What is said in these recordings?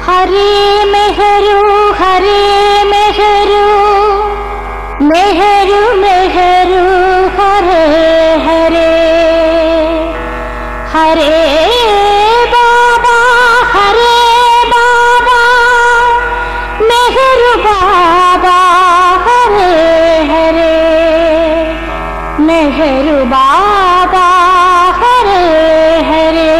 हरे मेहरु हरे मेहरु मेहरु मेहरु हरे हरे हरे बाबा हरे बाबा मेहरु बाबा हरे हरे मेहरु बाबा हरे हरे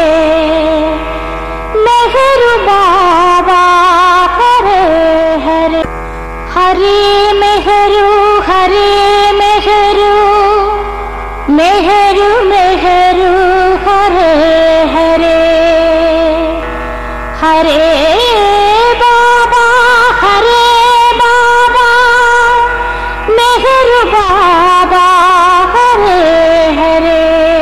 मेहरु बाबा हरे हरे हरे मेहरु हरे मेहरु मेहरु मेहरु हरे हरे हरे बाबा हरे बाबा मेहरु बाबा हरे हरे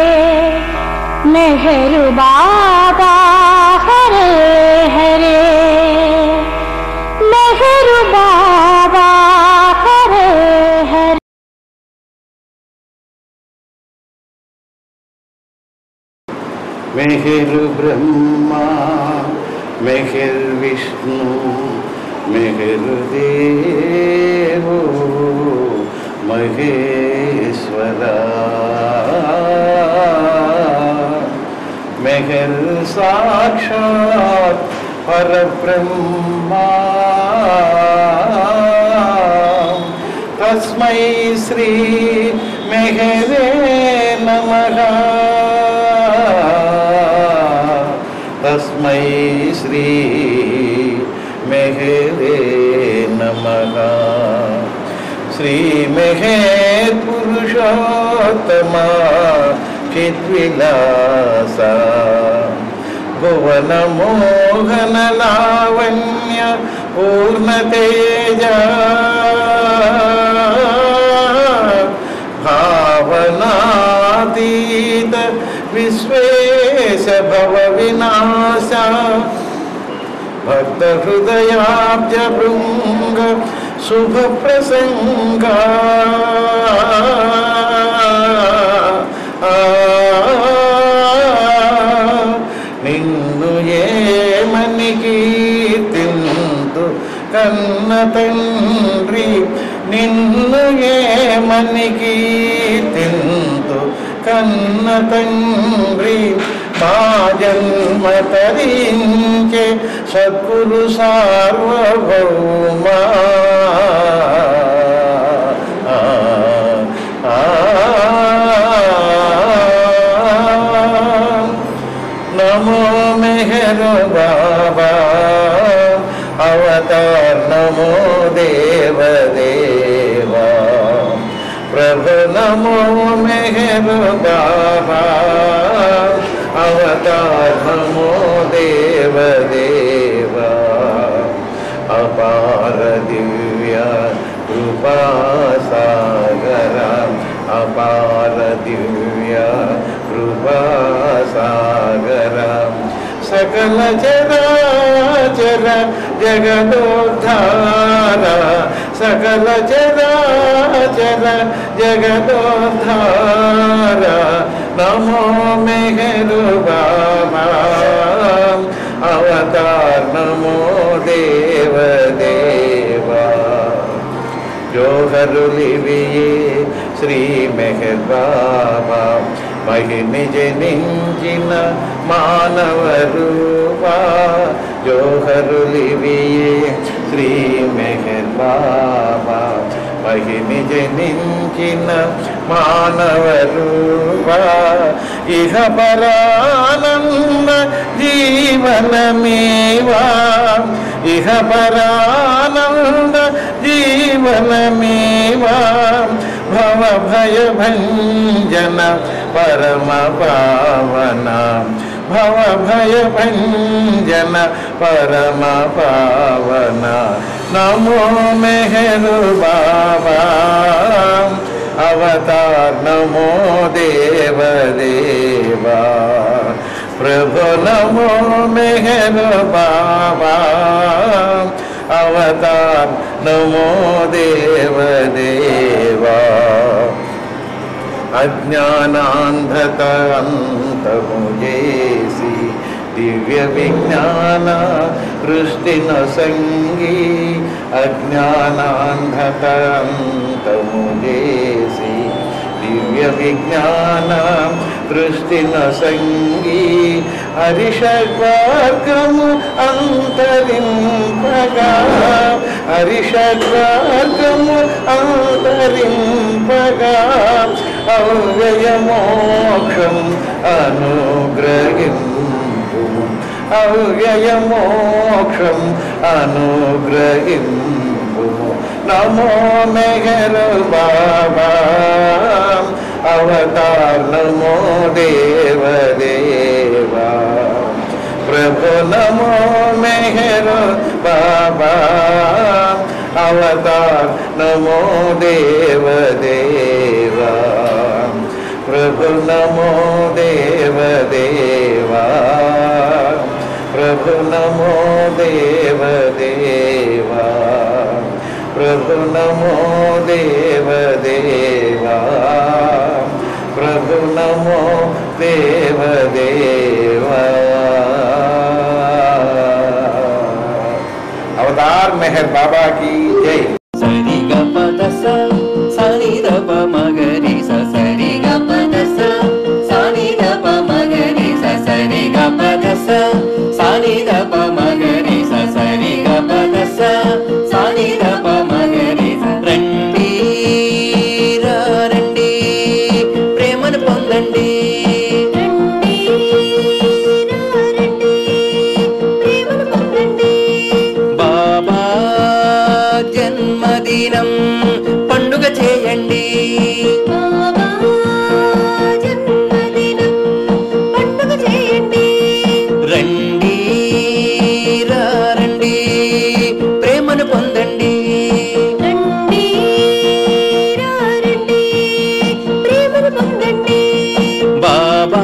मेहरु बाबा हरे हरे मेहरु बाबा हरे हरे మెహిర్ బ్రహ్మ మెహిర్ విష్ణు మెహిర్ దేవో మహేశ్వర మెహిర్ సాక్షాత్ పరబ్రహ్మ తస్మై శ్రీ మెహరే నమః తస్మై శ్రీ మెహరే నమః శ్రీ మెహే పురుషోత్తమ చిద్విలాస భువన మోహన లావణ్య పూర్ణతేజ భావనాతీత విశ్వేశ భవ వినాశ భక్త హృదయాబ్జ భృంగ శుభ ప్రసంగ నిన్ను ఏమని కీర్తింతు కన్న తండ్రి నిన్ను ఏమని కీర్తింతు కన్న తండ్రి మా జన్మ తరించే సద్గురు సార్వభౌమా ఆ, ఆ, నమో మెహర్ బాబా అవతార్ నమో దేవ దేవా ప్రభు నమో మెహర్ బాబా అవతార్ నమో దేవ దేవా అపార దివ్య కృపా సాగర అపార దివ్య కృపా సాగర సకల చరాచర జగదోద్ధార సకల చరాచర జగదోద్ధార నమో మెహరు బాబా అవతార్ నమో దేవ దేవా జోహరులివియే శ్రీ మెహర్ బాబా మహిని జనించిన మానవ రూపా జోహరులివియే శ్రీ మెహర్ బాబా మహిని జనించిన మానవ రూపా ఇహ పరానంద జీవనమేవా ఇహ పరానంద జీవనమేవా భవ భయ భంజన పరమ పావన భవ భయ భంజన పరమ పావన నమో మెహరు బాబా అవతార్ నమో దేవ దేవా ప్రభు నమో మెహర్ బాబా అవతార్ నమో దేవ దేవా అజ్ఞానాంధత అంతము చేసి దివ్య విజ్ఞాన దృష్టిన సంగి అజ్ఞానాంధకంతము చేసి దివ్య విజ్ఞానం దృష్టిన సంగి హరిషడ్వర్గము అంతరింపగా హరిషడ్వర్గము అంతరింపగా అవ్యయమోక్షం అనుగ్రహింపు అవ్యయమోక్షం అనుగ్రహింపు నమో మెహరు బాబా అవతార్ నమో దేవ దేవా ప్రభు నమో మెహరు బాబా అవతార్ నమో దేవ దేవా ప్రభు నమో దేవ దేవా ప్రభు నమో దేవ దేవా ప్రభు నమో దేవ దేవా ప్రభు నమో దేవ దేవా అవతార్ మెహర్ బాబా की जय సరి గ పద స సని ద ప మగరి స సరి గ పద స సని ద ప మగరి స సరి గ పద స సని ద ప మగరి స సరి గ పద స సని ద ప మగరి స రండి రా రండి ప్రేమను పొందండి రండి రండి ప్రేమను పొందండి బాబా జన్మదినం పండుగ చేయండి బాబా జన్మదినం పండుగ చేయండి రండి రా రండి ప్రేమను పొందండి రండి రా రండి ప్రేమను పొందండి బాబా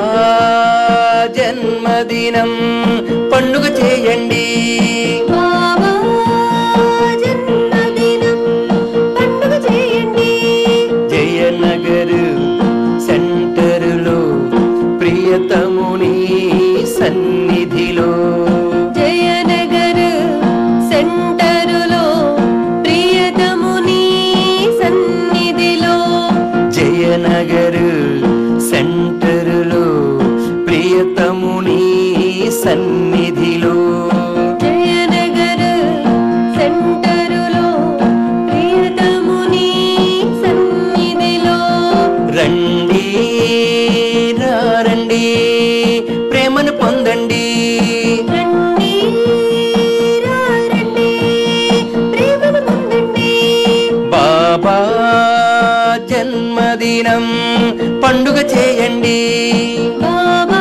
జన్మదినం పండుగ చేయండి బాబా జన్మదినం పండుగ చేయండి జయనగర్ సెంటరులో ప్రియతముని సన్నిధిలో జయనగర్ సెంటరులో ప్రియతముని సన్నిధిలో జయనగర్ సెంటరులో ప్రియతముని సన్నిధిలో జయనగర్ సెంటరులో ప్రియతముని సన్నిధిలో రండి రా రండి ప్రేమను పొందండి రండి రా రండి ప్రేమను పొందండి బాబా జన్మదినం పండుగ చేయండి బాబా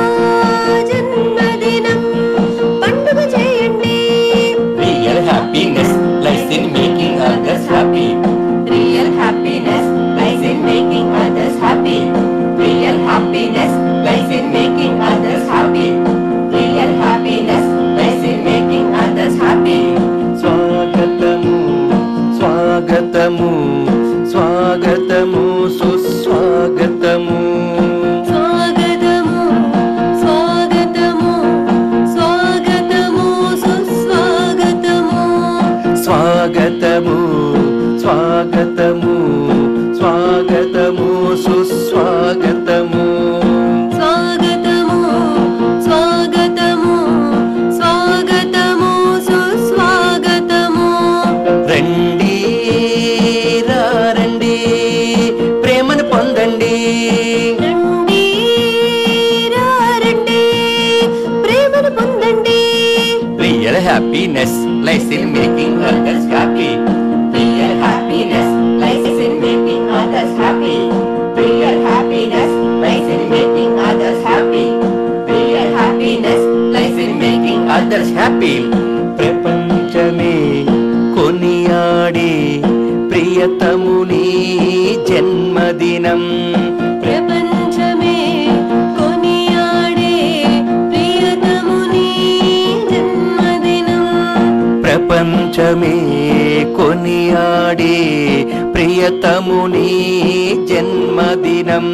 జన్మదినం పండుగ చేయండి real happiness lies in making others happy Real happiness lies in making others happy. Real happiness lies in making others happy. Real happiness lies in making others happy. స్వాగతము స్వాగతము స్వాగతము సుస్వాగతము స్వాగతము స్వాగతము స్వాగతము సుస్వాగతము స్వాగతము స్వాగతము స్వాగతము సుస్వాగతము స్వాగతము స్వాగతము స్వాగతము సుస్వాగతము రండి రా రండి ప్రేమను పొందండి రండి రా రండి ప్రేమను పొందండి real happiness lies in making others happy Real happiness lies in making others happy. Real happiness lies in making others happy. Real happiness lies in making others happy ప్రపంచమే కొనియాడే ప్రియతముని జన్మదినం ప్రపంచమే కొనియాడే ప్రియతముని జన్మదినం ప్రపంచమే కొనియాడే ప్రియతముని జన్మదినం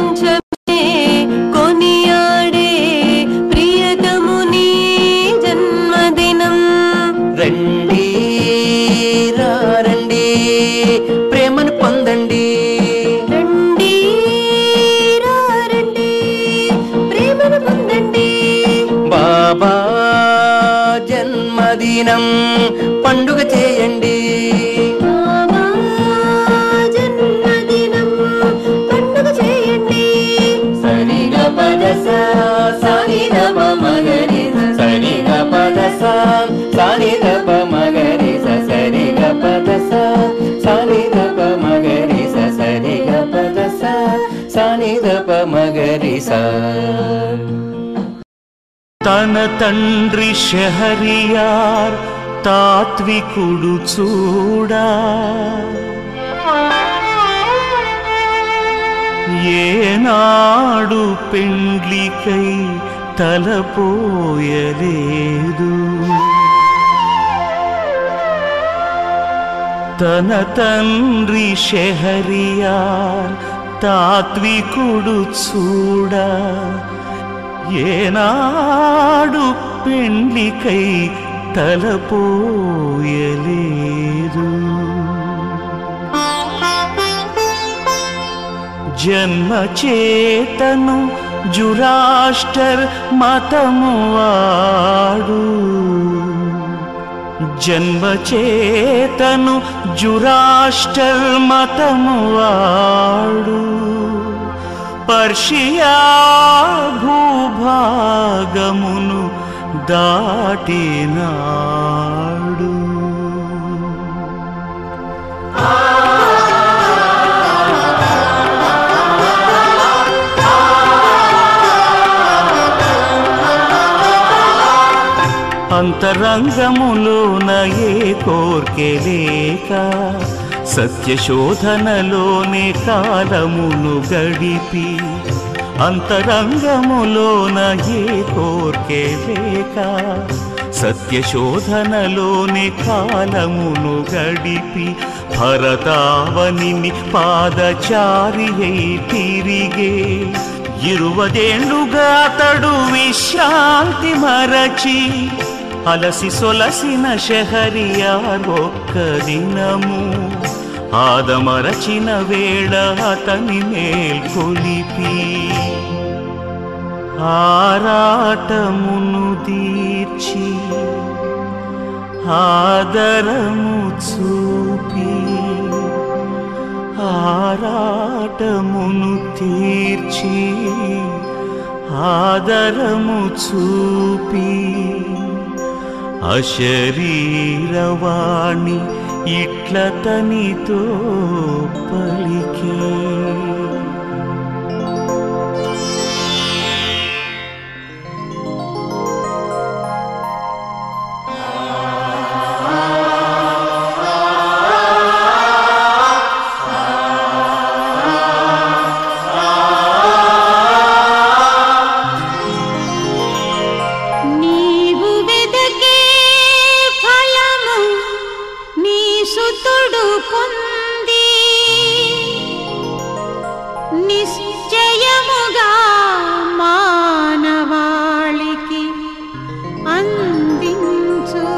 ప్రపంచమే కొనియాడే ప్రియతముని జన్మదినం జన్మదినం పండుగ చేయండి బాబా జన్మదినం పండుగ చేయండి సరిగ పద సాని దప మగరి సరిగ పద సాని దప మగరి సరిగ పద సాని దప మగరి సరిగ పద సాని దప మగరి సా తన తండ్రి షహరియార్ తాత్వికుడు చూడా ఏనాడు పెండ్లికై తలపోయలేదు తన తండ్రి షెహరియార్ తాత్వికుడు చూడా ఏనాడు పెండ్లికై తలపోయలేదు జన్మ చేతను జురాస్టర్ మతము వాడు జన్మ చేతను జురాస్టర్ మతము వాడు పర్షియా భూభాగమును దాటినాడు అంతరంగములోన ఏ కోర్కె లేక సత్యశోధనలోనే కాలమును గడిపి అంతరంగములోన ఏ కోర్కె లేక సత్యశోధనలోని కాలమును గడిపి భరతావనిని పాదచారి అయి తిరిగే ఇరువదేండ్లుగా అతడు విశ్రాంతి మరచి అలసి సొలసిన షహరియార్ ఒక్క దినము ఆదమరచిన వేళ అతని మేల్కొలిపి ఆరాటమును దీర్చి ఆదరము చూపి ఆరాటమును తీర్చి ఆదరము చూపి అశరీరవాణి ఇట్ల తనితో పలికే నీవు వెదకే ఫలము నీ సుతుడు పొంది నిశ్చయముగా మానవాళికి అందించు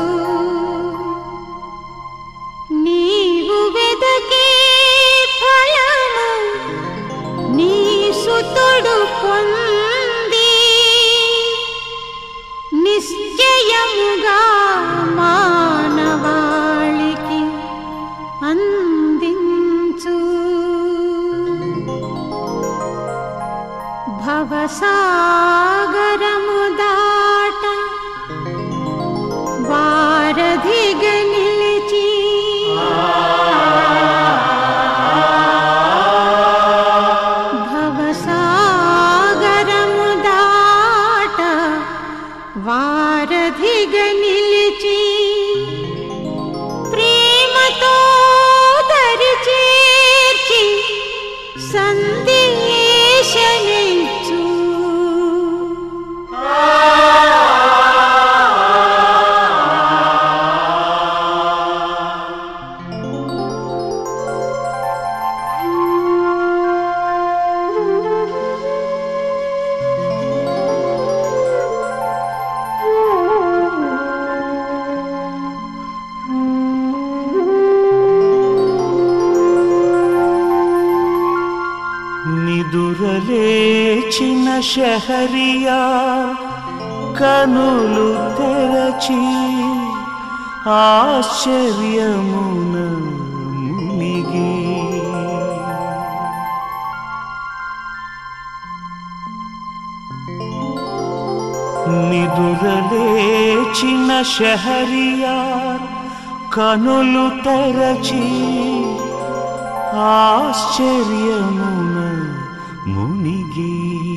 నీవు వెదకే ఫలము నీ సుతుడు పొంది నిశ్చయముగా మానవాళికి అందించు భవసాగరము దాట వారధిగా నిలిచి భవసాగరము దాట వారధిగా నిలిచి ప్రేమతో దరి చేర్చి సందేశమిచ్చు నిదురలేచిన షహరియా కనులు తెరచి ఆశ్చర్యమున మునిగి నిదురలేచిన షహరియార్ కనులు తెరచి ఆశ్చర్యమున మునిగి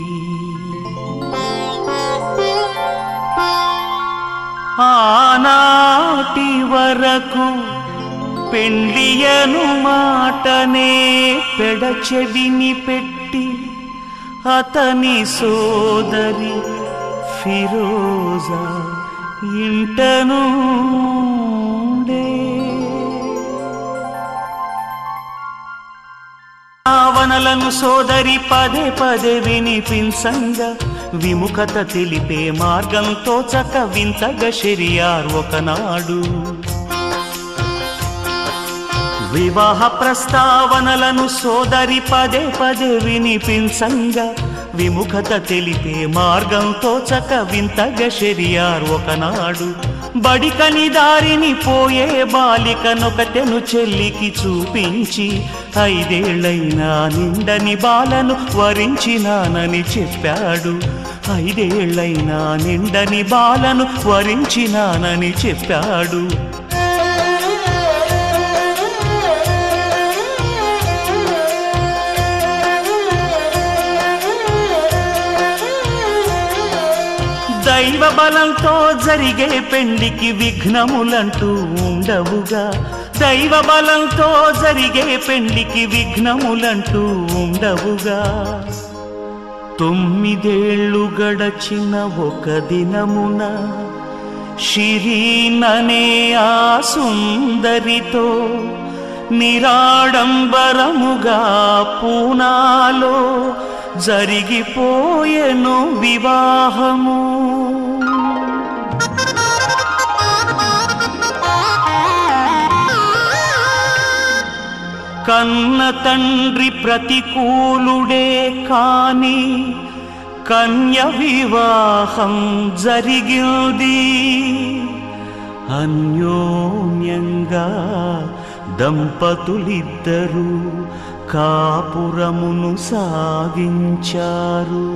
ఆనాటి వరకు పెండ్లియను మాటనే పెడచెవిని పెట్టి అతని సోదరి ఫిరోజా ఇంటనుండే భావనలను సోదరి పదే పదే వినిపించంగా విముఖత తెలిపే మార్గంతో చక్క వింతగా షెరియార్ ఒకనాడు వివాహ ప్రస్తావనలను సోదరి పదే పదే వినిపించంగా విముఖత తెలిపే మార్గంతో చక్క వింతగా షెరియార్ ఒకనాడు బడికని దారిని పోయే బాలికనొకటెను చెల్లికి చూపించి ఐదేళ్లైనా నిండని బాలను వరించినానని చెప్పాడు ఐదేళ్లైనా నిండని బాలను వరించినానని చెప్పాడు దైవ బలంతో జరిగే పెండికి విఘ్నములంటూ ఉండవుగా దైవ బలంతో జరిగే పెండికి విఘ్నములంటూ ఉండవుగా తొమ్మిదేళ్లు గడచిన ఒక దినమున షిరీననే ఆ సుందరితో నిరాడంబరముగా పూనాలో జరిగిపోయెను వివాహము కన్న తండ్రి ప్రతికూలుడే కాని కన్య వివాహం జరిగింది అన్యోన్యంగా దంపతులిద్దరూ కాపురమును సాగించారు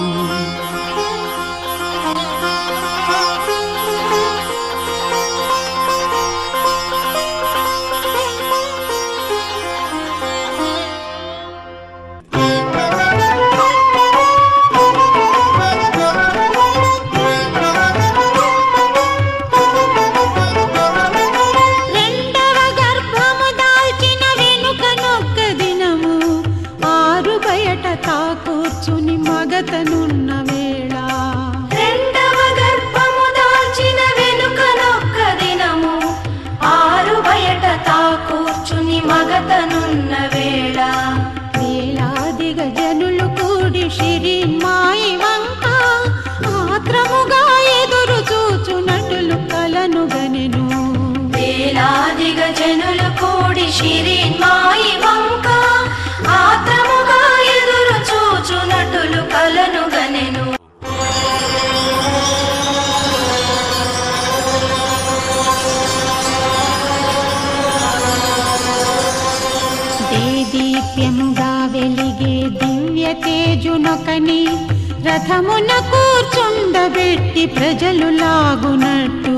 రెండవ గర్భము దాల్చిన వెనుక నొక్క దినము ఆరు బయట తాకూర్చుని మగతనున్న వేళ రెండవ గర్భము దాల్చిన వెనుకనొక్క దినము ఆరు బయట తాకూర్చుని మగతనున్న వేళ వేలాదిగా జనులు కూడి షిరిన్మాయి వంక ఆత్రముగా ఎదురు చూచునటులు కలను గనెను వేలాదిగా జనులు కూడి షిరిన్మాయి వంక ఆత్రముగా ఎదురు చూచునటులు కలను గనెను దేదీప్యముగా వెలిగే దివ్య తేజునొకని రథమున కూర్చుండబెట్టి ప్రజలు లాగునట్టు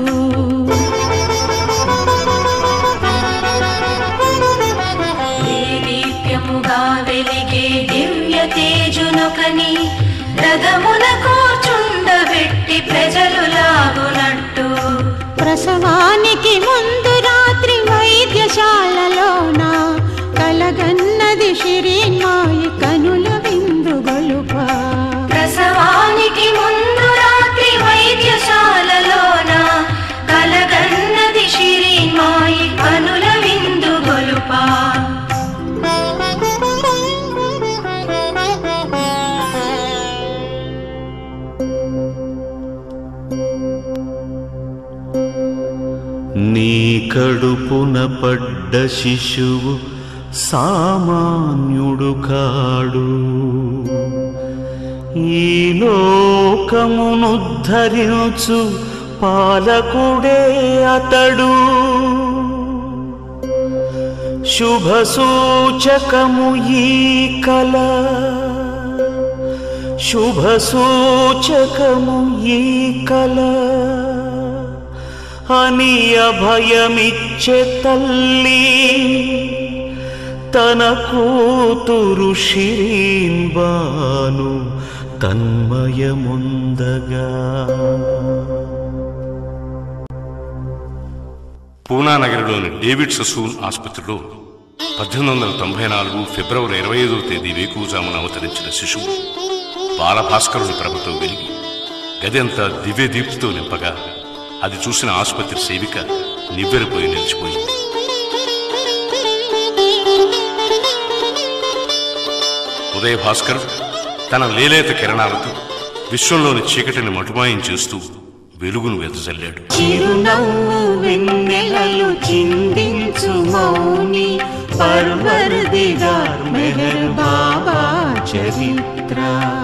దేదీప్యముగా వెలిగే దివ్య తేజునొకని రథమున కూర్చుండబెట్టి ప్రజలు లాగునట్టు ప్రసవానికి ముందు రాత్రి వైద్యశాలలోన కలగన్నది షిరిన్మాయి కనుల విందు గొలుప ప్రసవానికి ముందు రాత్రి వైద్యశాలలోన కలగన్నది షిరిన్మాయి కనుల విందు గొలుపా నీ కడుపున పడ్డ శిశువు సామాన్యుడు కాడు ఈ లోకమునుద్ధరించు పాలకుడే అతడు శుభ సూచకము ఈ కల శుభ సూచకము ఈ కల అని అభయమిచ్చే తల్లి తన కూతురు షిరీన్బాను తన్మయముందగా పూనా నగరంలోని డేవిడ్ ససూన్ ఆసుపత్రిలో పద్దెనిమిది వందల తొంభై నాలుగు ఫిబ్రవరి ఇరవై ఐదవ తేదీ వేకువజామున అవతరించిన శిశువు బాలభాస్కరుని ప్రభతో వెలిగి గది అంతా దివ్య దీప్తితో నింపగా అది చూసిన ఆసుపత్రి సేవిక నివ్వెరపోయి నిలిచిపోయింది ఉదయ భాస్కర్ తన లేలేత కిరణాలతో విశ్వంలోని చీకటిని మటుమాయం చేస్తూ వెలుగును వెదజల్లాడు చిరునవ్వు వెన్నెలలు చిందించు మౌని పర్వదిగార్ మెహర్ బాబా చరిత్ర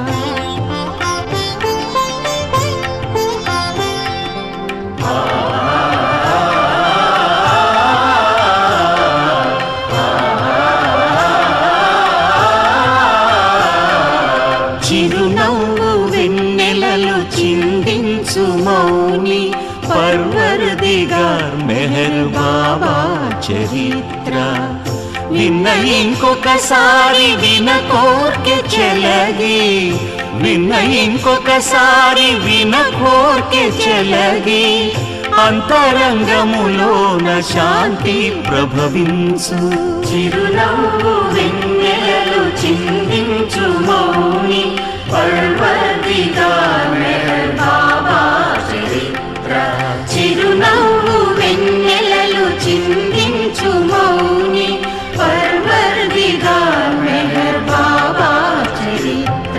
చిరునవ్వు వెన్నెలలు చిందించు మౌని పర్వదిగార్ మెహర్ బాబా చరిత్ర విన్న ఇంకొకసారి విన కోర్కె చెలగి విన్న ఇంకొకసారి విన కోర్కె చెలగి అంతరంగములోన శాంతి ప్రభవించు చిరునవ్వు వెన్నెలలు చిందించు మౌని పర్వదిగార్ మెహర్ బాబా చరిత్ర చిరునవ్వు వెన్నెలలు చిందించు మౌని పర్వదిగార్ మెహర్ బాబా చరిత్ర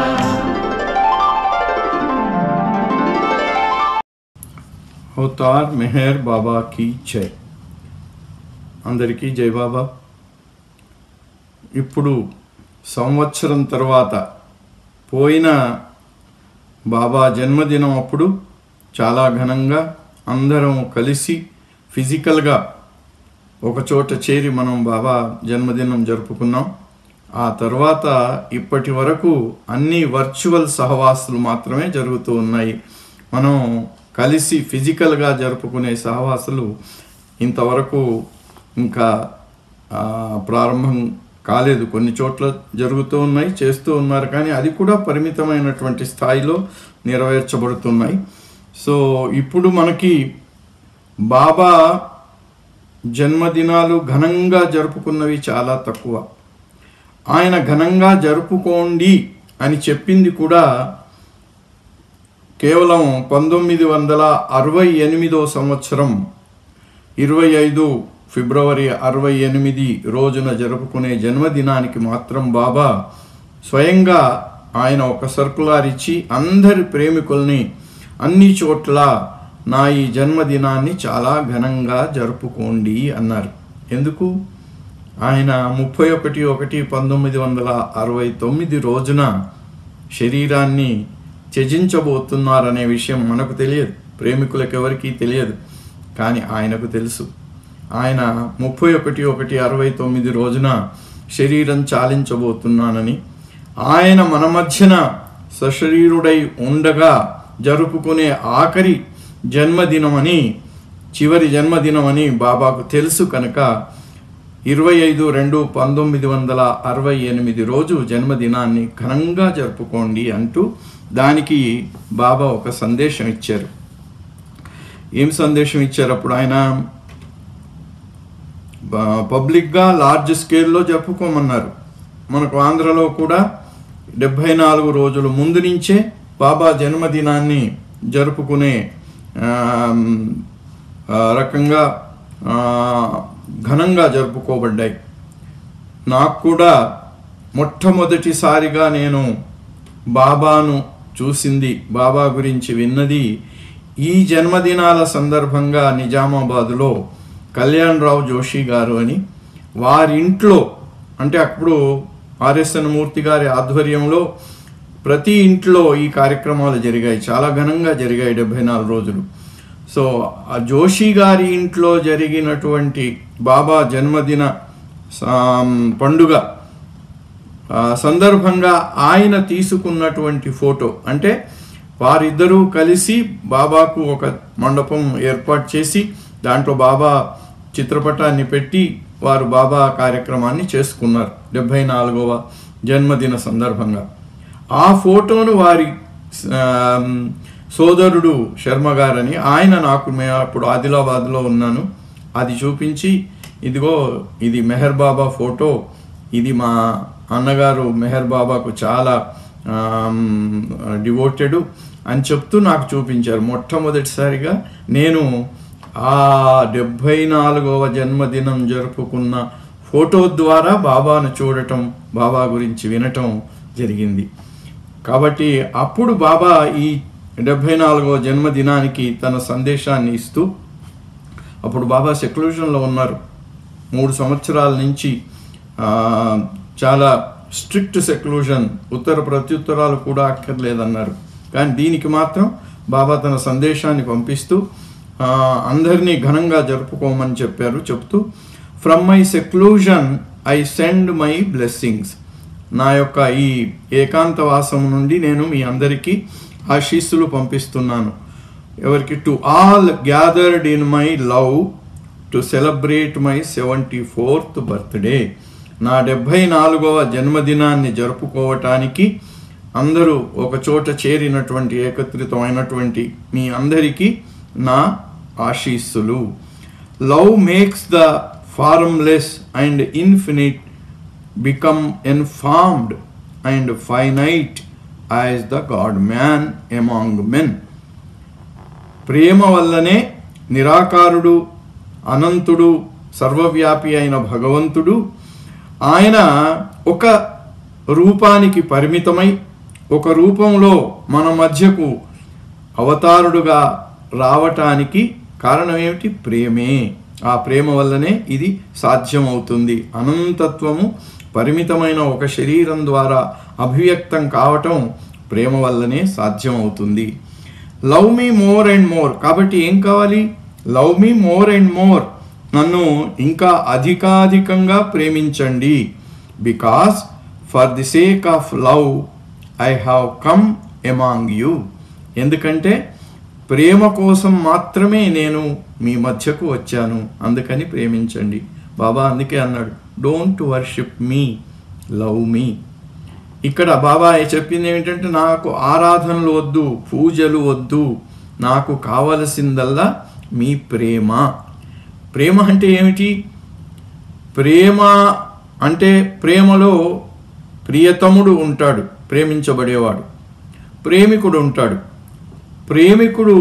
అవతార్ మెహర్ బాబా కీ జై అందరికీ జై బాబా ఇప్పుడు సంవత్సరం తర్వాత పోయిన బాబా జన్మదినం అప్పుడు చాలా ఘనంగా అందరం కలిసి ఫిజికల్గా ఒక చోట చేరి మనం బాబా జన్మదినం జరుపుకున్నాం ఆ తర్వాత ఇప్పటి వరకు అన్ని వర్చువల్ సహవాసాలు మాత్రమే జరుగుతూ ఉన్నాయి మనం కలిసి ఫిజికల్గా జరుపుకునే సహవాసాలు ఇంతవరకు ఇంకా ఆ, ప్రారంభం కాలేదు కొన్ని చోట్ల జరుగుతూ ఉన్నాయి చేస్తూ ఉన్నారు కానీ అది కూడా పరిమితమైనటువంటి స్థాయిలో నెరవేర్చబడుతున్నాయి సో ఇప్పుడు మనకి బాబా జన్మదినాలు ఘనంగా జరుపుకున్నవి చాలా తక్కువ ఆయన ఘనంగా జరుపుకోండి అని చెప్పింది కూడా కేవలం పంతొమ్మిది వందల అరవై ఎనిమిదో సంవత్సరం ఇరవై ఐదు ఫిబ్రవరి అరవై ఎనిమిది రోజున జరుపుకునే జన్మదినానికి మాత్రం బాబా స్వయంగా ఆయన ఒక సర్కులార్ ఇచ్చి అందరి ప్రేమికుల్ని అన్ని చోట్ల నా ఈ జన్మదినాన్ని చాలా ఘనంగా జరుపుకోండి అన్నారు ఎందుకు ఆయన ముప్పై ఒకటి ఒకటి పంతొమ్మిది వందల అరవై తొమ్మిది రోజున శరీరాన్ని త్యజించబోతున్నారనే విషయం మనకు తెలియదు ప్రేమికులకు ఎవరికీ తెలియదు కానీ ఆయనకు తెలుసు ఆయన ముప్పై ఒకటి ఒకటి అరవై తొమ్మిది రోజున శరీరం చాలించబోతున్నానని ఆయన మన మధ్యన సశరీరుడై ఉండగా జరుపుకునే ఆఖరి జన్మదినమని చివరి జన్మదినమని బాబాకు తెలుసు కనుక ఇరవై ఐదు రెండు పంతొమ్మిది వందల అరవై ఎనిమిది రోజు జన్మదినాన్ని ఘనంగా జరుపుకోండి అంటూ దానికి బాబా ఒక సందేశం ఇచ్చారు ఏం సందేశం ఇచ్చారు అప్పుడు ఆయన బ- పబ్లిక్గా లార్జ్ స్కేల్లో జరుపుకోమన్నారు మనకు ఆంధ్రలో కూడా డెబ్భై నాలుగు రోజుల ముందు నుంచే బాబా జన్మదినాన్ని జరుపుకునే ఆమ్, ఆ, రకంగా ఆ, ఘనంగా జరుపుకోబడ్డాయి నాకు కూడా మొట్టమొదటిసారిగా నేను బాబాను చూసింది బాబా గురించి విన్నది ఈ జన్మదినాల సందర్భంగా నిజామాబాదులో కళ్యాణ్ రావు జోషి గారు అని వారింట్లో అంటే అప్పుడు ఆర్ఎస్ఎన్ మూర్తి గారి ఆధ్వర్యంలో ప్రతి ఇంట్లో ఈ కార్యక్రమాలు జరిగాయి చాలా ఘనంగా జరిగాయి డెబ్బై నాలుగు రోజులు సో ఆ జోషి గారి ఇంట్లో జరిగినటువంటి బాబా జన్మదిన సా- పండుగ ఆ సందర్భంగా ఆయన తీసుకున్నటువంటి ఫోటో అంటే వారిద్దరూ కలిసి బాబాకు ఒక మండపం ఏర్పాటు చేసి దాంట్లో బాబా చిత్రపటాన్ని పెట్టి వారు బాబా కార్యక్రమాన్ని చేసుకున్నారు డెబ్భై నాలుగవ జన్మదిన సందర్భంగా ఆ ఫోటోను వారి ఆ, సోదరుడు శర్మ గారని ఆయన నాకు మే అప్పుడు ఆదిలాబాద్లో ఉన్నాను అది చూపించి ఇదిగో ఇది మెహర్ బాబా ఫోటో ఇది మా అన్నగారు మెహర్ బాబాకు చాలా డివోటెడ్ అని చెప్తూ నాకు చూపించారు మొట్టమొదటిసారిగా నేను ఆ డెబ్భై నాలుగవ జన్మదినం జరుపుకున్న ఫోటో ద్వారా బాబాను చూడటం బాబా గురించి వినటం జరిగింది కాబట్టి అప్పుడు బాబా ఈ డెబ్భై నాలుగవ జన్మదినానికి తన సందేశాన్ని ఇస్తూ అప్పుడు బాబా సెక్లూషన్లో ఉన్నారు మూడు సంవత్సరాల నుంచి ఆ, చాలా స్ట్రిక్ట్ సెక్లూషన్ ఉత్తర ప్రత్యుత్తరాలు కూడా అక్కర్లేదన్నారు కానీ దీనికి మాత్రం బాబా తన సందేశాన్ని పంపిస్తూ ఆ, అందరినీ ఘనంగా జరుపుకోమని చెప్పారు చెప్తూ from my seclusion I send my blessings నా యొక్క ఈ ఏకాంతవాసం నుండి నేను మీ అందరికీ ఆశీస్సులు పంపిస్తున్నాను ఎవరికి to all gathered in my love to celebrate my seventy fourth birthday నా డెబ్భై నాలుగవ జన్మదినాన్ని జరుపుకోవటానికి అందరూ ఒక చోట చేరినటువంటి ఏకత్రితమైనటువంటి మీ అందరికీ నా ఆశీస్సులు love makes the formless and infinite become informed and finite as the God man among men. ప్రేమ వల్లనే నిరాకారుడు అనంతుడు సర్వవ్యాపి అయిన భగవంతుడు ఆయన ఒక రూపానికి పరిమితమై ఒక రూపంలో మన మధ్యకు అవతారుడుగా రావటానికి కారణం ఏమిటి ప్రేమే ఆ ప్రేమ వల్లనే ఇది సాధ్యమవుతుంది అనంతత్వము పరిమితమైన ఒక శరీరం ద్వారా అభివ్యక్తం కావటం ప్రేమ వల్లనే సాధ్యమవుతుంది love me more and more కాబట్టి ఏం కావాలి love me more and more నన్ను ఇంకా అధికాధికంగా ప్రేమించండి because for the sake of love I have come among you ఎందుకంటే ప్రేమ కోసం మాత్రమే నేను మీ మధ్యకు వచ్చాను అందుకని ప్రేమించండి బాబా అందుకే అన్నాడు don't worship me love me ఇక్కడ బాబా చెప్పింది ఏమిటంటే నాకు ఆరాధనలు వద్దు పూజలు వద్దు నాకు కావలసిందల్లా మీ ప్రేమ ప్రేమ అంటే ఏమిటి ప్రేమ అంటే ప్రేమలో ప్రియతముడు ఉంటాడు ప్రేమించబడేవాడు ప్రేమికుడు ఉంటాడు ప్రేమికుడు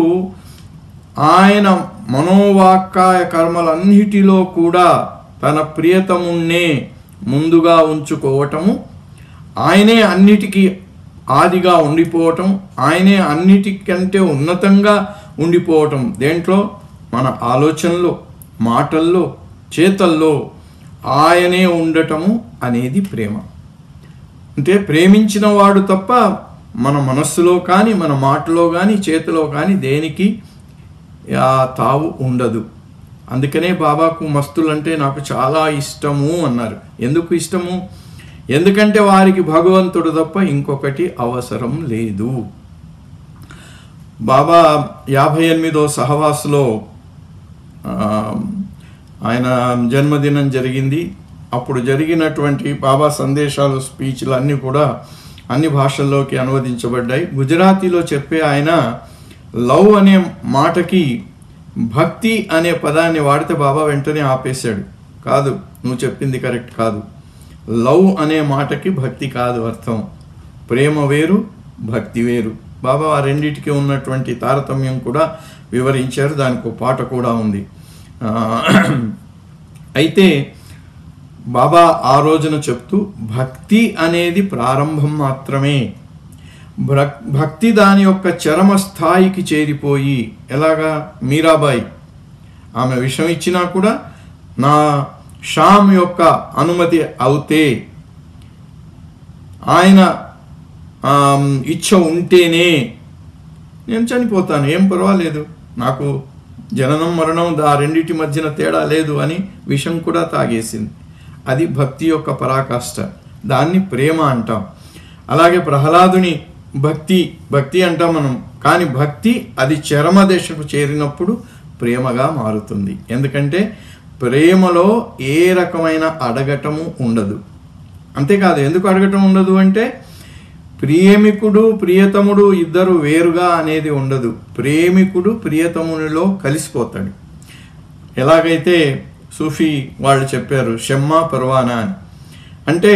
ఆయన మనోవాక్కాయ కర్మలన్నిటిలో కూడా తన ప్రియతమున్నే ముందుగా ఉంచుకోవటము ఆయనే అన్నిటికీ ఆదిగా ఉండిపోవటం ఆయనే అన్నిటికంటే ఉన్నతంగా ఉండిపోవటం దేంట్లో మన ఆలోచనలో మాటల్లో చేతల్లో ఆయనే ఉండటము అనేది ప్రేమ అంటే ప్రేమించిన వాడు తప్ప మన మనస్సులో కానీ మన మాటలో కానీ చేతిలో కానీ దేనికి ఆ తావు ఉండదు అందుకనే బాబాకు మస్తులంటే నాకు చాలా ఇష్టము అన్నారు ఎందుకు ఇష్టము ఎందుకంటే వారికి భగవంతుడు తప్ప ఇంకొకటి అవసరం లేదు బాబా యాభై ఎనిమిదో సహవాసులో ఆ, ఆయన జన్మదినం జరిగింది అప్పుడు జరిగినటువంటి బాబా సందేశాలు స్పీచ్లు అన్నీ కూడా అన్ని భాషల్లోకి అనువదించబడ్డాయి గుజరాతీలో చెప్పే ఆయన లవ్ అనే మాటకి భక్తి అనే పదాన్ని వాడితే బాబా వెంటనే ఆపేశాడు కాదు నువ్వు చెప్పింది కరెక్ట్ కాదు లవ్ అనే మాటకి భక్తి కాదు అర్థం ప్రేమ వేరు భక్తి వేరు బాబా ఆ రెండిటికి ఉన్నటువంటి తారతమ్యం కూడా వివరించారు దానికి ఒక పాట కూడా ఉంది ఆ, అయితే బాబా ఆ రోజున చెప్తూ భక్తి అనేది ప్రారంభం మాత్రమే భక్- భక్తి దాని యొక్క చరమ స్థాయికి చేరిపోయి ఎలాగా మీరాబాయి ఆమె విషం ఇచ్చినా కూడా నా షామ్ యొక్క అనుమతి అవుతే ఆయన ఆమ్, ఇచ్చ ఉంటేనే నేను చనిపోతాను ఏం పర్వాలేదు నాకు జననం మరణం ఆ రెండింటి మధ్యన తేడా లేదు అని విషం కూడా తాగేసింది అది భక్తి యొక్క పరాకాష్ట దాన్ని ప్రేమ అంటాం అలాగే ప్రహ్లాదుని భక్తి భక్తి అంటాం మనం కానీ భక్తి అది చరమ దశకు చేరినప్పుడు ప్రేమగా మారుతుంది ఎందుకంటే ప్రేమలో ఏ రకమైన అడగటము ఉండదు అంతేకాదు ఎందుకు అడగటం ఉండదు అంటే ప్రేమికుడు ప్రియతముడు ఇద్దరు వేరుగా అనేది ఉండదు ప్రేమికుడు ప్రియతమునిలో కలిసిపోతాడు ఎలాగైతే సూఫీ వాళ్ళు చెప్పారు షమ్మా పర్వానా అని అంటే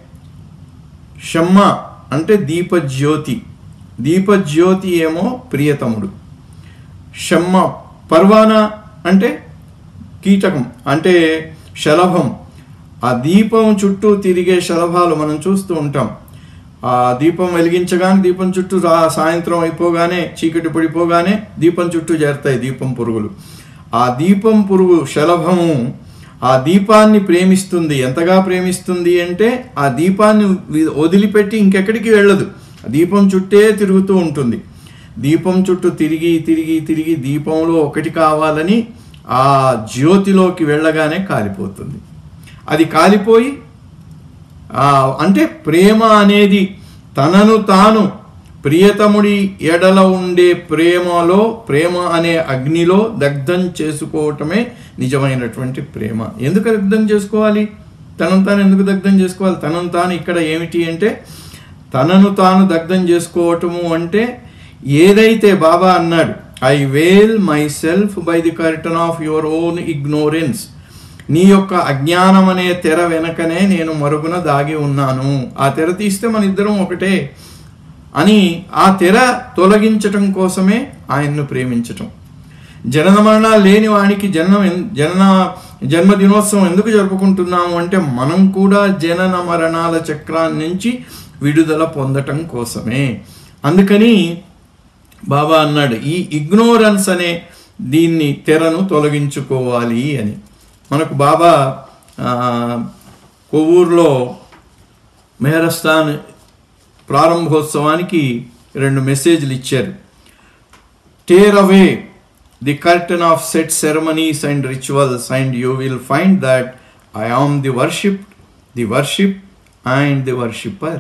షమ్మ అంటే దీపజ్యోతి దీపజ్యోతి ఏమో ప్రియతముడు షమ్మ పర్వానా అంటే కీటకం అంటే శలభం ఆ దీపం చుట్టూ తిరిగే శలభాలు మనం చూస్తూ ఉంటాం ఆ దీపం వెలిగించగానే దీపం చుట్టూ రా- సాయంత్రం అయిపోగానే చీకటి పడిపోగానే దీపం చుట్టూ చేరుతాయి దీపం పురుగులు ఆ దీపం పురుగు శలభము ఆ దీపాన్ని ప్రేమిస్తుంది ఎంతగా ప్రేమిస్తుంది అంటే ఆ దీపాన్ని వి- వదిలిపెట్టి ఇంకెక్కడికి వెళ్ళదు ఆ దీపం చుట్టే తిరుగుతూ ఉంటుంది దీపం చుట్టూ తిరిగి తిరిగి తిరిగి దీపంలో ఒకటి కావాలని ఆ జ్యోతిలోకి వెళ్ళగానే కాలిపోతుంది అది కాలిపోయి ఆ, అంటే ప్రేమ అనేది తనను తాను ప్రియతముడి ఎడల ఉండే ప్రేమలో ప్రేమ అనే అగ్నిలో దగ్ధం చేసుకోవటమే నిజమైనటువంటి ప్రేమ ఎందుకు దగ్ధం చేసుకోవాలి తనను తాను ఎందుకు దగ్ధం చేసుకోవాలి తనను తాను ఇక్కడ ఏమిటి అంటే తనను తాను దగ్ధం చేసుకోవటము అంటే ఏదైతే బాబా అన్నాడు I veil myself by the curtain of your own ignorance నీ యొక్క అజ్ఞానం అనే తెర వెనకనే నేను మరుగున దాగి ఉన్నాను ఆ తెర తీస్తే మన ఇద్దరం ఒకటే అని ఆ తెర తొలగించటం కోసమే ఆయన్ను ప్రేమించటం జనన మరణాలు లేని వానికి జన్మ ఎన్- జనన జన్మదినోత్సవం ఎందుకు జరుపుకుంటున్నాము అంటే మనం కూడా జనన మరణాల చక్రాన్ని నుంచి విడుదల పొందటం కోసమే అందుకని బాబా అన్నాడు ఈ ఇగ్నోరెన్స్ అనే దీన్ని తెరను తొలగించుకోవాలి అని మనకు బాబా ఆ, కొవ్వూరులో మెహరస్థాన్ ప్రారంభోత్సవానికి రెండు మెసేజ్లు ఇచ్చారు tear away the curtain of set ceremonies and rituals and you will find that I am the worship the worship and the worshipper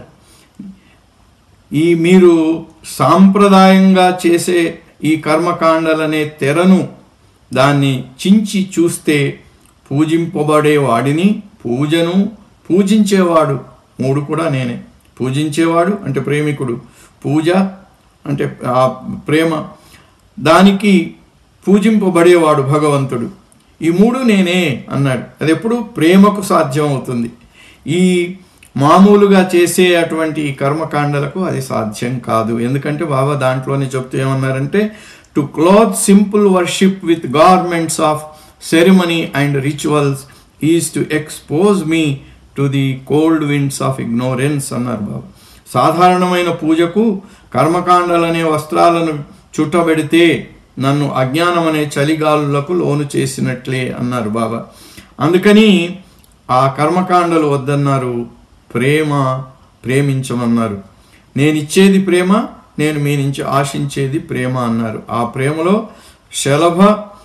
ఈ మీరు సాంప్రదాయంగా చేసే ఈ కర్మకాండలనే తెరను దాన్ని చించి చూస్తే పూజింపబడే వాడిని పూజను పూజించేవాడు మూడు కూడా నేనే పూజించేవాడు అంటే ప్రేమికుడు పూజ అంటే ఆ ప్రేమ దానికి పూజింపబడేవాడు భగవంతుడు ఈ మూడు నేనే అన్నాడు అది ఎప్పుడు ప్రేమకు సాధ్యం అవుతుంది ఈ మామూలుగా చేసే అటువంటి ఈ కర్మకాండలకు అది సాధ్యం కాదు ఎందుకంటే బాబా దాంట్లోనే చెప్తూ ఏమన్నారంటే to clothe simple worship with garments of ceremony and rituals is to expose me to the cold winds of ignorance అన్నారు బాబా సాధారణమైన పూజకు కర్మకాండలనే వస్త్రాలను చుట్టబెడితే నన్ను అజ్ఞానం అనే చలిగాలులకు లోను చేసినట్లే అన్నారు బాబా అందుకని ఆ కర్మకాండలు వద్దన్నారు ప్రేమ ప్రేమించమన్నారు నేను ఇచ్చేది ప్రేమ నేను మీ నుంచి ఆశించేది ప్రేమ అన్నారు ఆ ప్రేమలో శలభ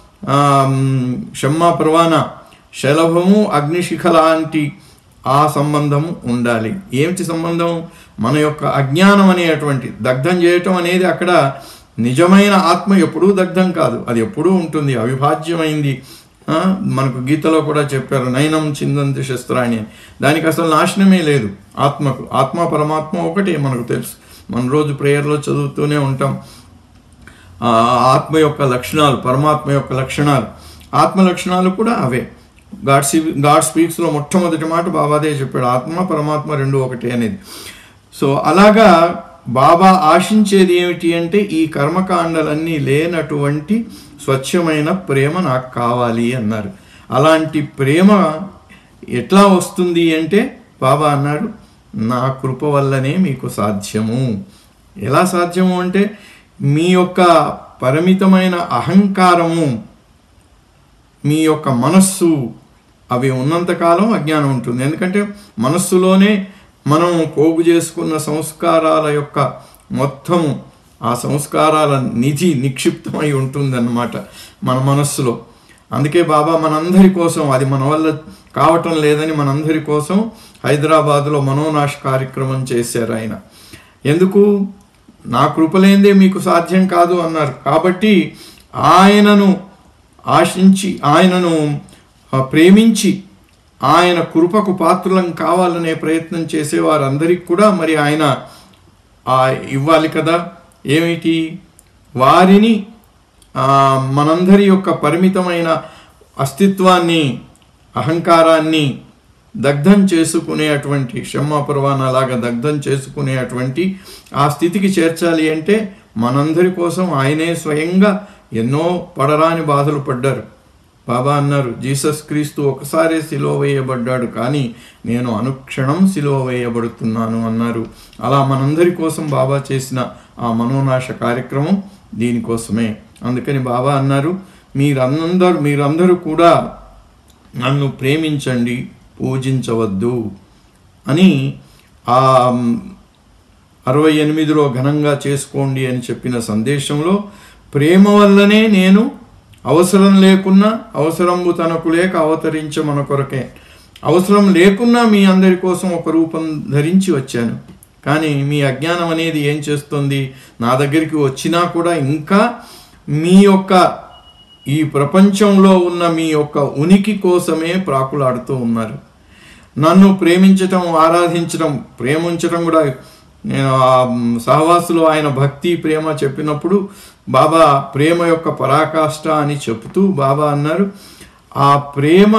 షమ్మ ప్రవాణ శలభము అగ్నిశిఖ లాంటి ఆ సంబంధము ఉండాలి ఏమిటి సంబంధం మన యొక్క అజ్ఞానం అనేటువంటి దగ్ధం చేయటం అనేది అక్కడ నిజమైన ఆత్మ ఎప్పుడూ దగ్ధం కాదు అది ఎప్పుడూ ఉంటుంది అవిభాజ్యమైంది ఆ, మనకు గీతలో కూడా చెప్పారు నయనం చిందంతి శస్త్రాణి అని దానికి అసలు నాశనమే లేదు ఆత్మకు ఆత్మ పరమాత్మ ఒకటే మనకు తెలుసు మన రోజు ప్రేయర్లో చదువుతూనే ఉంటాం ఆ ఆత్మ యొక్క లక్షణాలు పరమాత్మ యొక్క లక్షణాలు ఆత్మ లక్షణాలు కూడా అవే గాడ్ సి గాడ్ స్పీక్స్లో మొట్టమొదటి మాట బాబాదే చెప్పాడు ఆత్మ పరమాత్మ రెండు ఒకటే అనేది సో అలాగా బాబా ఆశించేది ఏమిటి అంటే ఈ కర్మకాండలన్నీ లేనటువంటి స్వచ్ఛమైన ప్రేమ నాకు కావాలి అన్నారు అలాంటి ప్రేమ ఎట్లా వస్తుంది అంటే బాబా అన్నాడు నా కృప వల్లనే మీకు సాధ్యము ఎలా సాధ్యము అంటే మీ యొక్క పరిమితమైన అహంకారము మీ యొక్క మనస్సు అవి ఉన్నంతకాలం అజ్ఞానం ఉంటుంది ఎందుకంటే మనస్సులోనే మనం పోగు చేసుకున్న సంస్కారాల యొక్క మొత్తం ఆ సంస్కారాల నిధి నిక్షిప్తమై ఉంటుందన్నమాట మన మనస్సులో అందుకే బాబా మనందరి కోసం అది మన వల్ల కావటం లేదని మనందరి కోసం హైదరాబాదులో మనోనాశ కార్యక్రమం చేశారు ఆయన ఎందుకు నా కృపలేందే మీకు సాధ్యం కాదు అన్నారు కాబట్టి ఆయనను ఆశించి ఆయనను ఆ, ప్రేమించి ఆయన కృపకు పాత్రులం కావాలనే ప్రయత్నం చేసే వారందరికీ కూడా మరి ఆయన ఆ, ఇవ్వాలి కదా ఏమిటి వారిని ఆ, మనందరి యొక్క పరిమితమైన అస్తిత్వాన్ని అహంకారాన్ని దగ్ధం చేసుకునేటువంటి షమ్మాపర్వాన లాగా దగ్ధం చేసుకునేటువంటి ఆ స్థితికి చేర్చాలి అంటే మనందరి కోసం ఆయనే స్వయంగా ఎన్నో పడరాని బాధలు పడ్డారు బాబా అన్నారు జీసస్ క్రీస్తు ఒకసారే సిలువ వేయబడ్డాడు కానీ నేను అనుక్షణం సిలువ వేయబడుతున్నాను అన్నారు అలా మనందరి కోసం బాబా చేసిన ఆ మనోనాశ కార్యక్రమం దీనికోసమే అందుకని బాబా అన్నారు మీరందరూ మీరందరూ కూడా నన్ను ప్రేమించండి పూజించవద్దు అని ఆ అరవై ఎనిమిదిలో ఘనంగా చేసుకోండి అని చెప్పిన సందేశంలో ప్రేమ వల్లనే నేను అవసరం లేకున్నా అవసరంబు తనకు లేక అవతరించ మన కొరకే అవసరం లేకున్నా మీ అందరి కోసం ఒక రూపం ధరించి వచ్చాను కానీ మీ అజ్ఞానం అనేది ఏం చేస్తుంది నా దగ్గరికి వచ్చినా కూడా ఇంకా మీ యొక్క ఈ ప్రపంచంలో ఉన్న మీ యొక్క ఉనికి కోసమే ప్రాకులాడుతూ ఉన్నారు నన్ను ప్రేమించటం ఆరాధించడం ప్రేమించడం కూడా నేను ఆ సహవాసులో ఆయన భక్తి ప్రేమ చెప్పినప్పుడు బాబా ప్రేమ యొక్క పరాకాష్ట అని చెప్తూ బాబా అన్నారు ఆ ప్రేమ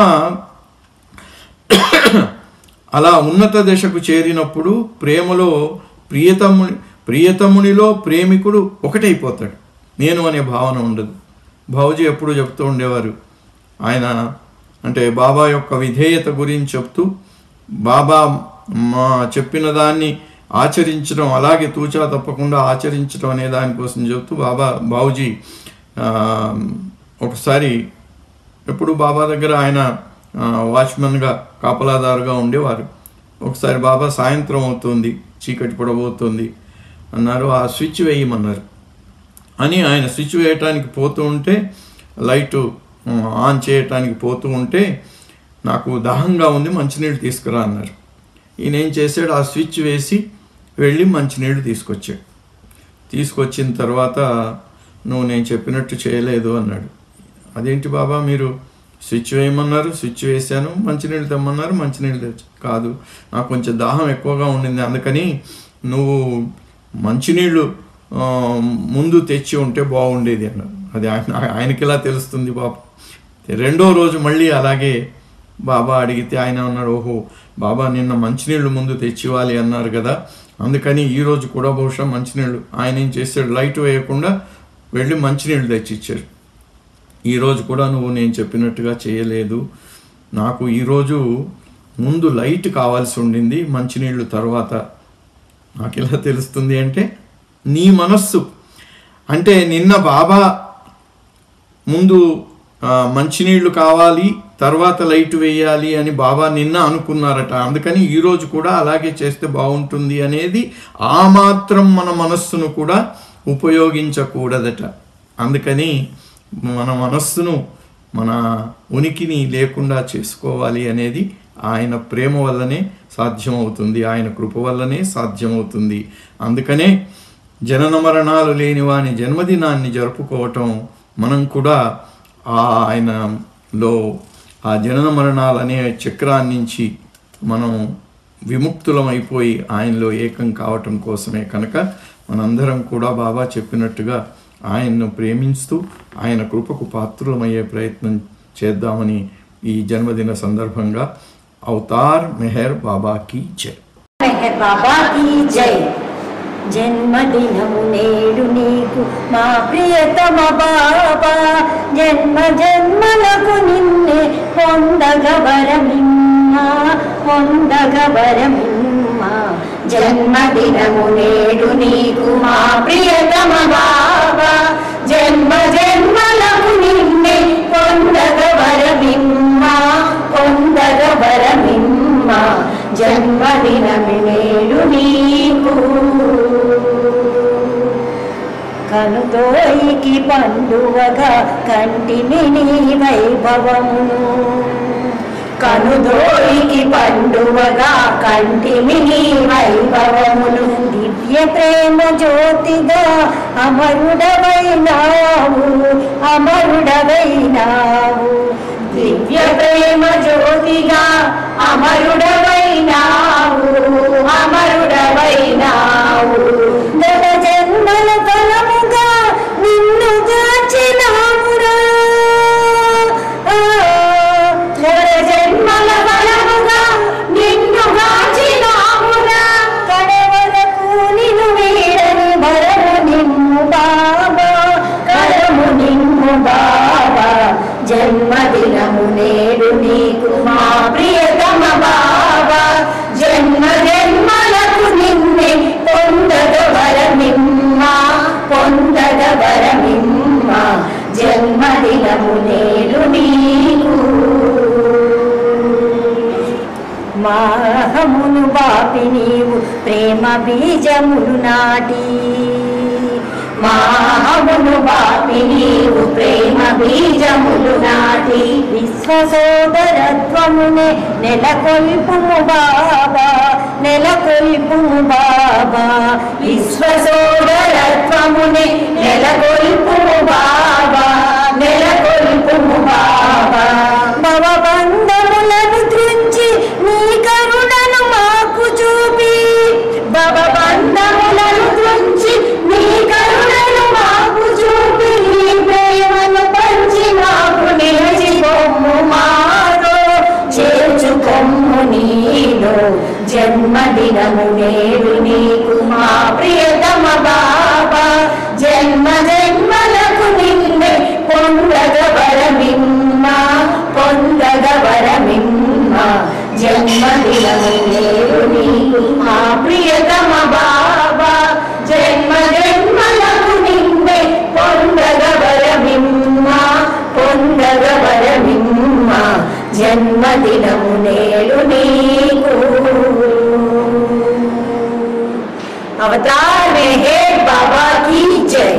అలా ఉన్నత దశకు చేరినప్పుడు ప్రేమలో ప్రియతముని ప్రియతమునిలో ప్రేమికుడు ఒకటైపోతాడు నేను అనే భావన ఉండదు బావుజీ ఎప్పుడు చెప్తూ ఉండేవారు ఆయన అంటే బాబా యొక్క విధేయత గురించి చెప్తూ బాబా మా చెప్పిన దాన్ని ఆచరించడం అలాగే తూచా తప్పకుండా ఆచరించడం అనే దానికోసం చెప్తూ బాబా బావుజీ ఆ, ఒకసారి ఎప్పుడు బాబా దగ్గర ఆయన ఆ, వాచ్మెన్గా కాపలాదారుగా ఉండేవారు ఒకసారి బాబా సాయంత్రం అవుతుంది చీకటి పడబోతుంది అన్నారు ఆ స్విచ్ వేయమన్నారు అని ఆయన స్విచ్ వేయటానికి పోతూ ఉంటే లైటు ఆ, ఆన్ చేయటానికి పోతూ ఉంటే నాకు దాహంగా ఉంది మంచినీళ్ళు తీసుకురా అన్నారు ఈయన ఏం చేశాడు ఆ స్విచ్ వేసి వెళ్ళి మంచినీళ్ళు తీసుకొచ్చాడు తీసుకొచ్చిన తర్వాత నువ్వు నేను చెప్పినట్టు చేయలేదు అన్నాడు అదేంటి బాబా మీరు స్విచ్ వేయమన్నారు స్విచ్ వేశాను మంచినీళ్ళు తెమ్మన్నారు మంచినీళ్ళు తెచ్చు కాదు నాకు కొంచెం దాహం ఎక్కువగా ఉండింది అందుకని నువ్వు మంచినీళ్ళు ఆ, ముందు తెచ్చి ఉంటే బాగుండేది అన్నారు అది ఆయన ఆయనకి ఎలా తెలుస్తుంది బాబా రెండో రోజు మళ్ళీ అలాగే బాబా అడిగితే ఆయన అన్నాడు ఓహో బాబా నిన్న మంచినీళ్ళు ముందు తెచ్చివ్వాలి అన్నారు కదా అందుకని ఈ రోజు కూడా బహుశా మంచినీళ్ళు ఆయన ఏం చేశాడు లైట్ వేయకుండా వెళ్ళి మంచినీళ్ళు తెచ్చిచ్చారు ఈరోజు కూడా నువ్వు నేను చెప్పినట్టుగా చేయలేదు నాకు ఈరోజు ముందు లైట్ కావాల్సి ఉండింది మంచినీళ్ళు తర్వాత నాకు ఎలా తెలుస్తుంది అంటే నీ మనస్సు అంటే నిన్న బాబా ముందు ఆ, మంచినీళ్లు కావాలి తర్వాత లైట్ వేయాలి అని బాబా నిన్న అనుకున్నారట అందుకని ఈరోజు కూడా అలాగే చేస్తే బాగుంటుంది అనేది ఆ మాత్రం మన మనస్సును కూడా ఉపయోగించకూడదట అందుకని మన మనస్సును మన ఉనికిని లేకుండా చేసుకోవాలి అనేది ఆయన ప్రేమ వల్లనే సాధ్యమవుతుంది ఆయన కృప వల్లనే సాధ్యమవుతుంది అందుకనే జనన మరణాలు లేని వాని జన్మదినాన్ని జరుపుకోవటం మనం కూడా ఆ ఆయనలో ఆ జనన మరణాలనే చక్రాన్ని నుంచి మనం విముక్తులమైపోయి ఆయనలో ఏకం కావటం కోసమే కనుక మనందరం కూడా బాబా చెప్పినట్టుగా ఆయన్ను ప్రేమిస్తూ ఆయన కృపకు పాత్రులమయ్యే ప్రయత్నం చేద్దామని ఈ జన్మదిన సందర్భంగా అవతార్ మెహర్ బాబాకి జై మెహర్ బాబా కీ జై జన్మదినము నేడు నీకు మా ప్రియతమ బాబా జన్మ జన్మలకు నిన్నే పొందగవరమిమ్మా పొందగవరమిమ్మా జన్మదినము నేడు నీకు మా ప్రియతమ బాబా జన్మ జన్మలకు నిన్నే పొందగవరమిమ్మా పొందగవరమిమ్మా జన్మదినము కనుదోయికి పండువగా కంటిమి నీ వైభవమును కనుదోయికి పండువగా కంటిమి నీ వైభవమును దివ్య ప్రేమ జ్యోతిగా అమరుడవైనావు అమరుడవైనావు దివ్య ప్రేమ జ్యోతిగా అమరుడవైనావు అమరుడవైనావు గత జన్మల ఫలముగా నిన్ను గాచినామురా ఆ, గత జన్మల ఫలముగా నిన్ను గాచినామురా కడవరకు నిన్ను వీడని భరము నిన్ను బాబా కరము నిన్ను బాబా జన్మదినము నేడు నీకు మా ప్రియతమ బాబా జన్మ జన్మలకు నిన్నే పొందగ వరమిమ్మ పొందగ వరమిమ్మ జన్మదినము నేడు నీకు మాహమును బాపి నీవు ప్రేమ బీజములు నాటి మాహమును బాపి నీవు ప్రేమ బీజములు నాటి విశ్వసోదరత్వమునే నెలకొల్పుము బాబా నెలకొల్పుము బాబా విశ్వసోదరత్వమునే నెలకొల్పుము బాబా నెలకొల్పుము బాబా భవబంధములను త్రుంచి నీ కరుణను మాకు చూపి భవబంధములను త్రుంచి నీ కరుణను మాకు చూపి నీ ప్రేమను పంచి మాకు నిలిచి కొమ్ము మాలో చేర్చుకొమ్ము నీలో జన్మదినము నేడు నీకు మా ప్రియతమ బాబా జన్మ జన్మలకు నిన్నే పొందగ వరమిమ్మ పొందగ వరమిమ్మ జన్మదినము నేడు నీకు మా ప్రియతమ బాబా జన్మ జన్మలకు నిన్నే పొందగ వరమిమ్మ పొందగ వరమిమ్మ జన్మదినము నేడు నీకు अवतार में है बाबा की जय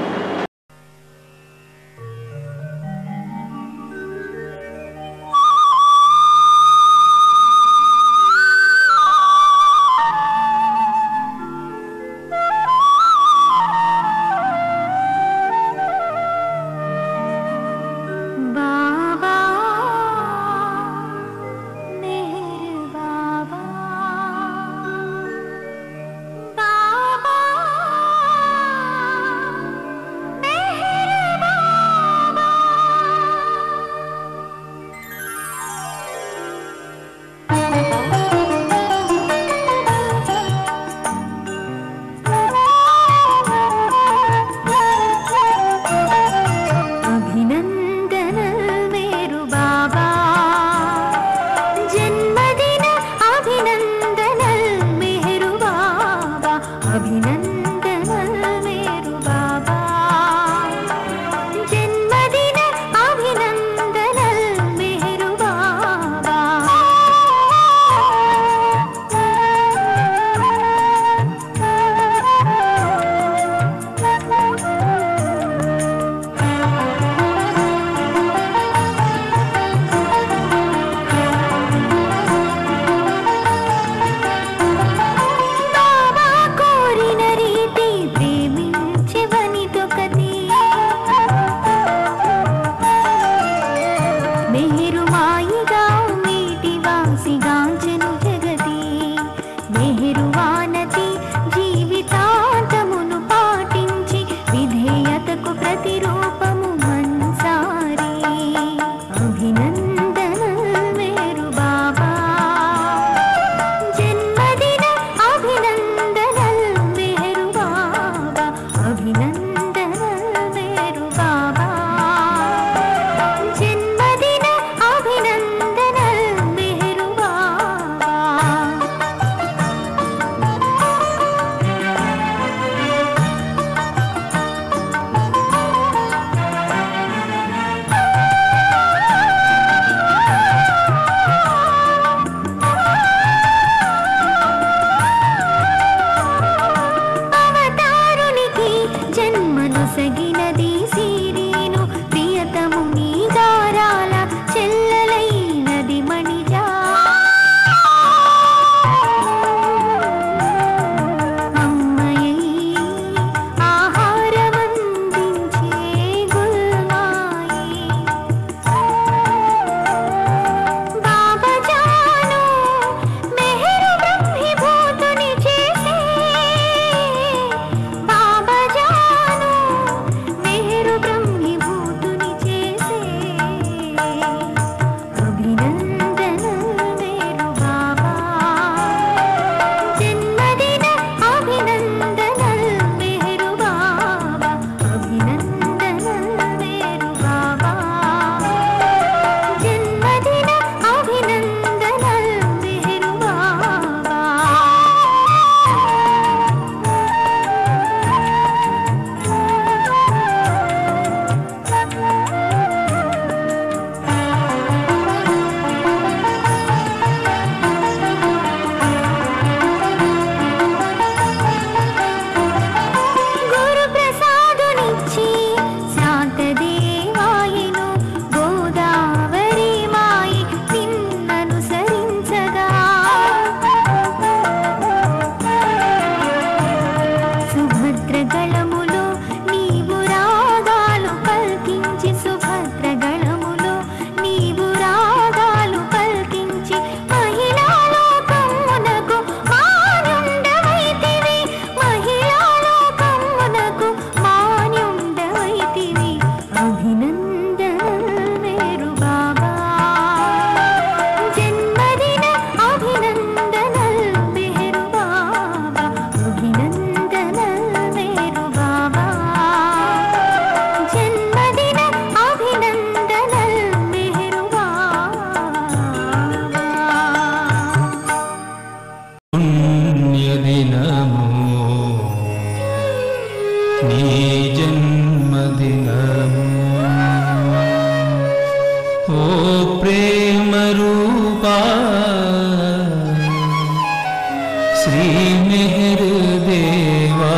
बाबा मेहर बाबा बाबा ఓ ప్రేమ రూపా శ్రీ మెహర్ దేవా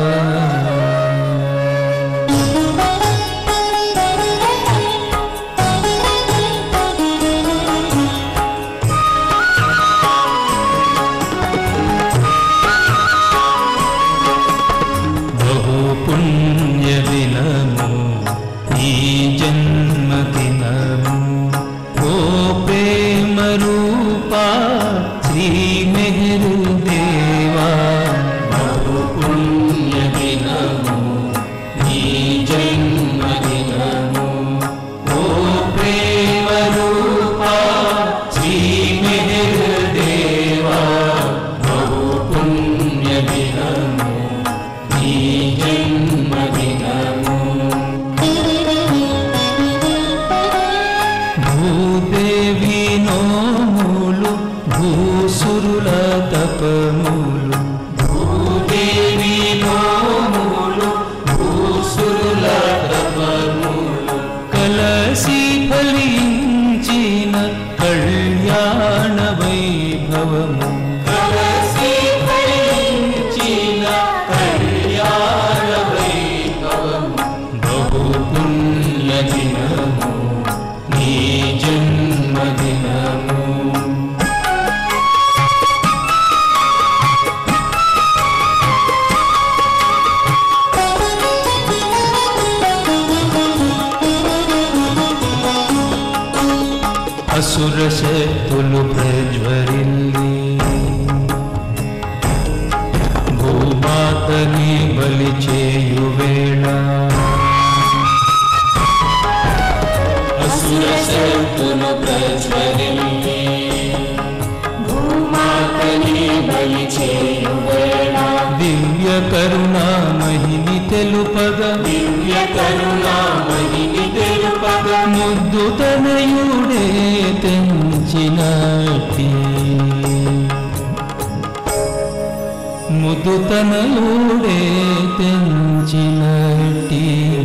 బహు పుణ్య దినము ఈ జన్మదినము ఓ ప్రేమ రూపా శ్రీ మెహరు దేవా బహు పుణ్య దినము ఈ జన్మదినము ఓ ప్రేమ రూపా శ్రీ మెహరు దేవా బహు పుణ్య దినము ఈ జన్మదినము భూదేవి నోములు భూసురుల తపములు భూదేవి నోములు భూసురుల తపములు కలసి ఫలించిన కళ్యాణ వైభవము కలసి ఫలించిన కళ్యాణ వైభవము బహు పుణ్య దినము నీ జన్మదినము అసుర శక్తులు ప్రజ్వరిల్లి భూమాతని బలి చేయు వేళ అసుర శక్తులు ప్రజ్వరిల్లి భూమాతని బలి చేయు వేళ దివ్య కరుణా మహిని తెలుపగ దివ్య కరుణా మహిని తెలుపగ ముద్దు తనయుడే తెంచినట్టి ముద్దు తనయుడే తెంచినట్టి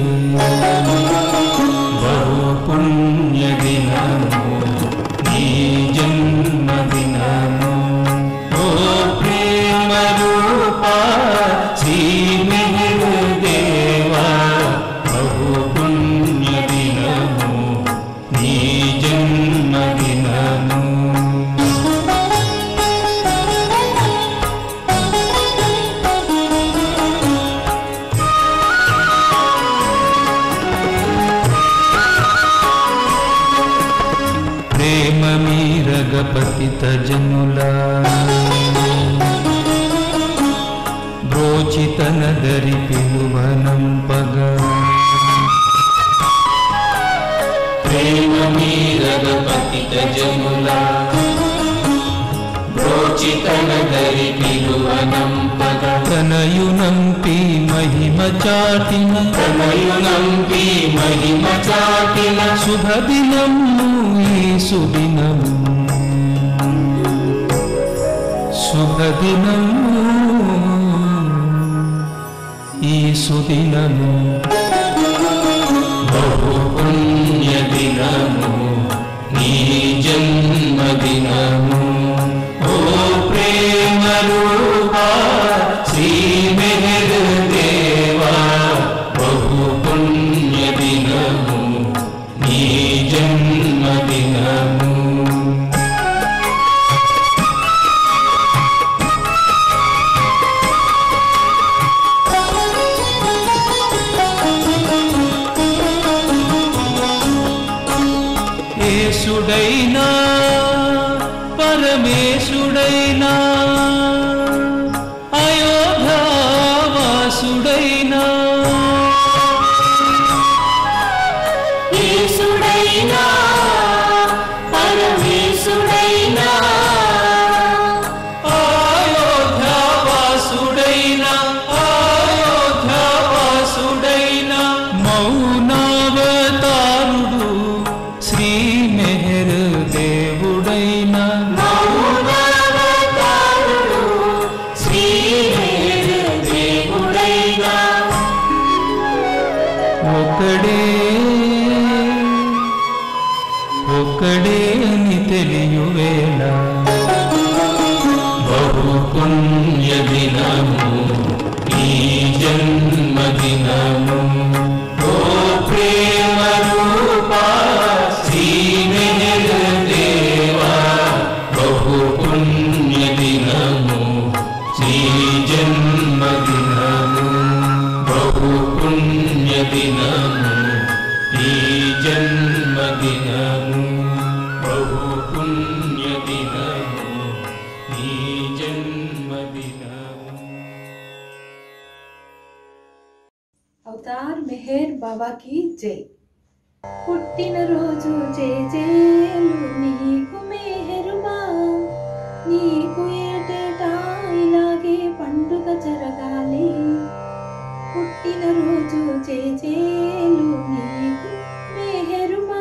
బహు పుణ్య దినము నీ జన్మదినము ఓ ప్రేమ రూపా శ్రీ మెహరు దేవా బహు పుణ్య దినము నీ జన్మదినము ప్రేమ మీరగపతిత జనుల బ్రోచితన దరి పిలువనంపగ ప్రేమ మీరగపతిత జనుల బ్రోచితన దరి పిలువనంపగ తనయునంపి మహిమ చాటిన తనయునంపి మహిమ చాటిన శుభదినము ఈ సుదినము శుభదినము ఈ సుదినము బహు పుణ్య దినము నీ జన్మదినము ఓ ప్రేమ రూపా శ్రీ మెహర్ దేవా బహు పుణ్య దినము నీ జన్మదినము యేసుడైనా పరమేశుడైనా అయోధ్యావాసుడైనా యేసుడైనా పరమేశుడైనా అయోధ్యావాసుడైనా అయోధ్యావాసుడైనా మౌనావతారుడు శ్రీ మెహర్ దేవుడైనా మౌనావతారుడు ఒక్కడే అని తెలియవేళ బహు పుణ్య దినము ఈ జన్మదినము ఓ ప్రేమ రూపా శ్రీ దేవా బహు పుణ్య దినము శ్రీ జన్మదినము బహు పుణ్య దినము ఈ జన్మదినము బహు పుణ్య దినము ఈ జన్మదినము అవతార్ మెహర్ బాబా కి జై పుట్టినరోజు జై జయలు నీకు మెహరుబా నీకు ఏటేటా ఇలాగే పండుగ జరగాలి పుట్టినరోజు జై జయలు నీకు మెహరుబా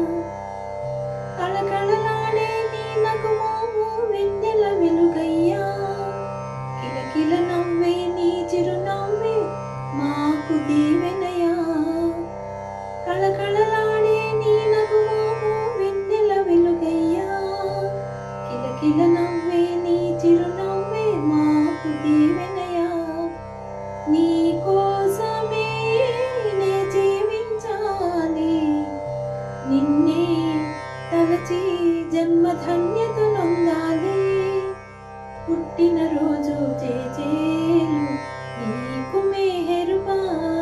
కళకళలాడే నీ నగుమోము వెన్నెల వెలుగయ్యా కిలకిల నవ్వే నీ చిరునవ్వే మాకు దీవెనయా కళకళలాడే నీ నగుమోము వెన్నెల వెలుగయ్యా కిలకిల నవ్వే నీ చిరునవ్వే మాకు దీవెనయా నీ కోసమే నే జీవించాలి నిన్నే తలచి జన్మధన్యత నొందాలి పుట్టినరోజు చేచేలు నీకు మేహరుబా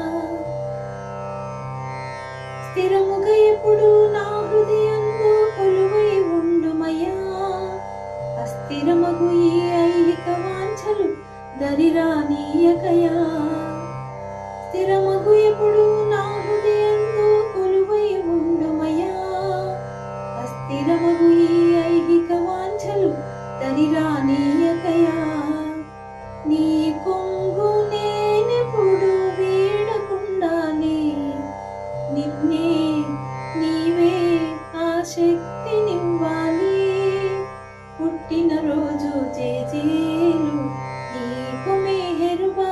స్థిరముగా ఎప్పుడు నా హృదయంలో కొలువై ఉండుమయ్యా అస్థిరమగు ఈ ఐహిక వాంఛలు దరిరానీయకయా స్థిరమగు ఎప్పుడు నా హృదయంలో కొలువై ఉండుమయ్యా అస్థిరమగు ఈ ఐహిక వాంఛలు దరిరానీయకయా నీ కొంగు నేనెప్పుడు వీడకుండాలి నిన్నే నీవే ఆ శక్తినివ్వాలి పుట్టినరోజు చేజేలు నీకు మెహరుబా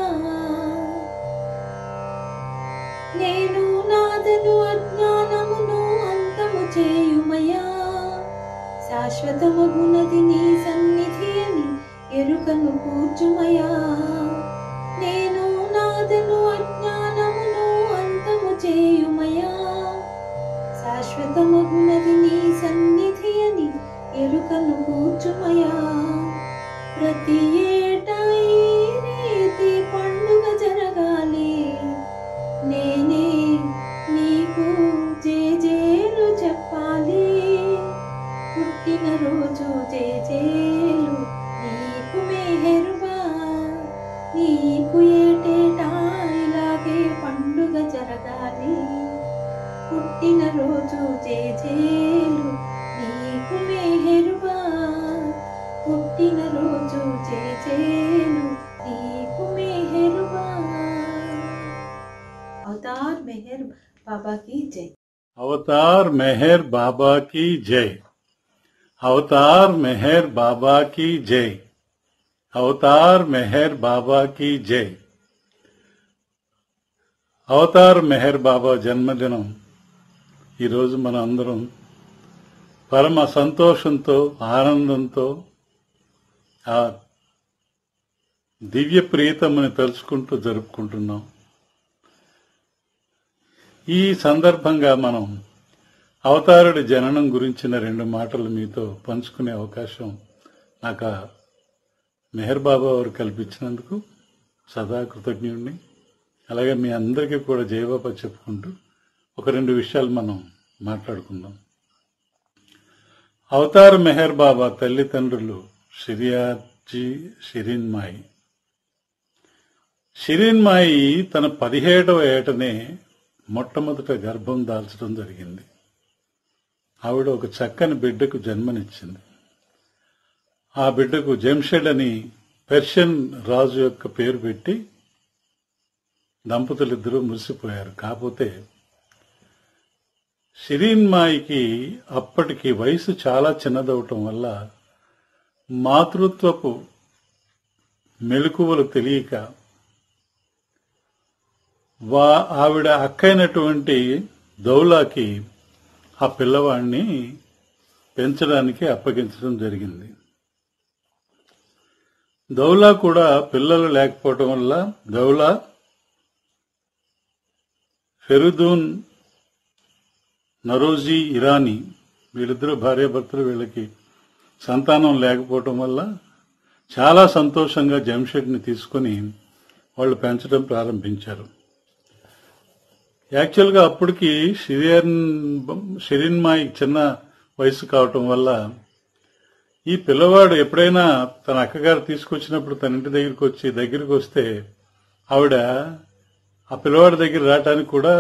నేను నాదను అజ్ఞానమును అంతము చేయుమయా శాశ్వతమగునది నీ సన్నిధి అని ఎరుకను కూర్చుమయా నేను నాదను అజ్ఞానమును అంతము చేయుమయా శాశ్వతమగునది నీ సన్నిధి అని ఎరుకను కూర్చుమయా ప్రతి ఏటా ఈ రీతి పండుగ జరగాలి నేనే నీకు జేజేలు చెప్పాలి పుట్టినరోజు జేజేలు నీకు మెహరుబా నీకు ఏటేటా ఇలాగే పండుగ జరగాలి పుట్టినరోజు జేజేలు నీకు మెహరుబా పుట్టినరోజు జేజేలు నీకు మెహరుబా అవతార్ మెహర్ బాబా की जय अवतार मेहर बाबा की जय अवतार मेहर बाबा की जय अवतार मेहर बाबा की जय అవతార్ మెహర్ బాబా జన్మదినం ఈరోజు మన అందరం పరమ సంతోషంతో ఆనందంతో ఆ దివ్య ప్రియతమని తలుచుకుంటూ జరుపుకుంటున్నాం ఈ సందర్భంగా మనం అవతారుడి జననం గురించిన రెండు మాటలు మీతో పంచుకునే అవకాశం నాకు ఆ మెహర్ బాబా వారు కల్పించినందుకు సదా కృతజ్ఞుడిని అలాగే మీ అందరికీ కూడా జయబాబా చెప్పుకుంటూ ఒక రెండు విషయాలు మనం మాట్లాడుకుందాం అవతార్ మెహర్ బాబా తల్లిదండ్రులు షిరియాజీ షిరిన్మాయి షిరిన్మాయి తన పదిహేడవ ఏటనే మొట్టమొదట గర్భం దాల్చడం జరిగింది ఆవిడ ఒక చక్కని బిడ్డకు జన్మనిచ్చింది ఆ బిడ్డకు జంషెడ్ అని పెర్షియన్ రాజు యొక్క పేరు పెట్టి దంపతులిద్దరూ మురిసిపోయారు కాకపోతే షిరీన్మాయికి అప్పటికి వయసు చాలా చిన్నదవటం వల్ల మాతృత్వపు మెలకువలు తెలియక వా ఆవిడ అక్కైనటువంటి దౌలాకి ఆ పిల్లవాడిని పెంచడానికి అప్పగించడం జరిగింది దౌలా కూడా పిల్లలు లేకపోవటం వల్ల దౌలా ఫెరుదూన్ నరోజీ ఇరానీ వీళ్ళిద్దరూ భార్యాభర్తలు వీళ్ళకి సంతానం లేకపోవటం వల్ల చాలా సంతోషంగా జంషెడ్ని తీసుకొని వాళ్ళు పెంచడం ప్రారంభించారు యాక్చువల్గా అప్పటికి షిరియన్ షిరిన్మాయి చిన్న వయసు కావటం వల్ల ఈ పిల్లవాడు ఎప్పుడైనా తన అక్కగారు తీసుకొచ్చినప్పుడు తన ఇంటి దగ్గరికి వచ్చి దగ్గరికి వస్తే ఆవిడ ఆ పిల్లవాడి దగ్గర రావటానికి కూడా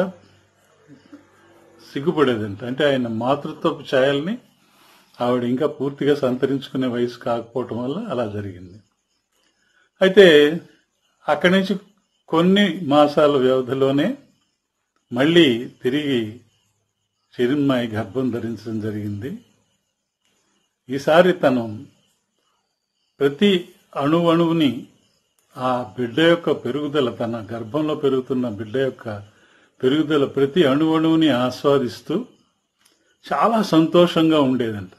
సిగ్గుపడేదంట అంటే ఆయన మాతృత్వపు ఛాయల్ని ఆవిడ ఇంకా పూర్తిగా సంతరించుకునే వయసు కాకపోవటం వల్ల అలా జరిగింది అయితే అక్కడి నుంచి కొన్ని మాసాల వ్యవధిలోనే మళ్ళీ తిరిగి చిరున్మాయి గర్భం ధరించడం జరిగింది ఈసారి తను ప్రతి అణువణువుని ఆ బిడ్డ యొక్క పెరుగుదల తన గర్భంలో పెరుగుతున్న బిడ్డ యొక్క పెరుగుదల ప్రతి అణువణువుని ఆస్వాదిస్తూ చాలా సంతోషంగా ఉండేదంట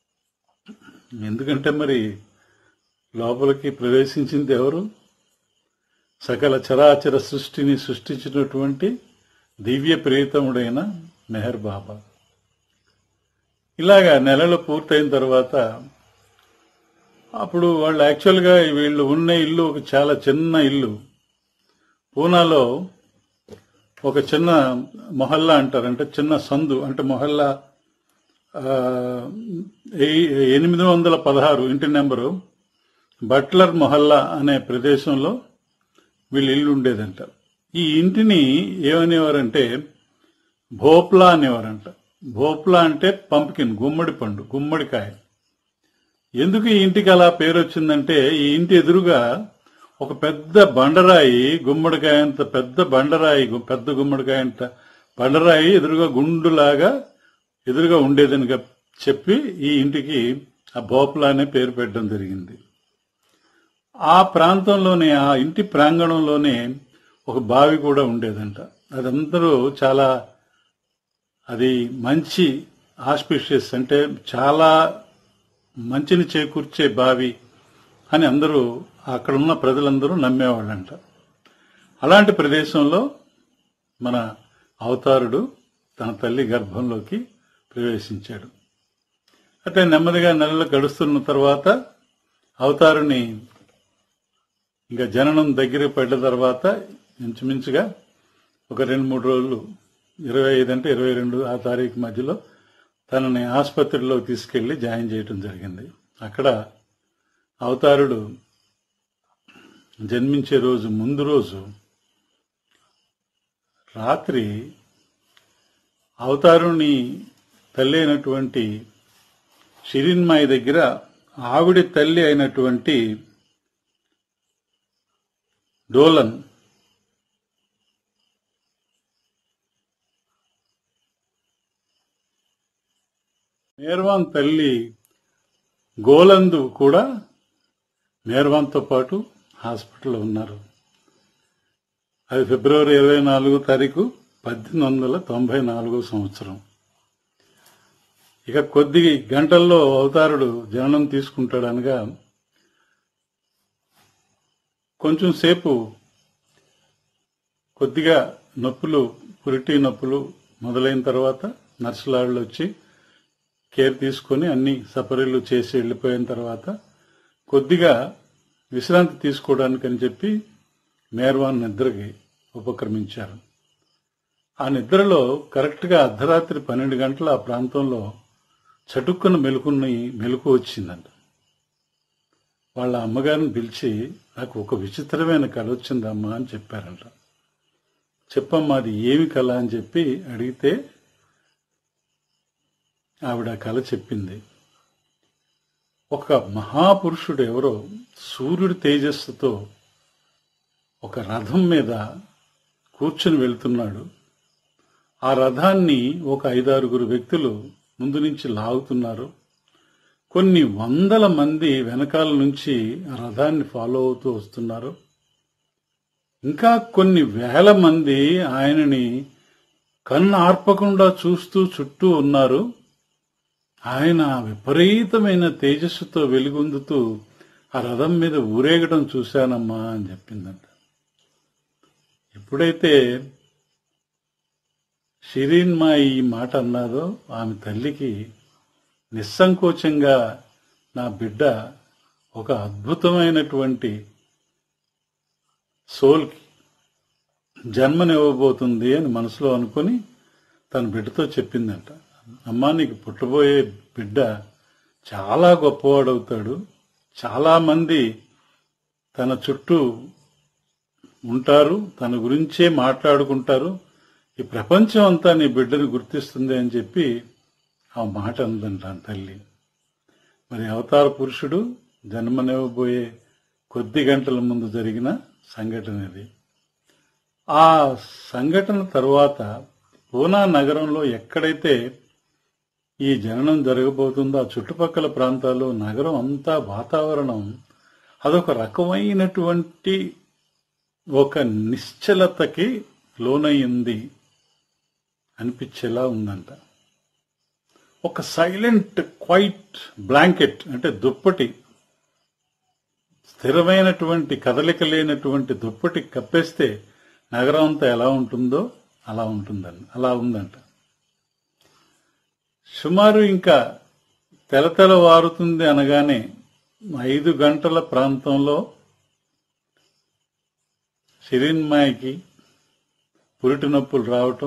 ఎందుకంటే మరి లోపలికి ప్రవేశించింది ఎవరు సకల చరాచర సృష్టిని సృష్టించినటువంటి దివ్య ప్రియతముడైన మెహర్ బాబా ఇలాగా నెలలు పూర్తయిన తర్వాత అప్పుడు వాళ్ళు యాక్చువల్గా వీళ్ళు ఉన్న ఇల్లు ఒక చాలా చిన్న ఇల్లు పూనాలో ఒక చిన్న మొహల్లా అంటారు అంటే చిన్న సందు అంటే మొహల్లా ఆ, ఎయి- ఎనిమిది వందల పదహారు ఇంటి నెంబరు బట్లర్ మొహల్లా అనే ప్రదేశంలో వీళ్ళ ఇల్లు ఉండేదంట ఈ ఇంటిని ఏమనేవారంటే భోప్లా అనేవారంట భోప్లా అంటే పంపికిన్ గుమ్మడి పండు గుమ్మడికాయ ఎందుకు ఈ ఇంటికి అలా పేరు వచ్చిందంటే ఈ ఇంటి ఎదురుగా ఒక పెద్ద బండరాయి గుమ్మడికాయ అంత పెద్ద బండరాయి గు- పెద్ద గుమ్మడికాయ అంత బండరాయి ఎదురుగా గుండులాగా ఎదురుగా ఉండేదని గప్- చెప్పి ఈ ఇంటికి ఆ భోప్లా అనే పేరు పెట్టడం జరిగింది ఆ ప్రాంతంలోనే ఆ ఇంటి ప్రాంగణంలోనే ఒక బావి కూడా ఉండేదంట అదందరూ చాలా అది మంచి ఆస్పిషియస్ అంటే చాలా మంచిని చేకూర్చే బావి అని అందరూ అక్కడ ఉన్న ప్రజలందరూ నమ్మేవాళ్ళంట అలాంటి ప్రదేశంలో మన అవతారుడు తన తల్లి గర్భంలోకి ప్రవేశించాడు అయితే నెమ్మదిగా నెలలు గడుస్తున్న తర్వాత అవతారుని ఇంకా జననం దగ్గర పడ్డ తర్వాత ఇంచుమించుగా ఒక రెండు మూడు రోజులు ఇరవై ఐదు అంటే ఇరవై రెండు ఆ తారీఖు మధ్యలో తనని ఆసుపత్రిలో తీసుకెళ్లి జాయిన్ చేయటం జరిగింది అక్కడ అవతారుడు జన్మించే రోజు ముందు రోజు రాత్రి అవతారుని తల్లి అయినటువంటి షిరిన్మాయి దగ్గర ఆవిడ తల్లి అయినటువంటి డోలన్ మేర్వాన్ తల్లి గోలందు కూడా మేర్వాన్తో పాటు హాస్పిటల్లో ఉన్నారు అది ఫిబ్రవరి ఇరవై నాలుగో తారీఖు పద్దెనిమిది వందల తొంభై నాలుగో సంవత్సరం ఇక కొద్ది గంటల్లో అవతారుడు జననం తీసుకుంటాడు అనగా కొంచెం సేపు కొద్దిగా నొప్పులు పురిటి నొప్పులు మొదలైన తర్వాత నర్సులాళ్ళు వచ్చి కేర్ తీసుకొని అన్ని సపరీలు చేసి వెళ్ళిపోయిన తర్వాత కొద్దిగా విశ్రాంతి తీసుకోవడానికి అని చెప్పి మేర్వాన్ నిద్రకి ఉపక్రమించారు ఆ నిద్రలో కరెక్ట్గా అర్ధరాత్రి పన్నెండు గంటల ఆ ప్రాంతంలో చటుక్కున మెలుకుని మెలకు వచ్చిందంట వాళ్ళ అమ్మగారిని పిలిచి నాకు ఒక విచిత్రమైన కళ వచ్చిందమ్మా అని చెప్పారంట చెప్పమ్మా అది ఏమి కళ అని చెప్పి అడిగితే ఆవిడ ఆ కళ చెప్పింది ఒక మహాపురుషుడు ఎవరో సూర్యుడి తేజస్సుతో ఒక రథం మీద కూర్చుని వెళ్తున్నాడు ఆ రథాన్ని ఒక ఐదారుగురు వ్యక్తులు ముందు నుంచి లాగుతున్నారు కొన్ని వందల మంది వెనకాల నుంచి ఆ రథాన్ని ఫాలో అవుతూ వస్తున్నారు ఇంకా కొన్ని వేల మంది ఆయనని కన్ను ఆర్పకుండా చూస్తూ చుట్టూ ఉన్నారు ఆయన విపరీతమైన తేజస్సుతో వెలుగొందుతూ ఆ రథం మీద ఊరేగడం చూశానమ్మా అని చెప్పిందంట ఎప్పుడైతే షిరీన్ మా ఈ మాట అన్నారో ఆమె తల్లికి నిస్సంకోచంగా నా బిడ్డ ఒక అద్భుతమైనటువంటి సోల్కి జన్మనివ్వబోతుంది అని మనసులో అనుకుని తన బిడ్డతో చెప్పిందంట అమ్మా నీకు పుట్టబోయే బిడ్డ చాలా గొప్పవాడవుతాడు చాలా మంది తన చుట్టూ ఉంటారు తన గురించే మాట్లాడుకుంటారు ఈ ప్రపంచం అంతా నీ బిడ్డని గుర్తిస్తుంది అని చెప్పి ఆ మాట అందంట ఆ తల్లి మరి అవతార పురుషుడు జన్మనివ్వబోయే కొద్ది గంటల ముందు జరిగిన సంఘటన ఇది ఆ సంఘటన తరువాత పూనా నగరంలో ఎక్కడైతే ఈ జననం జరగబోతుందో ఆ చుట్టుపక్కల ప్రాంతాల్లో నగరం అంతా వాతావరణం అదొక రకమైనటువంటి ఒక నిశ్చలతకి లోనయ్యింది అనిపించేలా ఉందంట ఒక సైలెంట్ క్వైట్ బ్లాంకెట్ అంటే దుప్పటి స్థిరమైనటువంటి కదలిక లేనటువంటి దుప్పటి కప్పేస్తే నగరం అంతా ఎలా ఉంటుందో అలా ఉంటుందండి అలా ఉందంట సుమారు ఇంకా తెలతెల వారుతుంది అనగానే ఐదు గంటల ప్రాంతంలో శరీన్మాయికి పురిటి నొప్పులు రావటం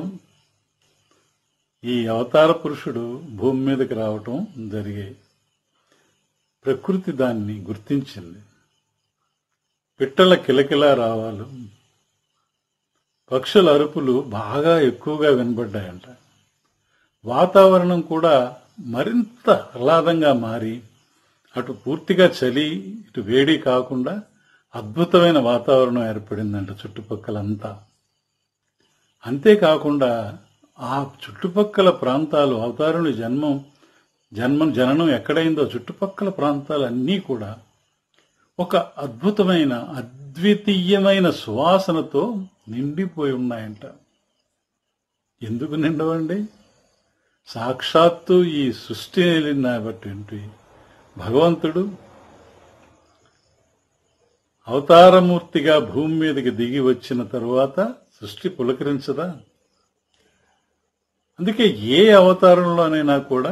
ఈ అవతార పురుషుడు భూమి మీదకి రావటం జరిగాయి ప్రకృతి దాన్ని గుర్తించింది పిట్టల కిలకిల రావాలు పక్షుల అరుపులు బాగా ఎక్కువగా వినబడ్డాయంట వాతావరణం కూడా మరింత ఆహ్లాదంగా మారి అటు పూర్తిగా చలి ఇటు వేడి కాకుండా అద్భుతమైన వాతావరణం ఏర్పడిందంట చుట్టుపక్కలంతా అంతేకాకుండా ఆ చుట్టుపక్కల ప్రాంతాలు అవతారుని జన్మం జన్మం జననం ఎక్కడైందో చుట్టుపక్కల ప్రాంతాలన్నీ కూడా ఒక అద్భుతమైన అద్వితీయమైన సువాసనతో నిండిపోయి ఉన్నాయంట ఎందుకు నిండవండి సాక్షాత్తు ఈ సృష్టి బట్టి భగవంతుడు అవతారమూర్తిగా భూమి మీదకి దిగి వచ్చిన తరువాత సృష్టి పులకరించదా అందుకే ఏ అవతారంలోనైనా కూడా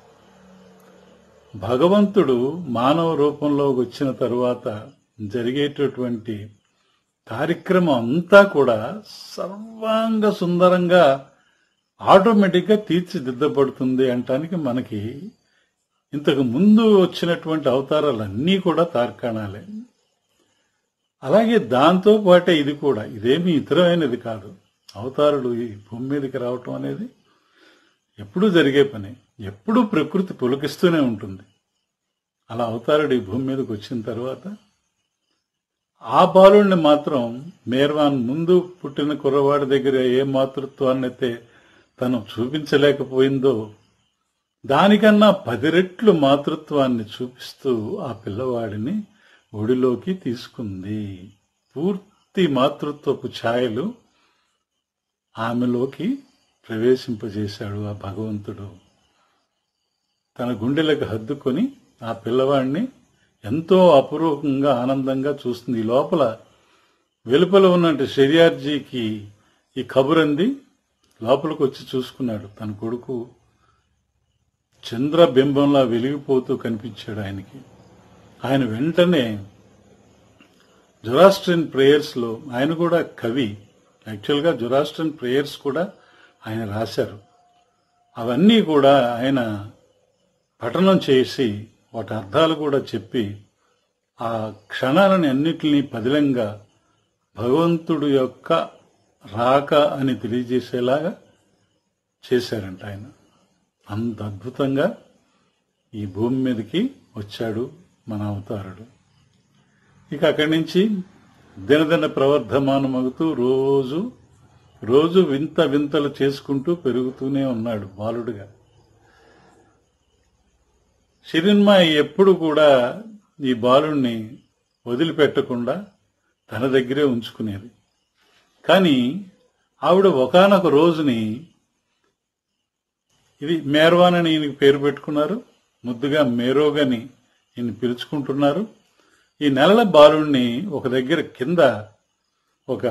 భగవంతుడు మానవ రూపంలోకి వచ్చిన తరువాత జరిగేటటువంటి కార్యక్రమం అంతా కూడా సర్వాంగ సుందరంగా ఆటోమేటిక్గా తీర్చిదిద్దబడుతుంది అంటానికి మనకి ఇంతకు ముందు వచ్చినటువంటి అవతారాలన్నీ కూడా తార్కాణాలే అలాగే దాంతో పాటే ఇది కూడా ఇదేమీ ఇతరమైనది కాదు అవతారుడు ఈ భూమి మీదకి రావటం అనేది ఎప్పుడూ జరిగే పని ఎప్పుడూ ప్రకృతి పులకిస్తూనే ఉంటుంది అలా అవతారుడు ఈ భూమి మీదకి వచ్చిన తర్వాత ఆ బాలుడిని మాత్రం మేర్వాన్ ముందు పుట్టిన కుర్రవాడి దగ్గర ఏ మాతృత్వాన్ని అయితే తను చూపించలేకపోయిందో దానికన్నా పది రెట్లు మాతృత్వాన్ని చూపిస్తూ ఆ పిల్లవాడిని ఒడిలోకి తీసుకుంది పూర్తి మాతృత్వపు ఛాయలు ఆమెలోకి ప్రవేశింపజేశాడు ఆ భగవంతుడు తన గుండెలకు హద్దుకొని ఆ పిల్లవాడిని ఎంతో అపురూపంగా ఆనందంగా చూస్తుంది ఈ లోపల వెలుపల ఉన్నట్టు షెరియార్జీకి ఈ కబురంది లోపలికి వచ్చి చూసుకున్నాడు తన కొడుకు చంద్రబింబంలా వెలిగిపోతూ కనిపించాడు ఆయనకి ఆయన వెంటనే జొరాస్ట్రియన్ ప్రేయర్స్ లో ఆయన కూడా కవి యాక్చువల్గా జొరాస్ట్రియన్ ప్రేయర్స్ కూడా ఆయన రాశారు అవన్నీ కూడా ఆయన పఠనం చేసి వాటి అర్థాలు కూడా చెప్పి ఆ క్షణాలని అన్నిటినీ పదిలంగా భగవంతుడు యొక్క రాక అని తెలియజేసేలాగా చేశారంట ఆయన అంత అద్భుతంగా ఈ భూమి మీదకి వచ్చాడు మన అవతారుడు ఇక అక్కడి నుంచి దినదిన ప్రవర్ధమానమవుతూ రోజు రోజు వింత వింతలు చేసుకుంటూ పెరుగుతూనే ఉన్నాడు బాలుడుగా శిరిన్మాయి ఎప్పుడు కూడా ఈ బాలుణ్ణి వదిలిపెట్టకుండా తన దగ్గరే ఉంచుకునేది కానీ ఆవిడ ఒకనొక రోజుని ఇది మేర్వాన్ అని ఈయనకి పేరు పెట్టుకున్నారు ముద్దుగా మేరోగని ఈయన పిలుచుకుంటున్నారు ఈ నెలల బాలుణ్ణి ఒక దగ్గర కింద ఒక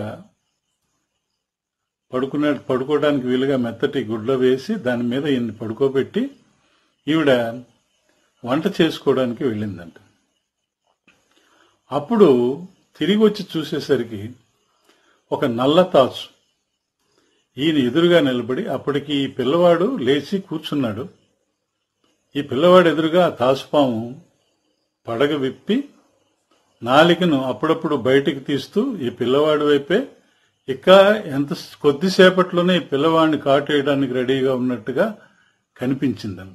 పడుకునే పడుకోవడానికి వీలుగా మెత్తటి గుడ్లో వేసి దాని మీద ఈయన్ని పడుకోబెట్టి ఈవిడ వంట చేసుకోవడానికి వెళ్ళిందంట అప్పుడు తిరిగి వచ్చి చూసేసరికి ఒక నల్ల తాచు ఈయన ఎదురుగా నిలబడి అప్పటికి ఈ పిల్లవాడు లేచి కూర్చున్నాడు ఈ పిల్లవాడు ఎదురుగా ఆ తాసుపాము పడగ విప్పి నాలికను అప్పుడప్పుడు బయటికి తీస్తూ ఈ పిల్లవాడి వైపే ఇక ఎంత కొద్దిసేపట్లోనే ఈ పిల్లవాడిని కాటేయడానికి రెడీగా ఉన్నట్టుగా కనిపించిందంట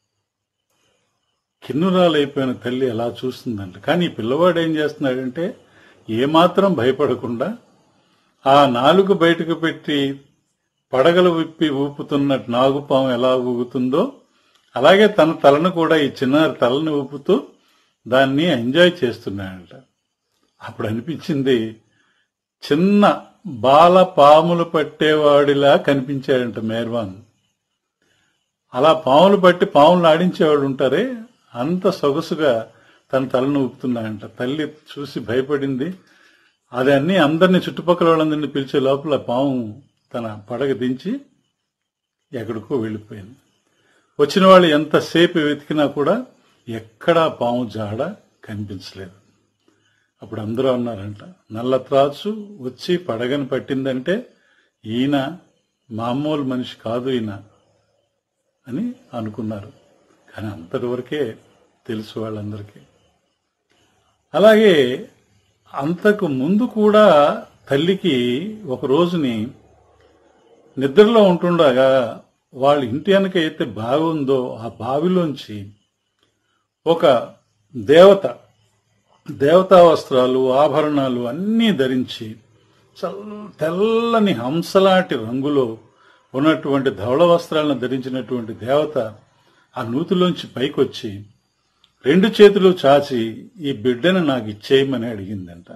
కిన్నురాలైపోయిన తల్లి ఎలా చూస్తుందంట కానీ ఈ పిల్లవాడు ఏం చేస్తున్నాడంటే ఏమాత్రం భయపడకుండా ఆ నాలుగు బయటకు పెట్టి పడగలు విప్పి ఊపుతున్న నాగుపాము ఎలా ఊగుతుందో అలాగే తన తలను కూడా ఈ చిన్నారి తలని ఊపుతూ దాన్ని ఎంజాయ్ చేస్తున్నాడంట అప్పుడు అనిపించింది చిన్న బాల పాములు పట్టేవాడిలా కనిపించాడంట మేర్వాన్ అలా పాములు పట్టి పాములు ఆడించేవాడు ఉంటారే అంత సొగసుగా తన తలను ఊపుతున్నాడంట తల్లి చూసి భయపడింది అది అన్ని అందరినీ చుట్టుపక్కల వాళ్ళందరినీ పిలిచే లోపల పాము తన పడగ దించి ఎక్కడికో వెళ్ళిపోయింది వచ్చిన వాళ్ళు ఎంతసేపు వెతికినా కూడా ఎక్కడా పాము జాడ కనిపించలేదు అప్పుడు అందరూ అన్నారంట నల్ల త్రాసు వచ్చి పడగని పట్టిందంటే ఈయన మామూలు మనిషి కాదు ఈయన అని అనుకున్నారు కానీ అంతటి వరకే తెలుసు వాళ్ళందరికీ అలాగే అంతకు ముందు కూడా తల్లికి ఒక రోజుని నిద్రలో ఉంటుండగా వాళ్ళ ఇంటి వెనక అయితే బావి ఉందో ఆ బావిలోంచి ఒక దేవత దేవతా వస్త్రాలు ఆభరణాలు అన్నీ ధరించి చల్ల తెల్లని హంసలాంటి రంగులో ఉన్నటువంటి ధవళ వస్త్రాలను ధరించినటువంటి దేవత ఆ నూతిలోంచి పైకొచ్చి రెండు చేతులు చాచి ఈ బిడ్డను నాకు ఇచ్చేయమని అడిగిందంట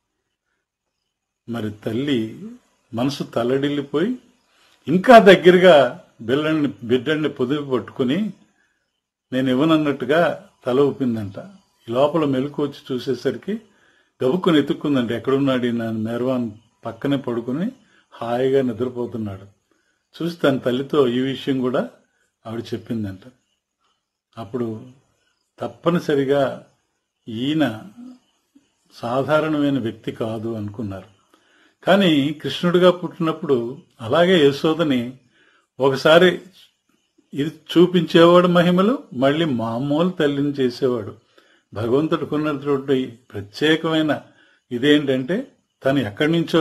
మరి తల్లి మనసు తల్లడిల్లిపోయి ఇంకా దగ్గరగా బిల్లని బిడ్డని పొదుపు పట్టుకుని నేను ఇవ్వనన్నట్టుగా తల ఊపిందంట ఈ లోపల మెలకు వచ్చి చూసేసరికి గబుక్కుని ఎత్తుక్కుందంట ఎక్కడున్నాడు ఈయన అని మెర్వాన్ పక్కనే పడుకుని హాయిగా నిద్రపోతున్నాడు చూసి తన తల్లితో ఈ విషయం కూడా ఆవిడ చెప్పిందంట అప్పుడు తప్పనిసరిగా ఈయన సాధారణమైన వ్యక్తి కాదు అనుకున్నారు కానీ కృష్ణుడిగా పుట్టినప్పుడు అలాగే యశోదని ఒకసారి ఇది చూపించేవాడు మహిమలు మళ్ళీ మామూలు తల్లిని చేసేవాడు భగవంతుడికి ఉన్నటువంటి ప్రత్యేకమైన ఇదేంటంటే తను ఎక్కడి నుంచో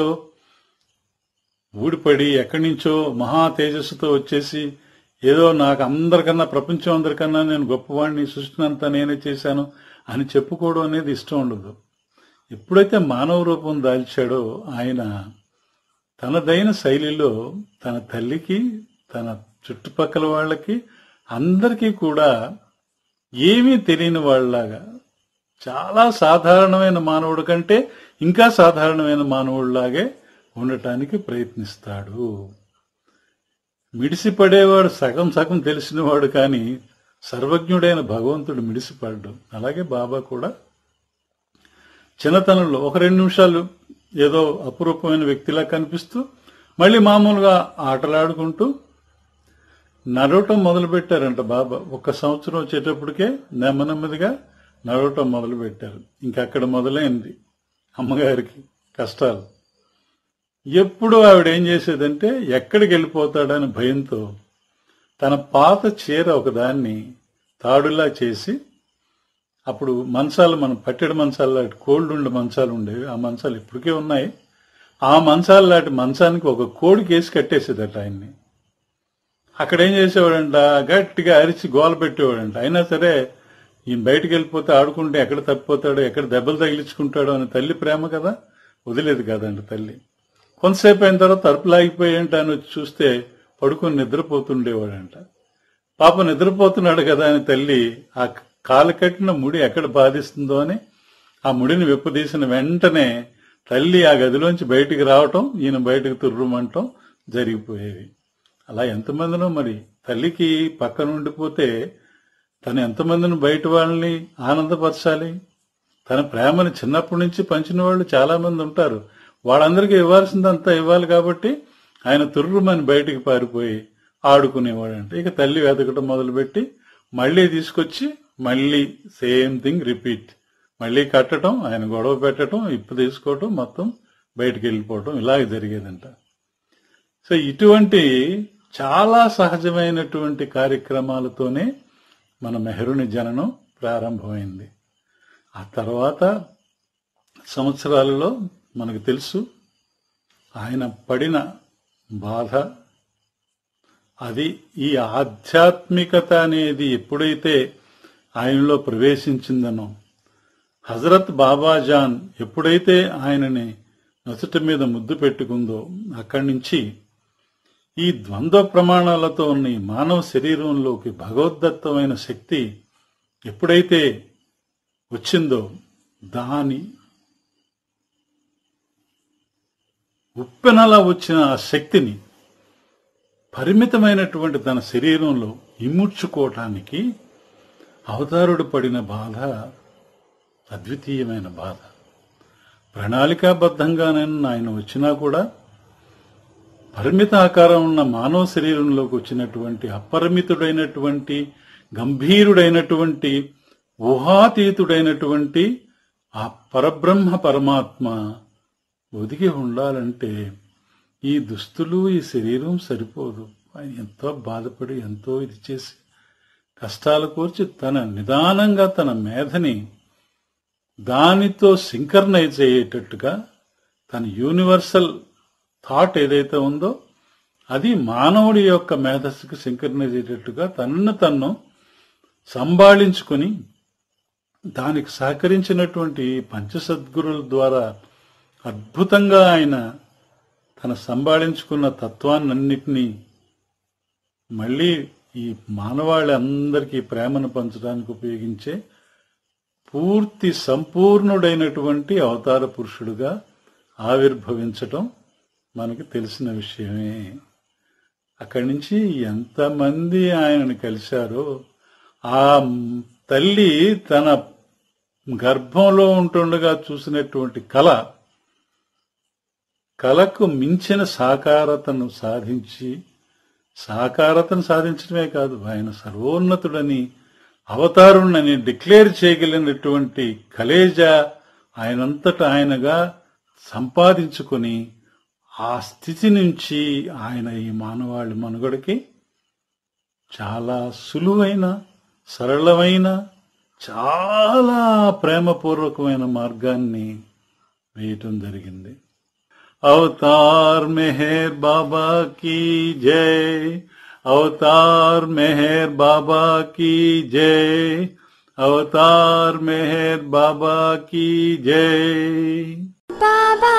ఊడిపడి ఎక్కడి నుంచో మహా తేజస్సుతో వచ్చేసి ఏదో నాకు అందరికన్నా ప్రపంచం అందరికన్నా నేను గొప్పవాడిని సృష్టినంతా నేనే చేశాను అని చెప్పుకోవడం అనేది ఇష్టం ఉండదు ఎప్పుడైతే మానవ రూపం దాల్చాడో ఆయన తనదైన శైలిలో తన తల్లికి తన చుట్టుపక్కల వాళ్ళకి అందరికీ కూడా ఏమీ తెలియని వాళ్ళలాగా చాలా సాధారణమైన మానవుడి కంటే ఇంకా సాధారణమైన మానవుడిలాగే ఉండటానికి ప్రయత్నిస్తాడు మిడిసిపడేవాడు సగం సగం తెలిసినవాడు కానీ సర్వజ్ఞుడైన భగవంతుడు మిడిసిపడ్డు అలాగే బాబా కూడా చిన్నతనంలో ఒక రెండు నిమిషాలు ఏదో అపురూపమైన వ్యక్తిలా కనిపిస్తూ మళ్ళీ మామూలుగా ఆటలాడుకుంటూ నడవటం మొదలు పెట్టారంట బాబా ఒక సంవత్సరం వచ్చేటప్పటికే నెమ్మ నెమ్మదిగా నడవటం మొదలు పెట్టారు ఇంకా అక్కడ మొదలైంది అమ్మగారికి కష్టాలు ఎప్పుడు ఆవిడ ఏం చేసేదంటే ఎక్కడికి వెళ్ళిపోతాడని భయంతో తన పాత చీర ఒకదాన్ని తాడులా చేసి అప్పుడు మంచాలు మనం పట్టెడు మంచాలు లాంటి కోల్డ్ ఉండే మంచాలు ఉండేవి ఆ మంచాలు ఇప్పటికే ఉన్నాయి ఆ మంచాలు లాంటి మంచానికి ఒక కోడి కేసి కట్టేసేదట ఆయన్ని అక్కడ ఏం చేసేవాడంట గట్టిగా అరిచి గోల పెట్టేవాడంట అయినా సరే ఈయన బయటికి వెళ్ళిపోతే ఆడుకుంటే ఎక్కడ తప్పిపోతాడో ఎక్కడ దెబ్బలు తగిలించుకుంటాడో అని తల్లి ప్రేమ కదా వదిలేదు కదంట తల్లి కొంతసేపు అయిన తర్వాత తలుపు లాగిపోయేంట అని వచ్చి చూస్తే పడుకొని నిద్రపోతుండేవాడంట పాప నిద్రపోతున్నాడు కదా అని తల్లి ఆ కాలు కట్టిన ముడి ఎక్కడ బాధిస్తుందో అని ఆ ముడిని విప్పదీసిన వెంటనే తల్లి ఆ గదిలోంచి బయటికి రావటం ఈయన బయటకు తుర్రుమంటం జరిగిపోయేవి అలా ఎంతమందినో మరి తల్లికి పక్కన ఉండిపోతే తను ఎంతమందిని బయట వాళ్ళని ఆనందపరచాలి తన ప్రేమని చిన్నప్పటి నుంచి పంచిన వాళ్ళు చాలా మంది ఉంటారు వాళ్ళందరికీ ఇవ్వాల్సిందంతా ఇవ్వాలి కాబట్టి ఆయన తుర్రుమని బయటికి పారిపోయి ఆడుకునేవాడంట ఇక తల్లి వెతకటం మొదలుపెట్టి మళ్ళీ తీసుకొచ్చి మళ్ళీ సేమ్ థింగ్ రిపీట్ మళ్ళీ కట్టడం ఆయన గొడవ పెట్టడం ఇప్పు తీసుకోవటం మొత్తం బయటికి వెళ్ళిపోవటం ఇలాగ జరిగేదంట సో ఇటువంటి చాలా సహజమైనటువంటి కార్యక్రమాలతోనే మన మెహరుని జననం ప్రారంభమైంది ఆ తర్వాత సంవత్సరాలలో మనకు తెలుసు ఆయన పడిన బాధ అది ఈ ఆధ్యాత్మికత అనేది ఎప్పుడైతే ఆయనలో ప్రవేశించిందనో హజరత్ బాబాజాన్ ఎప్పుడైతే ఆయనని నొసటి మీద ముద్దు పెట్టుకుందో అక్కడి నుంచి ఈ ద్వంద్వ ప్రమాణాలతో ఉన్న ఈ మానవ శరీరంలోకి భగవద్దత్తమైన శక్తి ఎప్పుడైతే వచ్చిందో దాని ఉప్పెనలా వచ్చిన ఆ శక్తిని పరిమితమైనటువంటి తన శరీరంలో ఇముడ్చుకోవటానికి అవతారుడు పడిన బాధ అద్వితీయమైన బాధ ప్రణాళికాబద్ధంగానైనా ఆయన వచ్చినా కూడా పరిమిత ఆకారం ఉన్న మానవ శరీరంలోకి వచ్చినటువంటి అపరిమితుడైనటువంటి గంభీరుడైనటువంటి ఊహాతీతుడైనటువంటి ఆ పరబ్రహ్మ పరమాత్మ ఒదిగి ఉండాలంటే ఈ దుస్తులు ఈ శరీరం సరిపోదు ఆయన ఎంతో బాధపడి ఎంతో ఇది చేసి కష్టాలు కూర్చి తన నిదానంగా తన మేధని దానితో సింకర్నైజ్ అయ్యేటట్టుగా తన యూనివర్సల్ థాట్ ఏదైతే ఉందో అది మానవుడి యొక్క మేధస్సుకి సింకర్నైజ్ అయ్యేటట్టుగా తనను తన్ను సంభాళించుకుని దానికి సహకరించినటువంటి పంచసద్గురుల ద్వారా అద్భుతంగా ఆయన తన సంభాళించుకున్న తత్వాన్నన్నిటినీ మళ్ళీ ఈ మానవాళి ప్రేమను పంచడానికి ఉపయోగించే పూర్తి సంపూర్ణుడైనటువంటి అవతార పురుషుడుగా ఆవిర్భవించటం మనకు తెలిసిన విషయమే అక్కడి నుంచి ఎంతమంది ఆయనను కలిశారో ఆ తల్లి తన గర్భంలో ఉంటుండగా చూసినటువంటి కళ కళకు మించిన సాకారతను సాధించి సాకారతను సాధించడమే కాదు ఆయన సర్వోన్నతుడని అవతారుణ్ణని డిక్లేర్ చేయగలిగినటువంటి కలేజా ఆయనంతట ఆయనగా సంపాదించుకొని ఆ స్థితి నుంచి ఆయన ఈ మానవాళి మనుగడకి చాలా సులువైన సరళమైన చాలా ప్రేమపూర్వకమైన మార్గాన్ని వేయటం జరిగింది అవతార్ మెహర్ బాబా కీ జై అవతార్ మెహర్ బాబా కీ జై అవతార్ మెహర్ బాబా కీ జై बाबा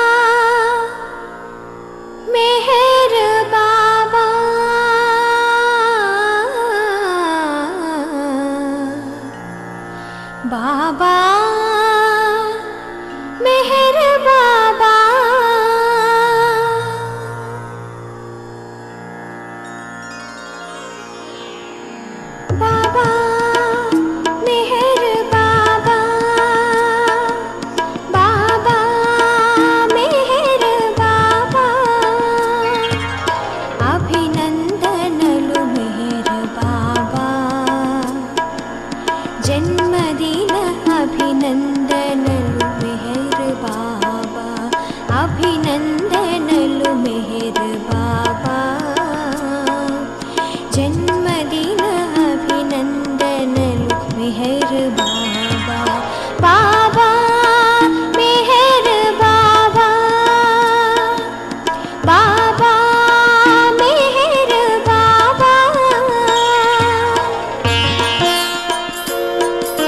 मेहर बाबा बाबा मेहर बाबा बाबा मेहर बाबा बाबा मेहर बाबा అభినందనలు మెహర్ బాబా జన్మదిన అభినందనలు మెహర్ బాబా అభినందనలు మెహర్ బాబా జన్మదిన అభినందనలు మెహర్ బాబా బాబా మెహర్ బాబా బాబా మెహర్ బాబా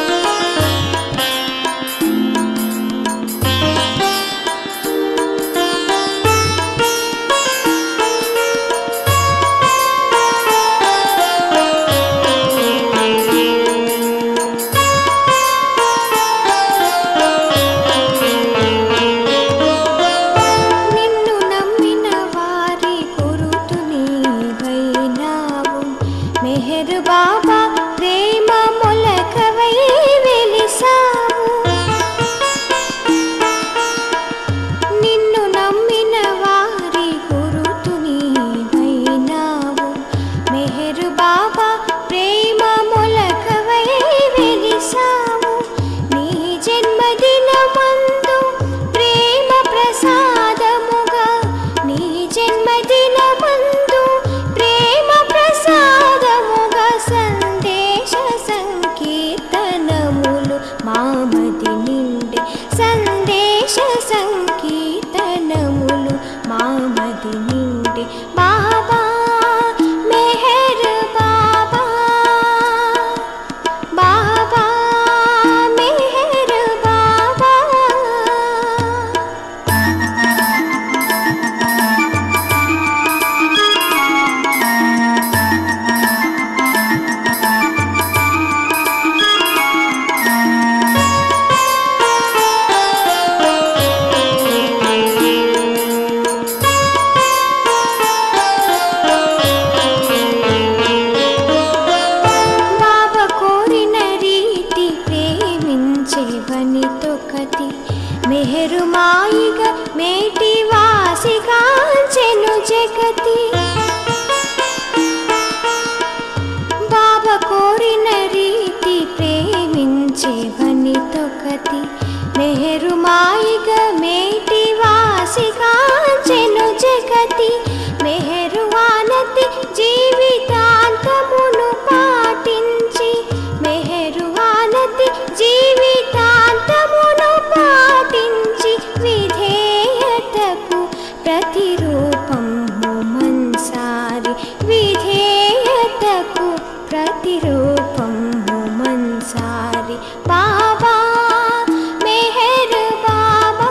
భక్తి మెహరుమాయిగ మేటి వాసికాంచెను జగతి మెహరువానతి జీవితాంతమును పాటించి మెహరువానతి జీవితాంతమును పాటించి విధేయతకు ప్రతిరూపము మన్సారి విధేయతకు ప్రతిరూపము మన్సారి బాబా మెహర్ బాబా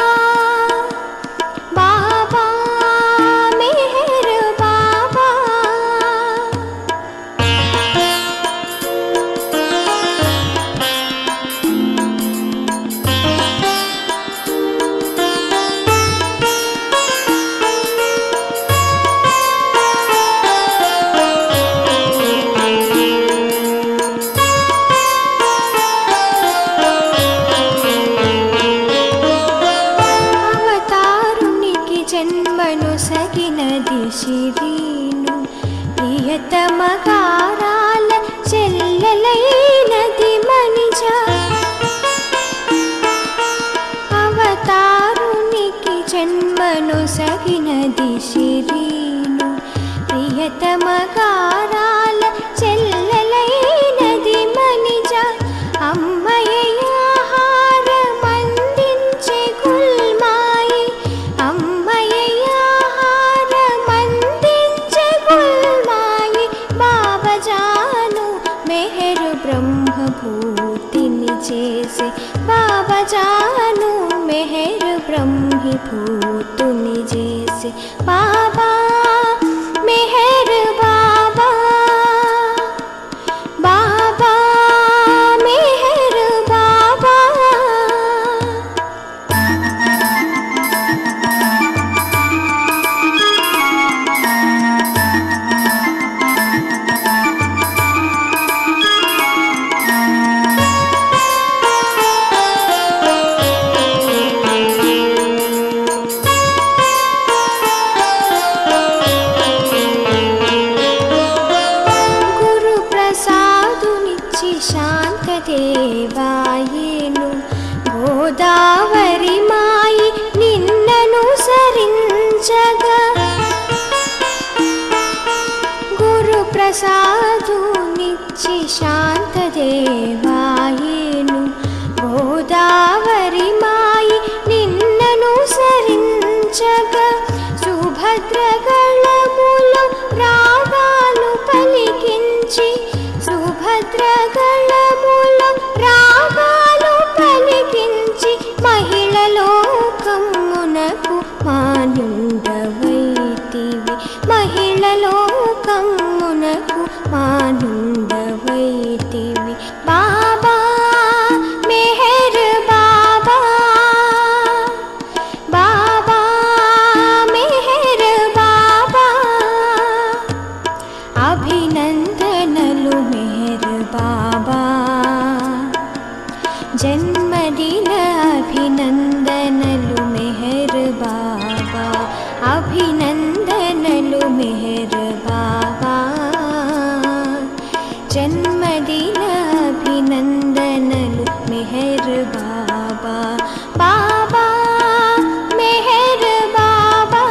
బాబా మెహర్ బాబా అవతారునికి జన్మను సగినది శిరీను ప్రియతమకారాల చెల్లెలైనది మనిజ అవతారునికి జన్మను సగినది శిరీను ప్రియతమకారాల చెల్లెలైనది మనిజ అమ్మయ్యాహారమందించే గుల్మాయి అమ్మయ్యాహారమందించే గుల్మాయి బాబజాను మెహరు బ్రహ్మభూతిని చేసే బాబజాను మెహరు బ్రహ్మిభూతుని చేసే బాబా మెహర్ బాబా బాబా మెహర్ బాబా గురు ప్రసాదునిచ్చి శాంతదేవాయేను గోదావరి మాయి నిన్నను సరించగా గురు ప్రసాదునిచ్చి శాంతదేవాయేను గోదావరి మాయి నిన్నను సరించగా సుభద్రగళములు రాగాలు పలికించి సుభద్రగళములు రాగాలు పలికించి మహిళ లోకమునకు మానుండవైతివి మహిళ లోకమునకు మానుండవైతివి బాబా మెహర్ బాబా బాబా మెహర్ బాబా అభినందనలు మెహర్ బాబా జన్మదిన అభినందనలు మెహర్ బాబా అభినందనలు మెహర్ బాబా జన్మదిన అభినందనలు మెహర్ బాబా బాబా మెహర్ బాబా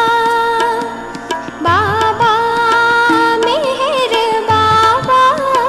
బాబా మెహర్ బాబా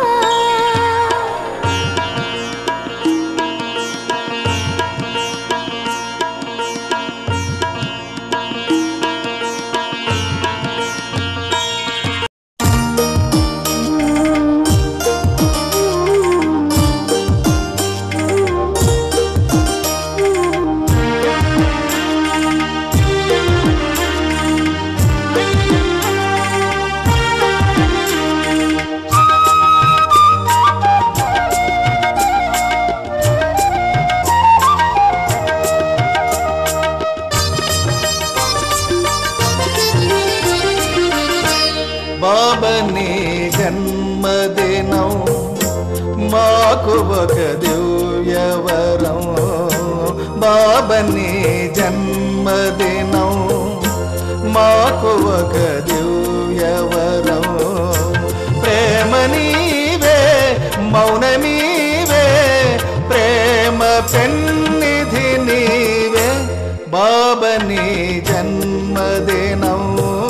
బాబని జన్మదినం మాకు ఒక దివ్యవరం బాబని జన్మదినం మాకు ఒక దివ్యవరం ప్రేమ నీవే మౌన నీవే ప్రేమ పెన్నిధి నీవే బాబని జన్మదినం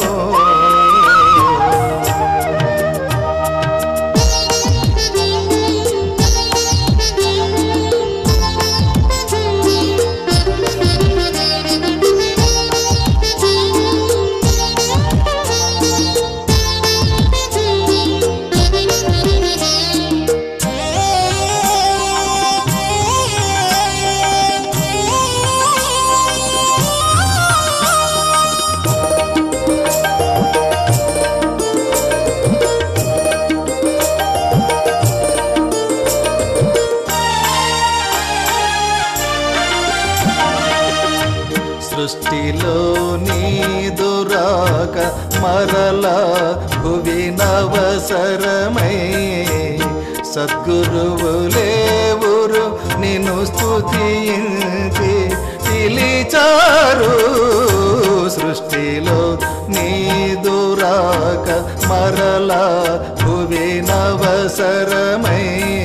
సృష్టిలో నీదురాక మరల భువి నవసరమై సద్గురువులేవురు నిన్ను స్తుతించి పిలిచారు సృష్టిలో నీదురాక మరల భువి నవసరమై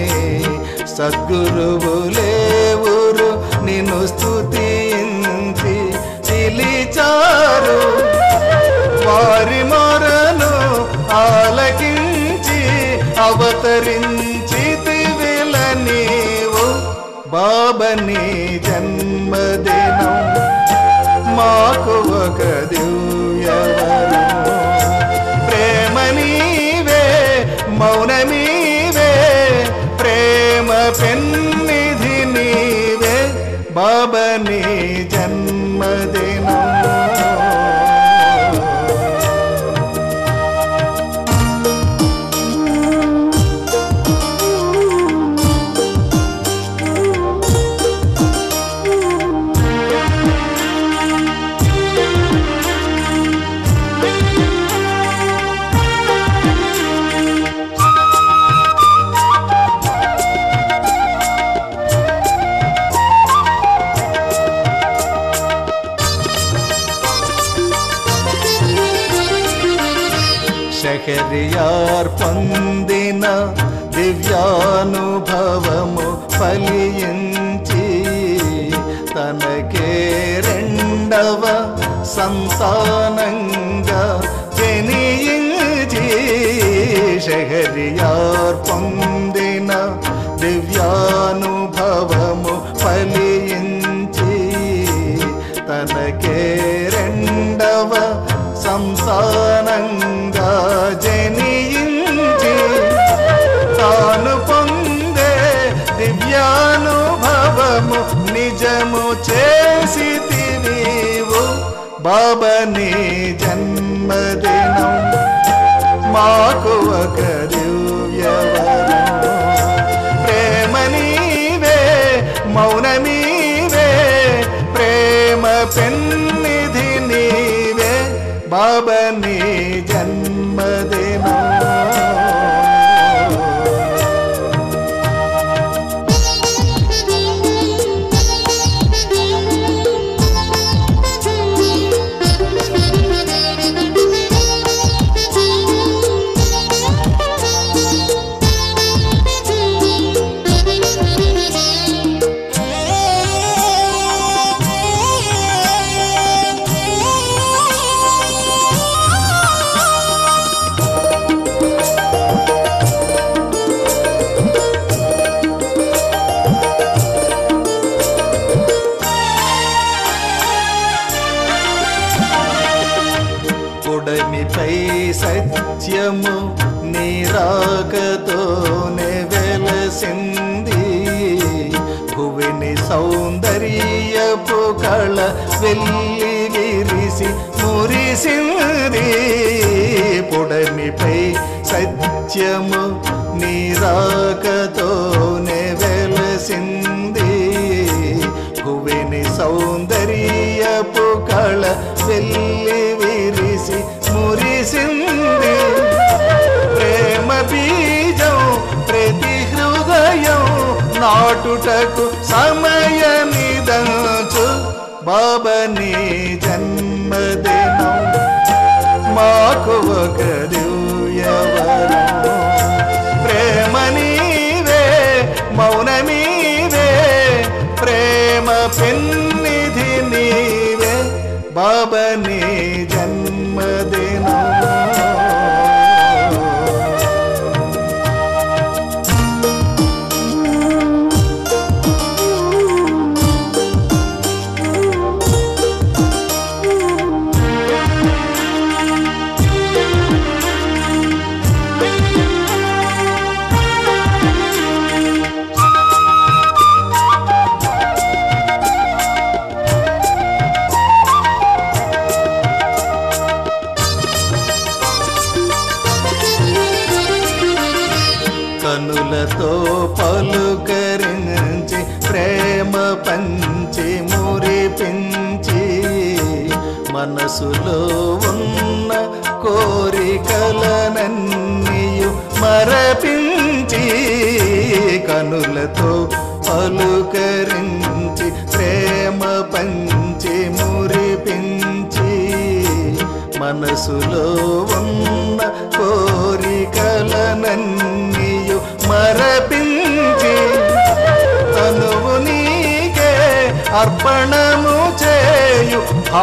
సద్గురువులేవురు నిన్ను స్తుతించి పిలిచారు వారి మొరను ఆలకించి అవతరించి విల నీవు బాబని జన్మదినం మాకు ఒక దివ్యవరం ప్రేమ నీవే మౌనమీవే ప్రేమ పెన్నిధి నీవే బాబని జన్మదినం శహరియార్ పొందిన దివ్యానుభవము ఫలించి తనకే రెండవ సంతానంగా జనియించి శహరియార్ పొందిన దివ్యానుభవము ఫలించి తనకే రెండవ సంతానంగా జనియించి తాను పొందే దివ్యానుభవము నిజము చేసి నీవు బాబని జన్మదినం మాకు ఒక దివ్యవరం ప్రేమ నీవే మౌనమీవే ప్రేమ పెన్నిధి నీవే బాబని జన్మదినం ఉడమిపై సత్యము నీరాకతోనే వెలసింది భువిని సౌందర్యపు కళ వెళ్ళి విరిసి మురిసింది పొడమిపై సత్యము నీరాకతోనే వెలసింది భువిని సౌందర్యపు కళ వెళ్ళి విరిసి మురిసింది ప్రేమ బీజం ప్రతి హృదయం నాటుటకు సమయమిదంచు బాబని జన్మదినం మాకు ఒక దివ్యవరం ప్రేమ నీవే మౌనమీవే పెన్నిధి నీవే బాబని జన్మదినం కనులతో పలుకరించి ప్రేమ పంచి మురిపించి మనసులో ఉన్న కోరికలనన్నీయు మరపించి కనులతో పలుకరించి ప్రేమ పంచి మురిపించి మనసులో ఉన్న కోరికలనన్నీయు మరపించి తనువు నీకే అర్పణము చేయు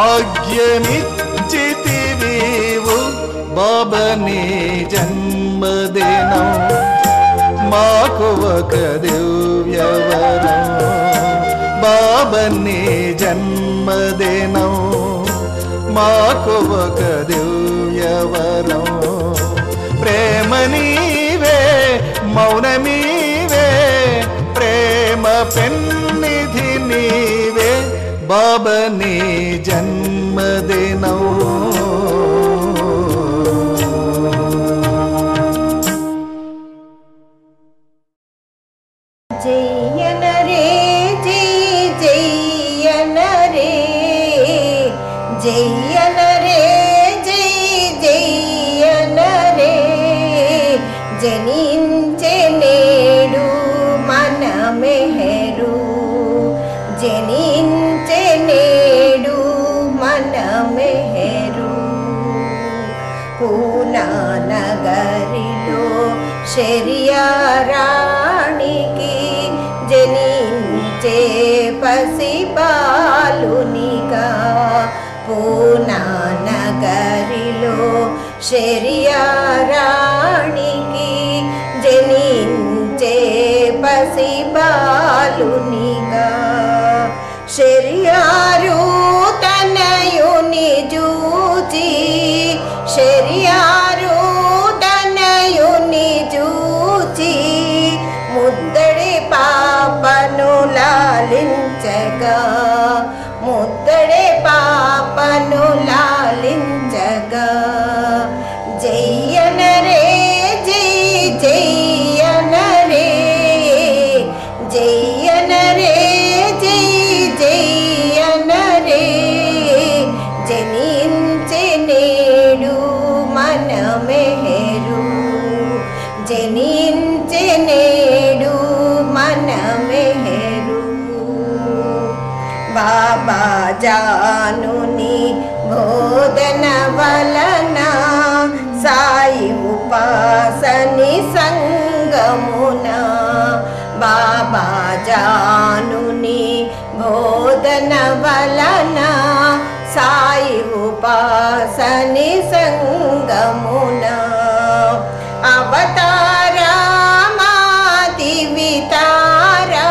భాగ్యమిచ్చితివీవు బాబని జన్మదినం మాకు ఒక దివ్యవరం బాబని జన్మదినం మాకు ఒక దివ్యవరం ప్రేమ నీవే మౌనమీవే ప్రేమ పెన్నిధి నీవే బాబని జన్మదినం జయన రే జయ జయన రే జయన రే జయ జయన రే జనించే నేడు మన మెహరు జనించే నేడు మన మెహరు పూనా నగరిలో శర్యారాణికి జనించే పసిబాలునిగా పూనా నగరిలో శర్యారాణికి జనించే పసిబాలునిగా శర్యారు తనయుని జూచి శర్యారు తనయుని జూచి ముద్దడి పాపను లాలించగా ముద్దడి పాపను లాలించగా జయ్యన రే జయ జయ్యన రే జయ్యన రే జయ జయ్యన రే జనించే నేడు మన మెహరు జనించే నేడు మన మెహరు బాబా జానుని బోధన వలన సాయి ఉపాసని సంగమున బాబా జానుని బోధన వలన సాయి ఉపాసని సంగమున అవతారామాది వితారా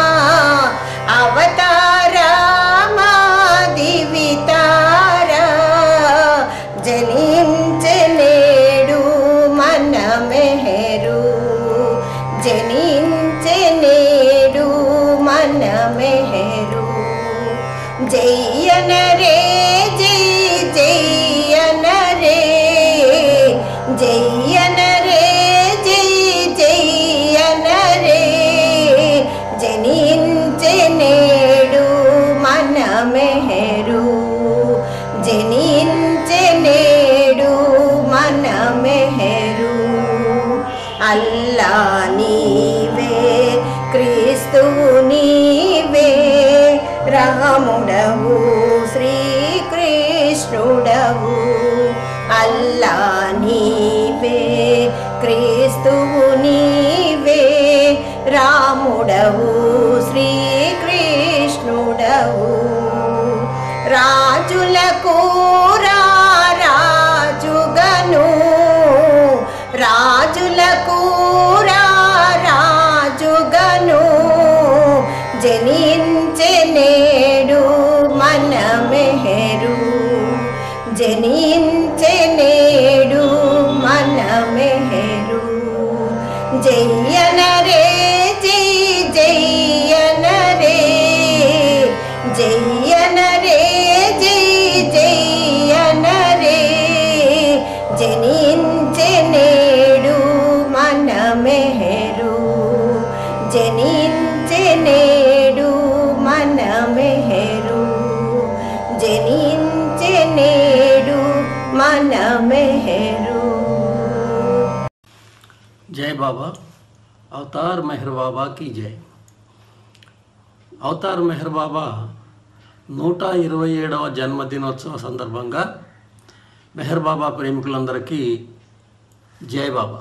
అవతారామాది వితారా జనించే నేడు మన మెహరు జనించే నేడు మన మెహరు జయ్యన రే జయ జయ్యన రే జయ్యన రే జయ జయ్యన రే జనించే నేడు మన మెహరు జనించే నేడు మన మెహరు అల్లా నీవే క్రీస్తువు నీవే రాముడవు శ్రీకృష్ణుడవు అల్లా నీవే క్రీస్తువు నీవే రాముడవు శ్రీకృష్ణుడవు జనించే నేడు మన మెహరు జనించే నేడు మన మెహరు జై బాబా అవతార్ మెహర్ బాబా की జై అవతార్ మెహర్ బాబా నూట ఇరవై ఏడవ జన్మదినోత్సవ సందర్భంగా మెహర్ బాబా ప్రేమికులందరికీ జై బాబా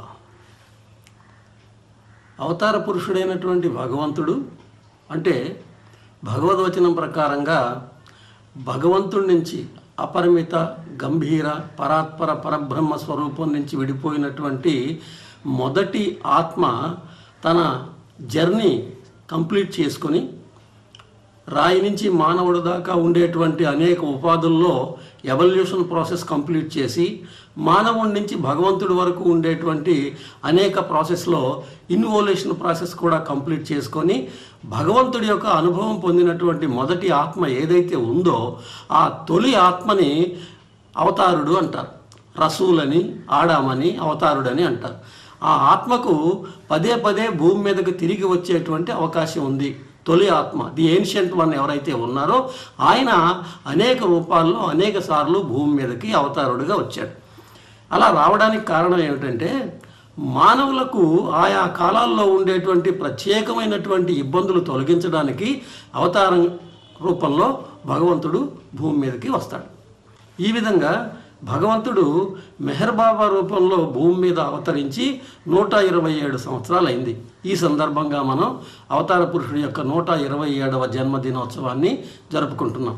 అవతార పురుషుడైనటువంటి భగవంతుడు అంటే భగవద్వచనం ప్రకారంగా భగవంతుడి నుంచి అపరిమిత గంభీర పరాత్పర పరబ్రహ్మ స్వరూపం నుంచి విడిపోయినటువంటి మొదటి ఆత్మ తన జర్నీ కంప్లీట్ చేసుకొని రాయి నుంచి మానవుడు దాకా ఉండేటువంటి అనేక ఉపాధుల్లో ఎవల్యూషన్ ప్రాసెస్ కంప్లీట్ చేసి మానవుడి నుంచి భగవంతుడి వరకు ఉండేటువంటి అనేక ప్రాసెస్లో ఇన్వోల్యూషన్ ప్రాసెస్ కూడా కంప్లీట్ చేసుకొని భగవంతుడి యొక్క అనుభవం పొందినటువంటి మొదటి ఆత్మ ఏదైతే ఉందో ఆ తొలి ఆత్మని అవతారుడు అంటారు రసూలని ఆడామని అవతారుడని అంటారు ఆ ఆత్మకు పదే పదే భూమి మీదకు తిరిగి వచ్చేటువంటి అవకాశం ఉంది తొలి ఆత్మ ది ఏన్షియంట్ వన్ ఎవరైతే ఉన్నారో ఆయన అనేక రూపాల్లో అనేక సార్లు భూమి మీదకి అవతారుడుగా వచ్చాడు అలా రావడానికి కారణం ఏమిటంటే మానవులకు ఆయా కాలాల్లో ఉండేటువంటి ప్రత్యేకమైనటువంటి ఇబ్బందులు తొలగించడానికి అవతారం రూపంలో భగవంతుడు భూమి మీదకి వస్తాడు ఈ విధంగా భగవంతుడు మెహర్ బాబా రూపంలో భూమి మీద అవతరించి నూట ఇరవై ఏడు సంవత్సరాలైంది ఈ సందర్భంగా మనం అవతార పురుషుడి యొక్క నూట ఇరవై ఏడవ జన్మదినోత్సవాన్ని జరుపుకుంటున్నాం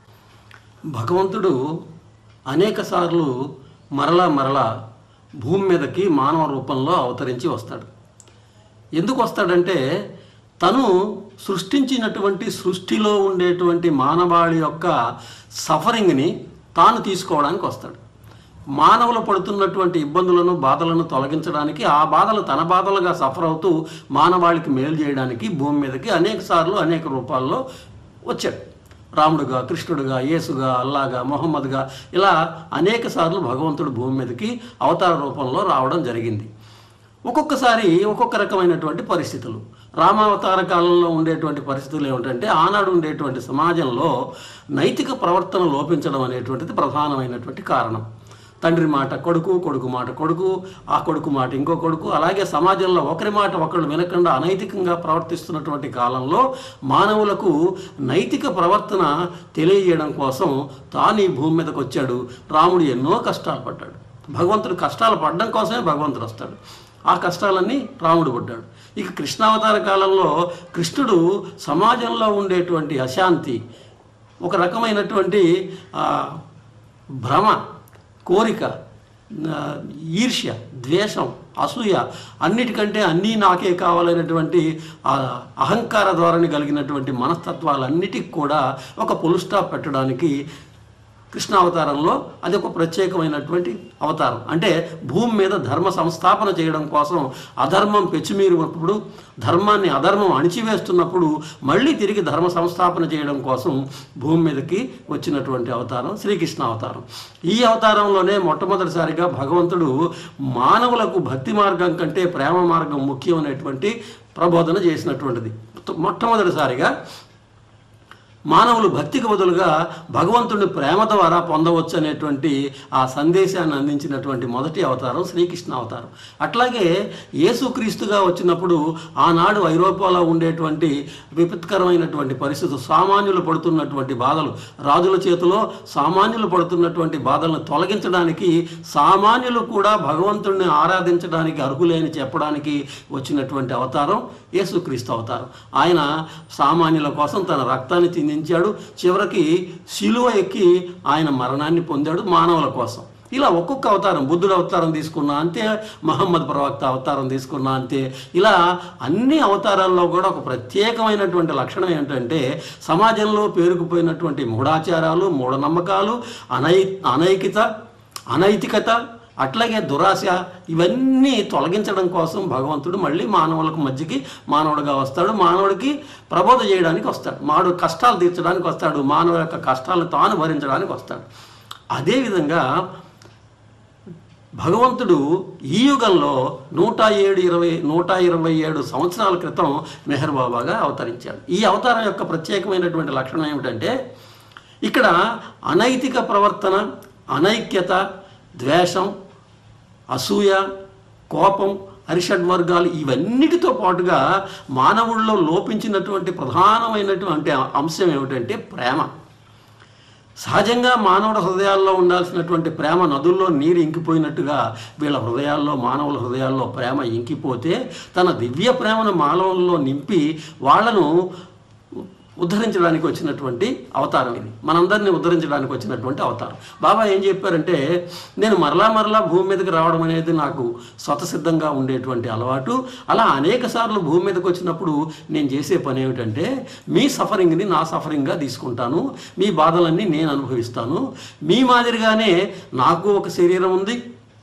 భగవంతుడు అనేక సార్లు మరలా మరలా భూమి మీదకి మానవ రూపంలో అవతరించి వస్తాడు ఎందుకు వస్తాడంటే తను సృష్టించినటువంటి సృష్టిలో ఉండేటువంటి మానవాళి యొక్క సఫరింగ్ని తాను తీసుకోవడానికి వస్తాడు మానవులు పడుతున్నటువంటి ఇబ్బందులను బాధలను తొలగించడానికి ఆ బాధలు తన బాధలుగా సఫర్ అవుతూ మానవాళికి మేలు చేయడానికి భూమి మీదకి అనేక సార్లు అనేక రూపాల్లో వచ్చాడు రాముడుగా కృష్ణుడుగా యేసుగా అల్లాగా మొహమ్మద్గా ఇలా అనేక సార్లు భగవంతుడు భూమి మీదకి అవతార రూపంలో రావడం జరిగింది ఒక్కొక్కసారి ఒక్కొక్క రకమైనటువంటి పరిస్థితులు రామావతార కాలంలో ఉండేటువంటి పరిస్థితులు ఏమిటంటే ఆనాడు ఉండేటువంటి సమాజంలో నైతిక ప్రవర్తన లోపించడం అనేటువంటిది ప్రధానమైనటువంటి కారణం తండ్రి మాట కొడుకు కొడుకు మాట కొడుకు ఆ కొడుకు మాట ఇంకో కొడుకు అలాగే సమాజంలో ఒకరి మాట ఒకళ్ళు వినకుండా అనైతికంగా ప్రవర్తిస్తున్నటువంటి కాలంలో మానవులకు నైతిక ప్రవర్తన తెలియజేయడం కోసం తాను ఈ భూమి మీదకి వచ్చాడు రాముడు ఎన్నో కష్టాలు పడ్డాడు భగవంతుడు కష్టాలు పడడం కోసమే భగవంతుడు వస్తాడు ఆ కష్టాలన్నీ రాముడు పడ్డాడు ఇక కృష్ణావతార కాలంలో కృష్ణుడు సమాజంలో ఉండేటువంటి అశాంతి ఒక రకమైనటువంటి ఆ, భ్రమ కోరిక ఆ, ఈర్ష్య ద్వేషం అసూయ అన్నిటికంటే అన్నీ నాకే కావాలనేటువంటి ఆ అహంకార ధోరణి కలిగినటువంటి మనస్తత్వాలన్నిటికి కూడా ఒక పుల్ స్టాప్ పెట్టడానికి కృష్ణావతారంలో అది ఒక ప్రత్యేకమైనటువంటి అవతారం అంటే భూమి మీద ధర్మ సంస్థాపన చేయడం కోసం అధర్మం పెచ్చిమీరినప్పుడు ధర్మాన్ని అధర్మం అణిచివేస్తున్నప్పుడు మళ్ళీ తిరిగి ధర్మ సంస్థాపన చేయడం కోసం భూమి మీదకి వచ్చినటువంటి అవతారం శ్రీకృష్ణ అవతారం ఈ అవతారంలోనే మొట్టమొదటిసారిగా భగవంతుడు మానవులకు భక్తి మార్గం కంటే ప్రేమ మార్గం ముఖ్యమైనటువంటి ప్రబోధన చేసినటువంటిది మొట్టమొదటిసారిగా మానవులు భక్తికి బదులుగా భగవంతుని ప్రేమ ద్వారా పొందవచ్చు అనేటువంటి ఆ సందేశాన్ని అందించినటువంటి మొదటి అవతారం శ్రీకృష్ణ అవతారం అట్లాగే యేసుక్రీస్తుగా వచ్చినప్పుడు ఆనాడు ఐరోపాలో ఉండేటువంటి విపత్కరమైనటువంటి పరిస్థితులు సామాన్యులు పడుతున్నటువంటి బాధలు రాజుల చేతిలో సామాన్యులు పడుతున్నటువంటి బాధలను తొలగించడానికి సామాన్యులు కూడా భగవంతుడిని ఆరాధించడానికి అర్హులేని చెప్పడానికి వచ్చినటువంటి అవతారం యేసుక్రీస్తు అవతారం ఆయన సామాన్యుల కోసం తన రక్తాన్ని చిందించాడు చివరికి శిలువ ఎక్కి ఆయన మరణాన్ని పొందాడు మానవుల కోసం ఇలా ఒక్కొక్క అవతారం బుద్ధుడు అవతారం తీసుకున్నా అంతే మహమ్మద్ ప్రవక్త అవతారం తీసుకున్నా అంతే ఇలా అన్ని అవతారాల్లో కూడా ఒక ప్రత్యేకమైనటువంటి లక్షణం ఏంటంటే సమాజంలో పేరుకుపోయినటువంటి మూఢాచారాలు మూఢనమ్మకాలు అనై అనైకిత అనైతికత అట్లాగే దురాశ ఇవన్నీ తొలగించడం కోసం భగవంతుడు మళ్ళీ మానవులకు మధ్యకి మానవుడిగా వస్తాడు మానవుడికి ప్రబోధ చేయడానికి వస్తాడు మానవుడు కష్టాలు తీర్చడానికి వస్తాడు మానవుల యొక్క కష్టాలను తాను భరించడానికి వస్తాడు అదేవిధంగా భగవంతుడు ఈ యుగంలో నూట ఏడు ఇరవై నూట ఇరవై ఏడు సంవత్సరాల క్రితం మెహర్ బాబాగా అవతరించాడు ఈ అవతారం యొక్క ప్రత్యేకమైనటువంటి లక్షణం ఏమిటంటే ఇక్కడ అనైతిక ప్రవర్తన అనైక్యత ద్వేషం అసూయ కోపం అరిషడ్వర్గాలు ఇవన్నిటితో పాటుగా మానవుల్లో లోపించినటువంటి ప్రధానమైనటువంటి అంశం ఏమిటంటే ప్రేమ సహజంగా మానవుల హృదయాల్లో ఉండాల్సినటువంటి ప్రేమ నదుల్లో నీరు ఇంకిపోయినట్టుగా వీళ్ళ హృదయాల్లో మానవుల హృదయాల్లో ప్రేమ ఇంకిపోతే తన దివ్య ప్రేమను మానవుల్లో నింపి వాళ్ళను ఉద్ధరించడానికి వచ్చినటువంటి అవతారం ఇది మనందరినీ ఉద్ధరించడానికి వచ్చినటువంటి అవతారం బాబా ఏం చెప్పారంటే నేను మరలా మరలా భూమి మీదకి రావడం అనేది నాకు స్వతసిద్ధంగా ఉండేటువంటి అలవాటు అలా అనేక సార్లు భూమి మీదకి వచ్చినప్పుడు నేను చేసే పని ఏమిటంటే మీ సఫరింగ్ని నా సఫరింగ్గా తీసుకుంటాను మీ బాధలన్నీ నేను అనుభవిస్తాను మీ మాదిరిగానే నాకు ఒక శరీరం ఉంది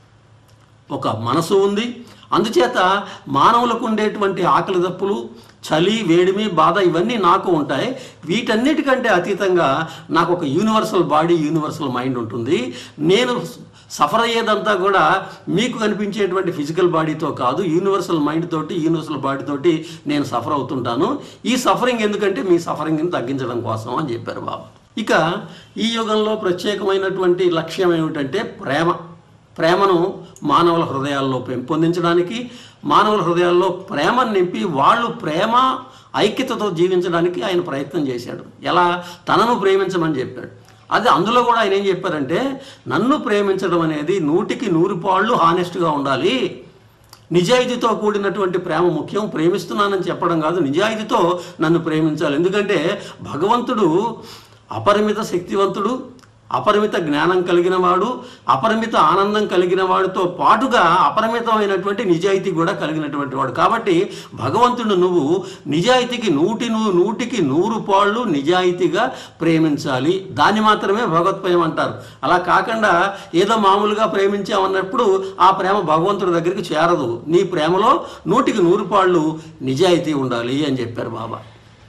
ఒక మనసు ఉంది అందుచేత మానవులకు ఉండేటువంటి ఆకలి దప్పులు చలి వేడిమి బాధ ఇవన్నీ నాకు ఉంటాయి వీటన్నిటికంటే అతీతంగా నాకు ఒక యూనివర్సల్ బాడీ యూనివర్సల్ మైండ్ ఉంటుంది నేను సఫర్ అయ్యేదంతా కూడా మీకు కనిపించేటువంటి ఫిజికల్ బాడీతో కాదు యూనివర్సల్ మైండ్ తోటి యూనివర్సల్ బాడీ తోటి నేను సఫర్ అవుతుంటాను ఈ సఫరింగ్ ఎందుకంటే మీ సఫరింగ్ని తగ్గించడం కోసం అని చెప్పారు బాబా ఇక ఈ యుగంలో ప్రత్యేకమైనటువంటి లక్ష్యం ఏమిటంటే ప్రేమ ప్రేమను మానవుల హృదయాల్లో పెంపొందించడానికి మానవుల హృదయాల్లో ప్రేమను నింపి వాళ్ళు ప్రేమ ఐక్యతతో జీవించడానికి ఆయన ప్రయత్నం చేశాడు ఎలా తనను ప్రేమించమని చెప్పాడు అది అందులో కూడా ఆయన ఏం చెప్పారంటే నన్ను ప్రేమించడం అనేది నూటికి నూరు పాళ్ళు హానెస్ట్గా ఉండాలి నిజాయితీతో కూడినటువంటి ప్రేమ ముఖ్యం ప్రేమిస్తున్నానని చెప్పడం కాదు నిజాయితీతో నన్ను ప్రేమించాలి ఎందుకంటే భగవంతుడు అపరిమిత శక్తివంతుడు అపరిమిత జ్ఞానం కలిగిన వాడు అపరిమిత ఆనందం కలిగిన వాడితో పాటుగా అపరిమితమైనటువంటి నిజాయితీ కూడా కలిగినటువంటి వాడు కాబట్టి భగవంతుడు నువ్వు నిజాయితీకి నూటి నూ- నూటికి నూరు పాళ్ళు నిజాయితీగా ప్రేమించాలి దాన్ని మాత్రమే భగవత్ప్రేమ అంటారు అలా కాకుండా ఏదో మామూలుగా ప్రేమించామన్నప్పుడు ఆ ప్రేమ భగవంతుడి దగ్గరికి చేరదు నీ ప్రేమలో నూటికి నూరు పాళ్ళు నిజాయితీ ఉండాలి అని చెప్పారు బాబా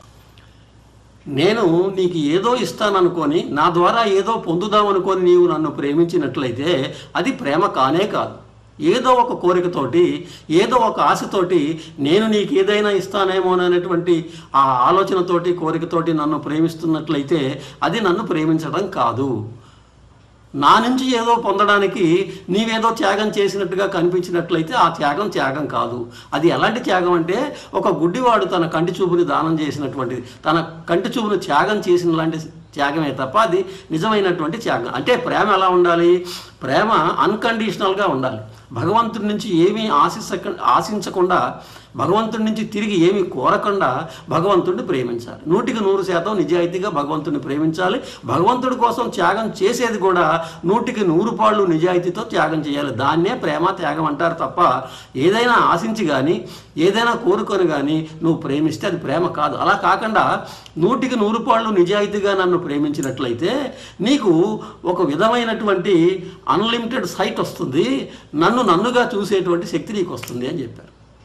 నేను నీకు ఏదో ఇస్తాననుకొని నా ద్వారా ఏదో పొందుదామనుకొని నీవు నన్ను ప్రేమించినట్లయితే అది ప్రేమ కానే కాదు ఏదో ఒక కోరికతోటి ఏదో ఒక ఆశతోటి నేను నీకు ఏదైనా ఇస్తానేమో అనేటువంటి ఆ ఆలోచనతోటి కోరికతోటి నన్ను ప్రేమిస్తున్నట్లయితే అది నన్ను ప్రేమించడం కాదు నా నుంచి ఏదో పొందడానికి నీవేదో త్యాగం చేసినట్టుగా కనిపించినట్లయితే ఆ త్యాగం త్యాగం కాదు అది ఎలాంటి త్యాగం అంటే ఒక గుడ్డివాడు తన కంటి చూపుని దానం చేసినటువంటిది తన కంటి చూపును త్యాగం చేసిన లాంటి త్యాగమే తప్ప అది నిజమైనటువంటి త్యాగం అంటే ప్రేమ ఎలా ఉండాలి ప్రేమ అన్కండిషనల్గా ఉండాలి భగవంతుడి నుంచి ఏమీ ఆశించక ఆశించకుండా భగవంతుడి నుంచి తిరిగి ఏమీ కోరకుండా భగవంతుడిని ప్రేమించాలి నూటికి నూరు శాతం నిజాయితీగా భగవంతుడిని ప్రేమించాలి భగవంతుడి కోసం త్యాగం చేసేది కూడా నూటికి నూరు పాళ్ళు నిజాయితీతో త్యాగం చేయాలి దాన్నే ప్రేమ త్యాగం అంటారు తప్ప ఏదైనా ఆశించి కానీ ఏదైనా కోరుకొని కానీ నువ్వు ప్రేమిస్తే అది ప్రేమ కాదు అలా కాకుండా నూటికి నూరు పాళ్ళు నిజాయితీగా నన్ను ప్రేమించినట్లయితే నీకు ఒక విధమైనటువంటి అన్లిమిటెడ్ సైట్ వస్తుంది నన్ను నన్నుగా చూసేటువంటి శక్తి నీకు వస్తుంది అని చెప్పారు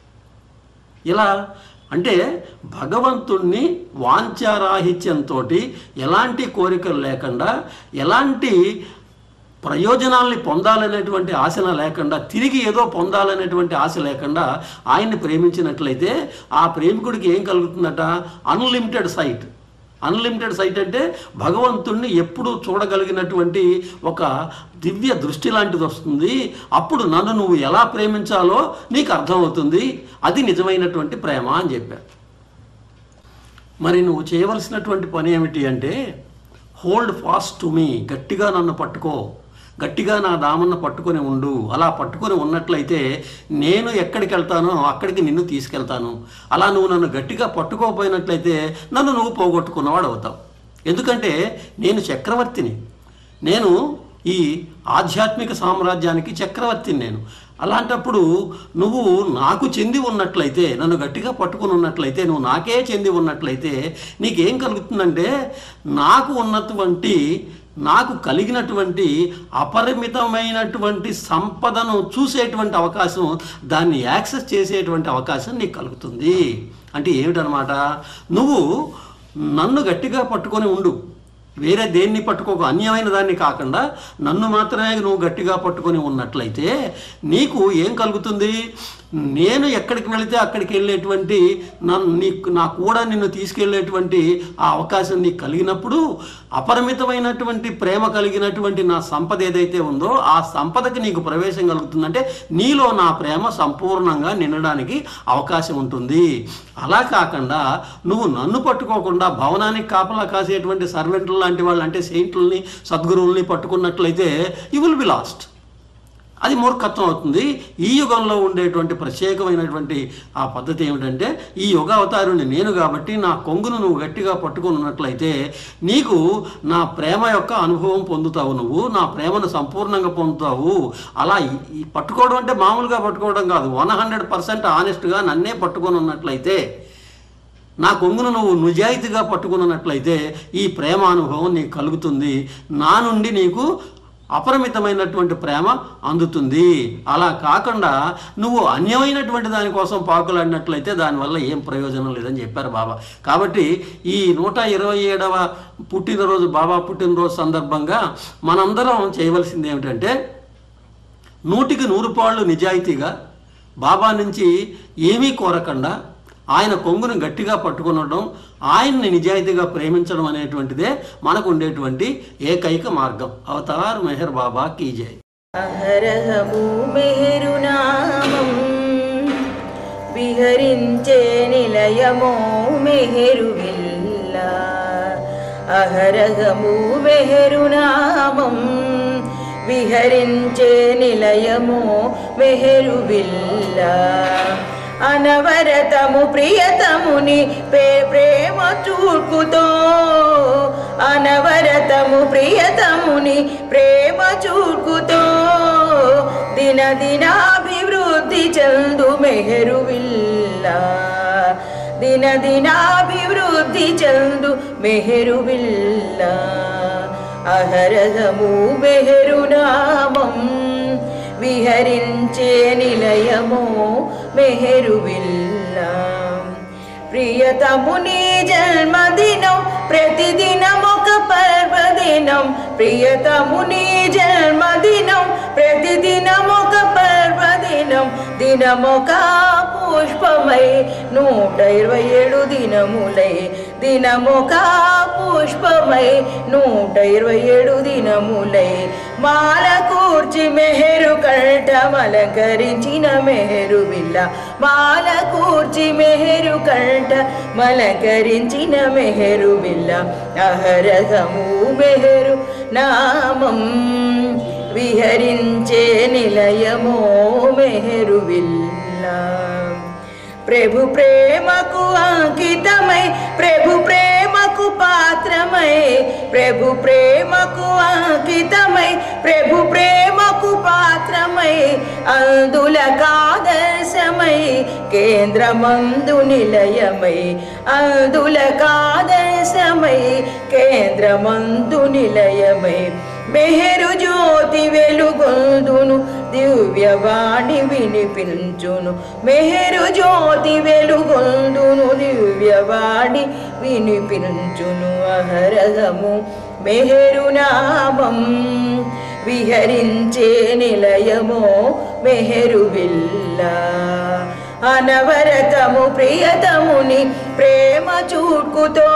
ఇలా అంటే భగవంతుణ్ణి వాంఛారాహిత్యంతో ఎలాంటి కోరికలు లేకుండా ఎలాంటి ప్రయోజనాల్ని పొందాలనేటువంటి ఆశన లేకుండా తిరిగి ఏదో పొందాలనేటువంటి ఆశ లేకుండా ఆయన్ని ప్రేమించినట్లయితే ఆ ప్రేమికుడికి ఏం కలుగుతుందట అన్లిమిటెడ్ సైట్ అన్లిమిటెడ్ సైట్ అంటే భగవంతుణ్ణి ఎప్పుడు చూడగలిగినటువంటి ఒక దివ్య దృష్టి లాంటిది వస్తుంది అప్పుడు నన్ను నువ్వు ఎలా ప్రేమించాలో నీకు అర్థమవుతుంది అది నిజమైనటువంటి ప్రేమ అని చెప్పారు మరి నువ్వు చేయవలసినటువంటి పని ఏమిటి అంటే హోల్డ్ ఫాస్ట్ టు మీ గట్టిగా నన్ను పట్టుకో గట్టిగా నా దామన్న పట్టుకొని ఉండు అలా పట్టుకొని ఉన్నట్లయితే నేను ఎక్కడికి వెళ్తానో అక్కడికి నిన్ను తీసుకెళ్తాను అలా నువ్వు నన్ను గట్టిగా పట్టుకోపోయినట్లయితే నన్ను నువ్వు పోగొట్టుకున్నవాడు అవుతావు ఎందుకంటే నేను చక్రవర్తిని నేను ఈ ఆధ్యాత్మిక సామ్రాజ్యానికి చక్రవర్తిని నేను అలాంటప్పుడు నువ్వు నాకు చెంది ఉన్నట్లయితే నన్ను గట్టిగా పట్టుకుని ఉన్నట్లయితే నువ్వు నాకే చెంది ఉన్నట్లయితే నీకేం కలుగుతుందంటే నాకు ఉన్నటువంటి నాకు కలిగినటువంటి అపరిమితమైనటువంటి సంపదను చూసేటువంటి అవకాశం దాన్ని యాక్సెస్ చేసేటువంటి అవకాశం నీకు కలుగుతుంది అంటే ఏమిటనమాట నువ్వు నన్ను గట్టిగా పట్టుకొని ఉండు వేరే దేన్ని పట్టుకోక అన్యమైన దాన్ని కాకుండా నన్ను మాత్రమే నువ్వు గట్టిగా పట్టుకొని ఉన్నట్లయితే నీకు ఏం కలుగుతుంది నేను ఎక్కడికి వెళితే అక్కడికి వెళ్ళేటువంటి నన్ను నీకు నా కూడా నిన్ను తీసుకెళ్ళేటువంటి ఆ అవకాశం నీకు కలిగినప్పుడు అపరిమితమైనటువంటి ప్రేమ కలిగినటువంటి నా సంపద ఏదైతే ఉందో ఆ సంపదకి నీకు ప్రవేశం కలుగుతుందంటే నీలో నా ప్రేమ సంపూర్ణంగా నిండడానికి అవకాశం ఉంటుంది అలా కాకుండా నువ్వు నన్ను పట్టుకోకుండా భవనానికి కాపలా కాసేటువంటి సర్వెంట్లు లాంటి వాళ్ళు అంటే సెయింట్లని సద్గురువుల్ని పట్టుకున్నట్లయితే యూ విల్ బి లాస్ట్ అది మూర్ఖత్వం అవుతుంది ఈ యుగంలో ఉండేటువంటి ప్రత్యేకమైనటువంటి ఆ పద్ధతి ఏమిటంటే ఈ యుగ అవతారుని నేను కాబట్టి నా కొంగును నువ్వు గట్టిగా పట్టుకుని ఉన్నట్లయితే నీకు నా ప్రేమ యొక్క అనుభవం పొందుతావు నువ్వు నా ప్రేమను సంపూర్ణంగా పొందుతావు అలా ఈ- ఈ పట్టుకోవడం అంటే మామూలుగా పట్టుకోవడం కాదు వన్ హండ్రెడ్ పర్సెంట్ ఆనెస్ట్గా నన్నే పట్టుకొని ఉన్నట్లయితే నా కొంగును నువ్వు నిజాయితీగా పట్టుకున్నట్లయితే ఈ ప్రేమ అనుభవం నీకు కలుగుతుంది నా నుండి నీకు అపరిమితమైనటువంటి ప్రేమ అందుతుంది అలా కాకుండా నువ్వు అన్యమైనటువంటి దానికోసం పాకులాడినట్లయితే దానివల్ల ఏం ప్రయోజనం లేదని చెప్పారు బాబా కాబట్టి ఈ నూట ఇరవై ఏడవ పుట్టినరోజు బాబా పుట్టినరోజు సందర్భంగా మనందరం చేయవలసింది ఏమిటంటే నూటికి నూరు పాళ్ళు నిజాయితీగా బాబా నుంచి ఏమీ కోరకుండా ఆయన కొంగును గట్టిగా పట్టుకునడం ఆయన్ని నిజాయితీగా ప్రేమించడం అనేటువంటిదే మనకు ఉండేటువంటి ఏకైక మార్గం అవతార్ మెహర్ బాబా కీ జై అహరహము మెహరునామం విహరించే నిలయమో మెహరువిల్ల అహరహము మెహరునామం విహరించే నిలయమో మెహరువిల్ల అనవరతము ప్రియతముని పే ప్రేమ చూర్కుతో అనవరతము ప్రియతముని ప్రేమ చూర్కుతో దిన దినాభివృద్ధి చందు మెహరువిల్ల దిన దినాభివృద్ధి చందు మెహరువిల్ల అహరహము మెహరునామం విహరించే నిలయమో మెహరువిల్ల ప్రియతముని జన్మదినం ప్రతిదినం ఒక పర్వదినం ప్రియతముని జన్మదినం ప్రతిదినం ఒక పర్వదినం దినమొక పుష్పమై నూట ఇరవై ఏడు దినములై దినమొక పుష్పమై నూట ఇరవై ఏడు దినములై మాల కూర్చి మెహరు కంఠమలంకరించిన మెహరు బిల్ల మాల కూర్చి మెహరు కంఠ మలంకరించిన మెహరు బిల్ల అహరహము మెహరు నామం విహరించే నిలయమో మెహరు బిల్ల ప్రభు ప్రేమకు అంకితమై ప్రభు ప్రేమకు పాత్రమై ప్రభు ప్రేమకు అంకితమై ప్రభు ప్రేమకు పాత్రమై అందుల కాదర్శమై కేంద్రమందు నిలయమై అందుల కాదర్శమై కేంద్రమందు నిలయమై మెహరు జ్యోతి వెలుగొందును దివ్యవాణి వినిపించును మెహరు జ్యోతి వెలుగొందును దివ్యవాణి వినిపించును అహరహము మెహరు నామం విహరించే నిలయమో మెహరు విల్లా అనవరతము ప్రియతముని ప్రేమ చూడ్కుతో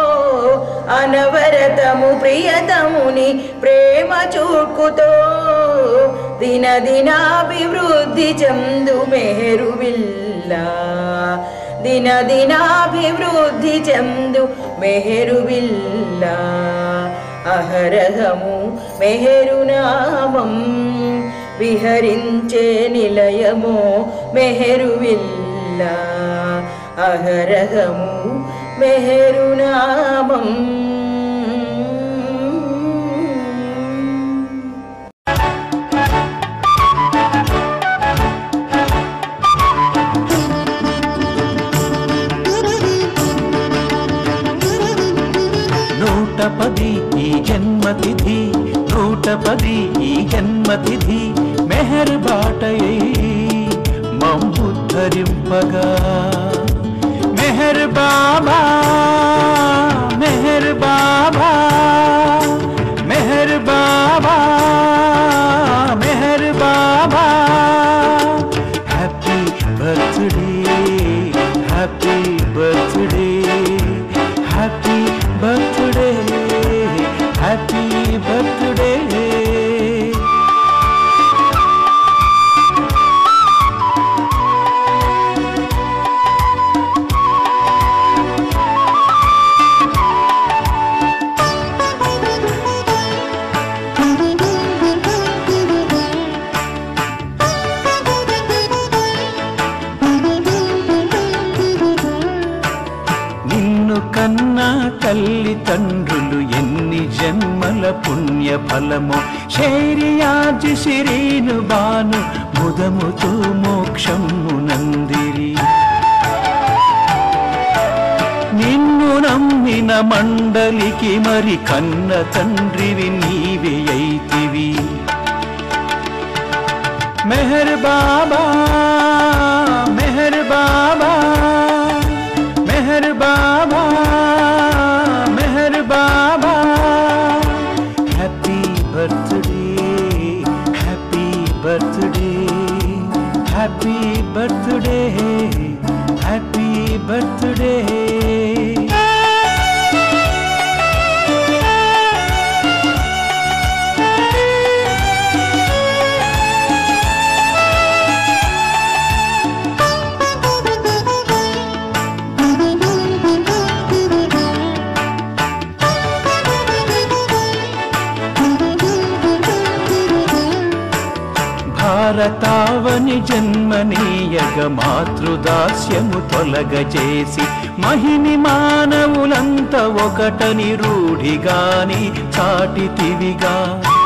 అనవరతము ప్రియతముని ప్రేమ చూడ్కుతో దిన దినాభివృద్ధి చందు మెహరువిల్లా దిన దినాభివృద్ధి చందు మెహరువిల్లా అహరహము మెహరునామం విహరించే నిలయమో మెహరువిల్లా అహరహము మెహరునామం నూట పది ఈ జన్మతిథి నూట పది ఈ జన్మతిథి మెహర్ బాటయై మమ్ముద్ధరింపగా Meher Baba Meher Baba birthday happy birthday happy birthday నిన్ను కన్నా తల్లి తండ్రులు ఎన్ని జన్మల పుణ్య ఫలము శైర్యాజి శిరీను బాను ముదముతో మోక్షము నందిరి నిన్ను నమ్మిన మండలికి మరి కన్న తండ్రివి నీవే అయితివి Meher Baba Meher Baba Meher Baba Meher Baba happy birthday happy birthday happy birthday happy birthday భారతావని జన్మనీయగ మాతృదాస్యము తొలగజేసి మహిని మానవులంత ఒకటని రూఢిగాని చాటితివిగా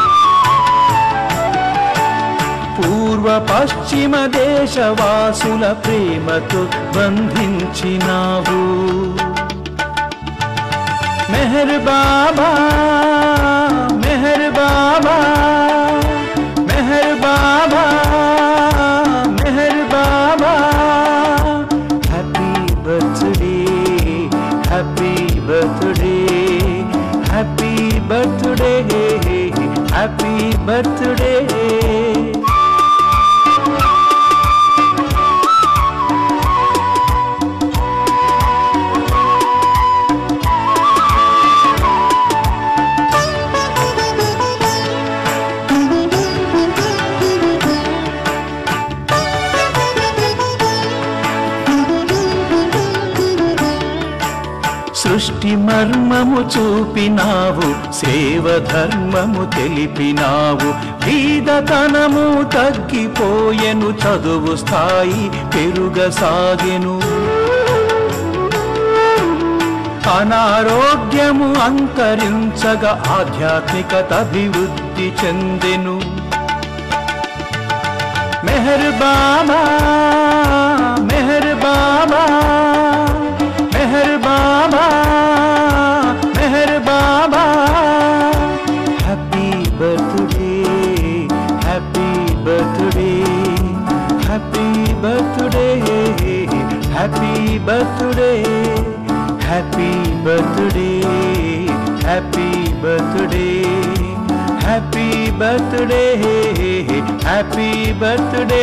పూర్వ పశ్చిమ దేశవాసుల ప్రేమతో బంధించినావు Meher Baba Meher Baba Meher Baba Meher Baba happy birthday happy birthday happy birthday happy birthday సృష్టి మర్మము చూపినావు సేవ ధర్మము తెలిపినావు బీదతనము తగ్గిపోయెను చదువు స్థాయి పెరుగసాగెను అనారోగ్యము అంతరించగా ఆధ్యాత్మికత అభివృద్ధి చెందెను Meher Baba Meher Baba Meher Baba Meher Baba happy birthday happy birthday happy birthday happy birthday happy birthday happy birthday happy birthday happy birthday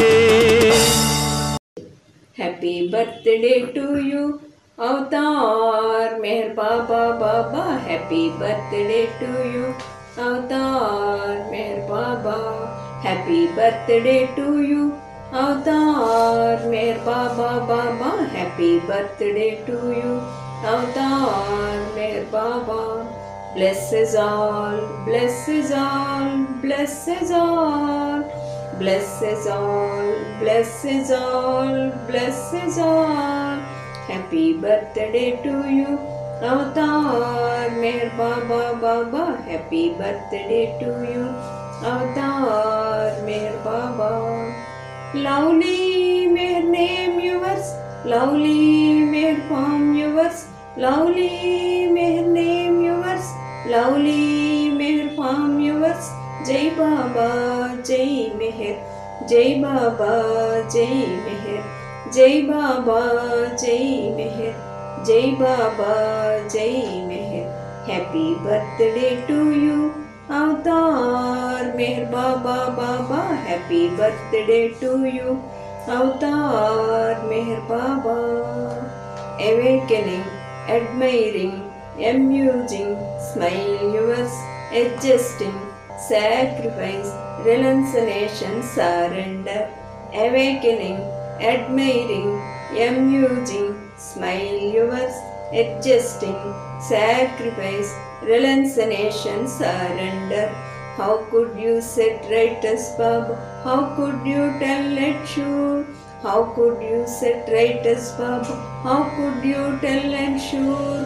happy birthday to you Avatar Meher Baba Baba happy birthday to you Avatar Meher Baba happy birthday to you Avatar Meher Baba Baba happy birthday to you Avatar Meher Baba blesses all, blesses all, blesses all, blesses all, blesses all, blesses all. Happy birthday to you, Avatar, Meher Baba Baba. Happy birthday to you, Avatar, Meher Baba. Lovely, Meher name yours, lovely, Meher form yours, lovely, Meher name yours. Lovely Meher form yours జై బాబా జై మెహర్ జై బాబా జై మెహర్ జై బాబా జై మెహర్ జై బాబా జై Meher happy birthday to you Avatar Meher Baba Baba happy birthday to you Avatar Meher Baba awakening, admiring, amusing, smile yours, adjusting, sacrifice, renunciation, surrender, awakening, admiring, amusing, smile yours, adjusting, sacrifice, renunciation, surrender. How could you set right us, Baba? How could you tell it sure? How could you set right us, Baba? How could you tell it sure?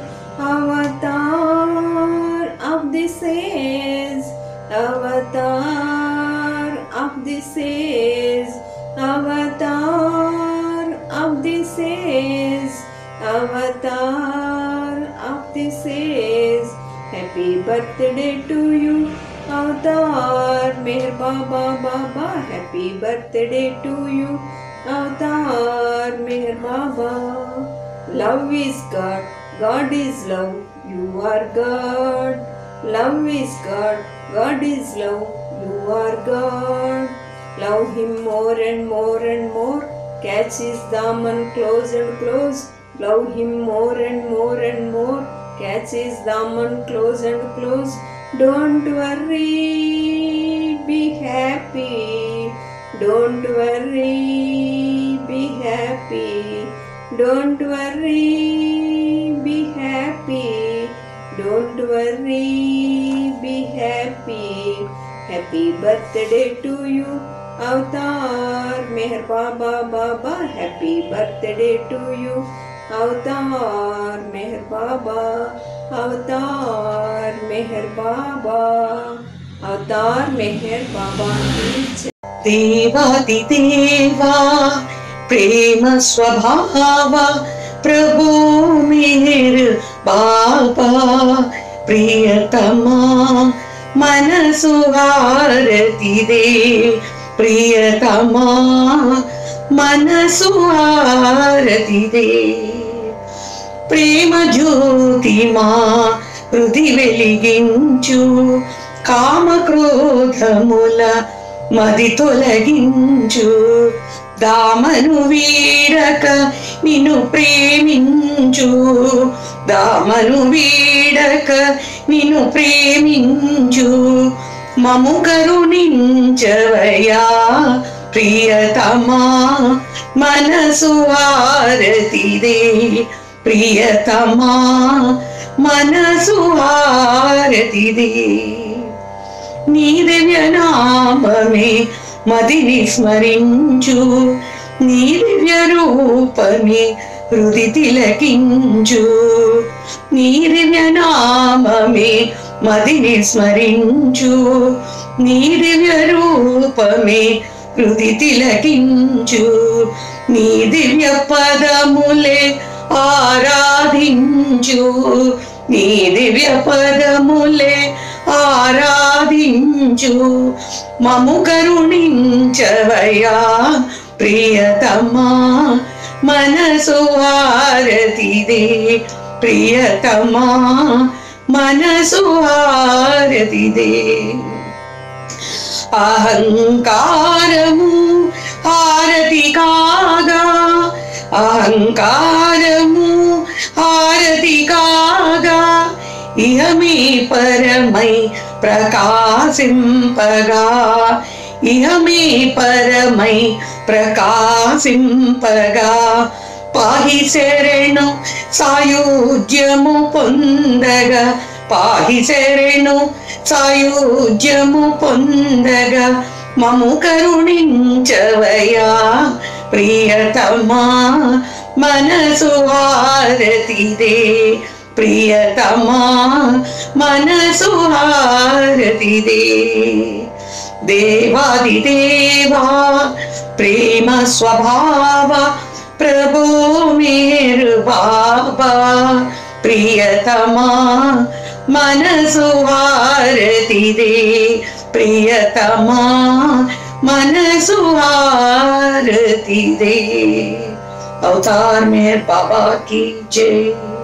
Avatar of this age, Avatar of this age, Avatar of this age, Avatar of this age. Happy birthday to you, Avatar Meher Baba Baba. Happy birthday to you, Avatar Meher Baba. Love is God, God is love, you are God. Love is God, God is love, you are God. Love Him more and more and more, catch His daman close and close. Love Him more and more and more, catch His daman close and close. Don't worry, be happy. Don't worry, be happy. Don't worry, be happy. Don't worry, be happy. Happy birthday to you, Avatar Meher Baba Baba. Happy birthday to you, Avatar Meher Baba. Avatar Meher Baba. Avatar Meher Baba की जय। దేవాది దేవా ప్రేమ స్వభావ ప్రభు Meyer బాబా ప్రియతమా మనసు హారతిదే ప్రియతమా మనసు హారతిదే ప్రేమ జ్యోతి మా హృది వెలిగించు కామ క్రోధముల మది తొలగించు దామను వీడక నిన్ను ప్రేమించు దామను వీడక నిన్ను ప్రేమించు మము కరుణించవయా ప్రియతమా మనసు హారతిదే ప్రియతమా మనసు హారతిదే నీ దివ్య నామమే మదిని స్మరించు నీ దివ్య రూపమే హృది తిలకించు నీ దివ్య నామమే మదిని స్మరించు నీ దివ్య రూపమే హృది తిలకించు నీ దివ్య పదములే ఆరాధించు నీ దివ్య పదములే ఆరాధించు మము కరుణించవయా ప్రియతమా మనసు హారతిదే ప్రియతమా మనసు హారతిదే అహంకారము హారతి కాగా అహంకారము హారతి కాగా ఇహమే పరమై ప్రకాశింపగా ఇహమే పరమై ప్రకాశింపగా పాహి శరణు సాయుజ్యము పొందగా పాహి శరణు సాయుజ్యము పొందగా మము కరుణించవయా ప్రియతమా మనసు హారతిదే ప్రియతమా మనసు హారతిదే దేవాది దేవా ప్రేమ స్వభావ ప్రభు మేరు బాబా ప్రియతమా మనసు హారతిదే ప్రియతమా మనసు హారతిదే अवतार मेहर बाबा की जय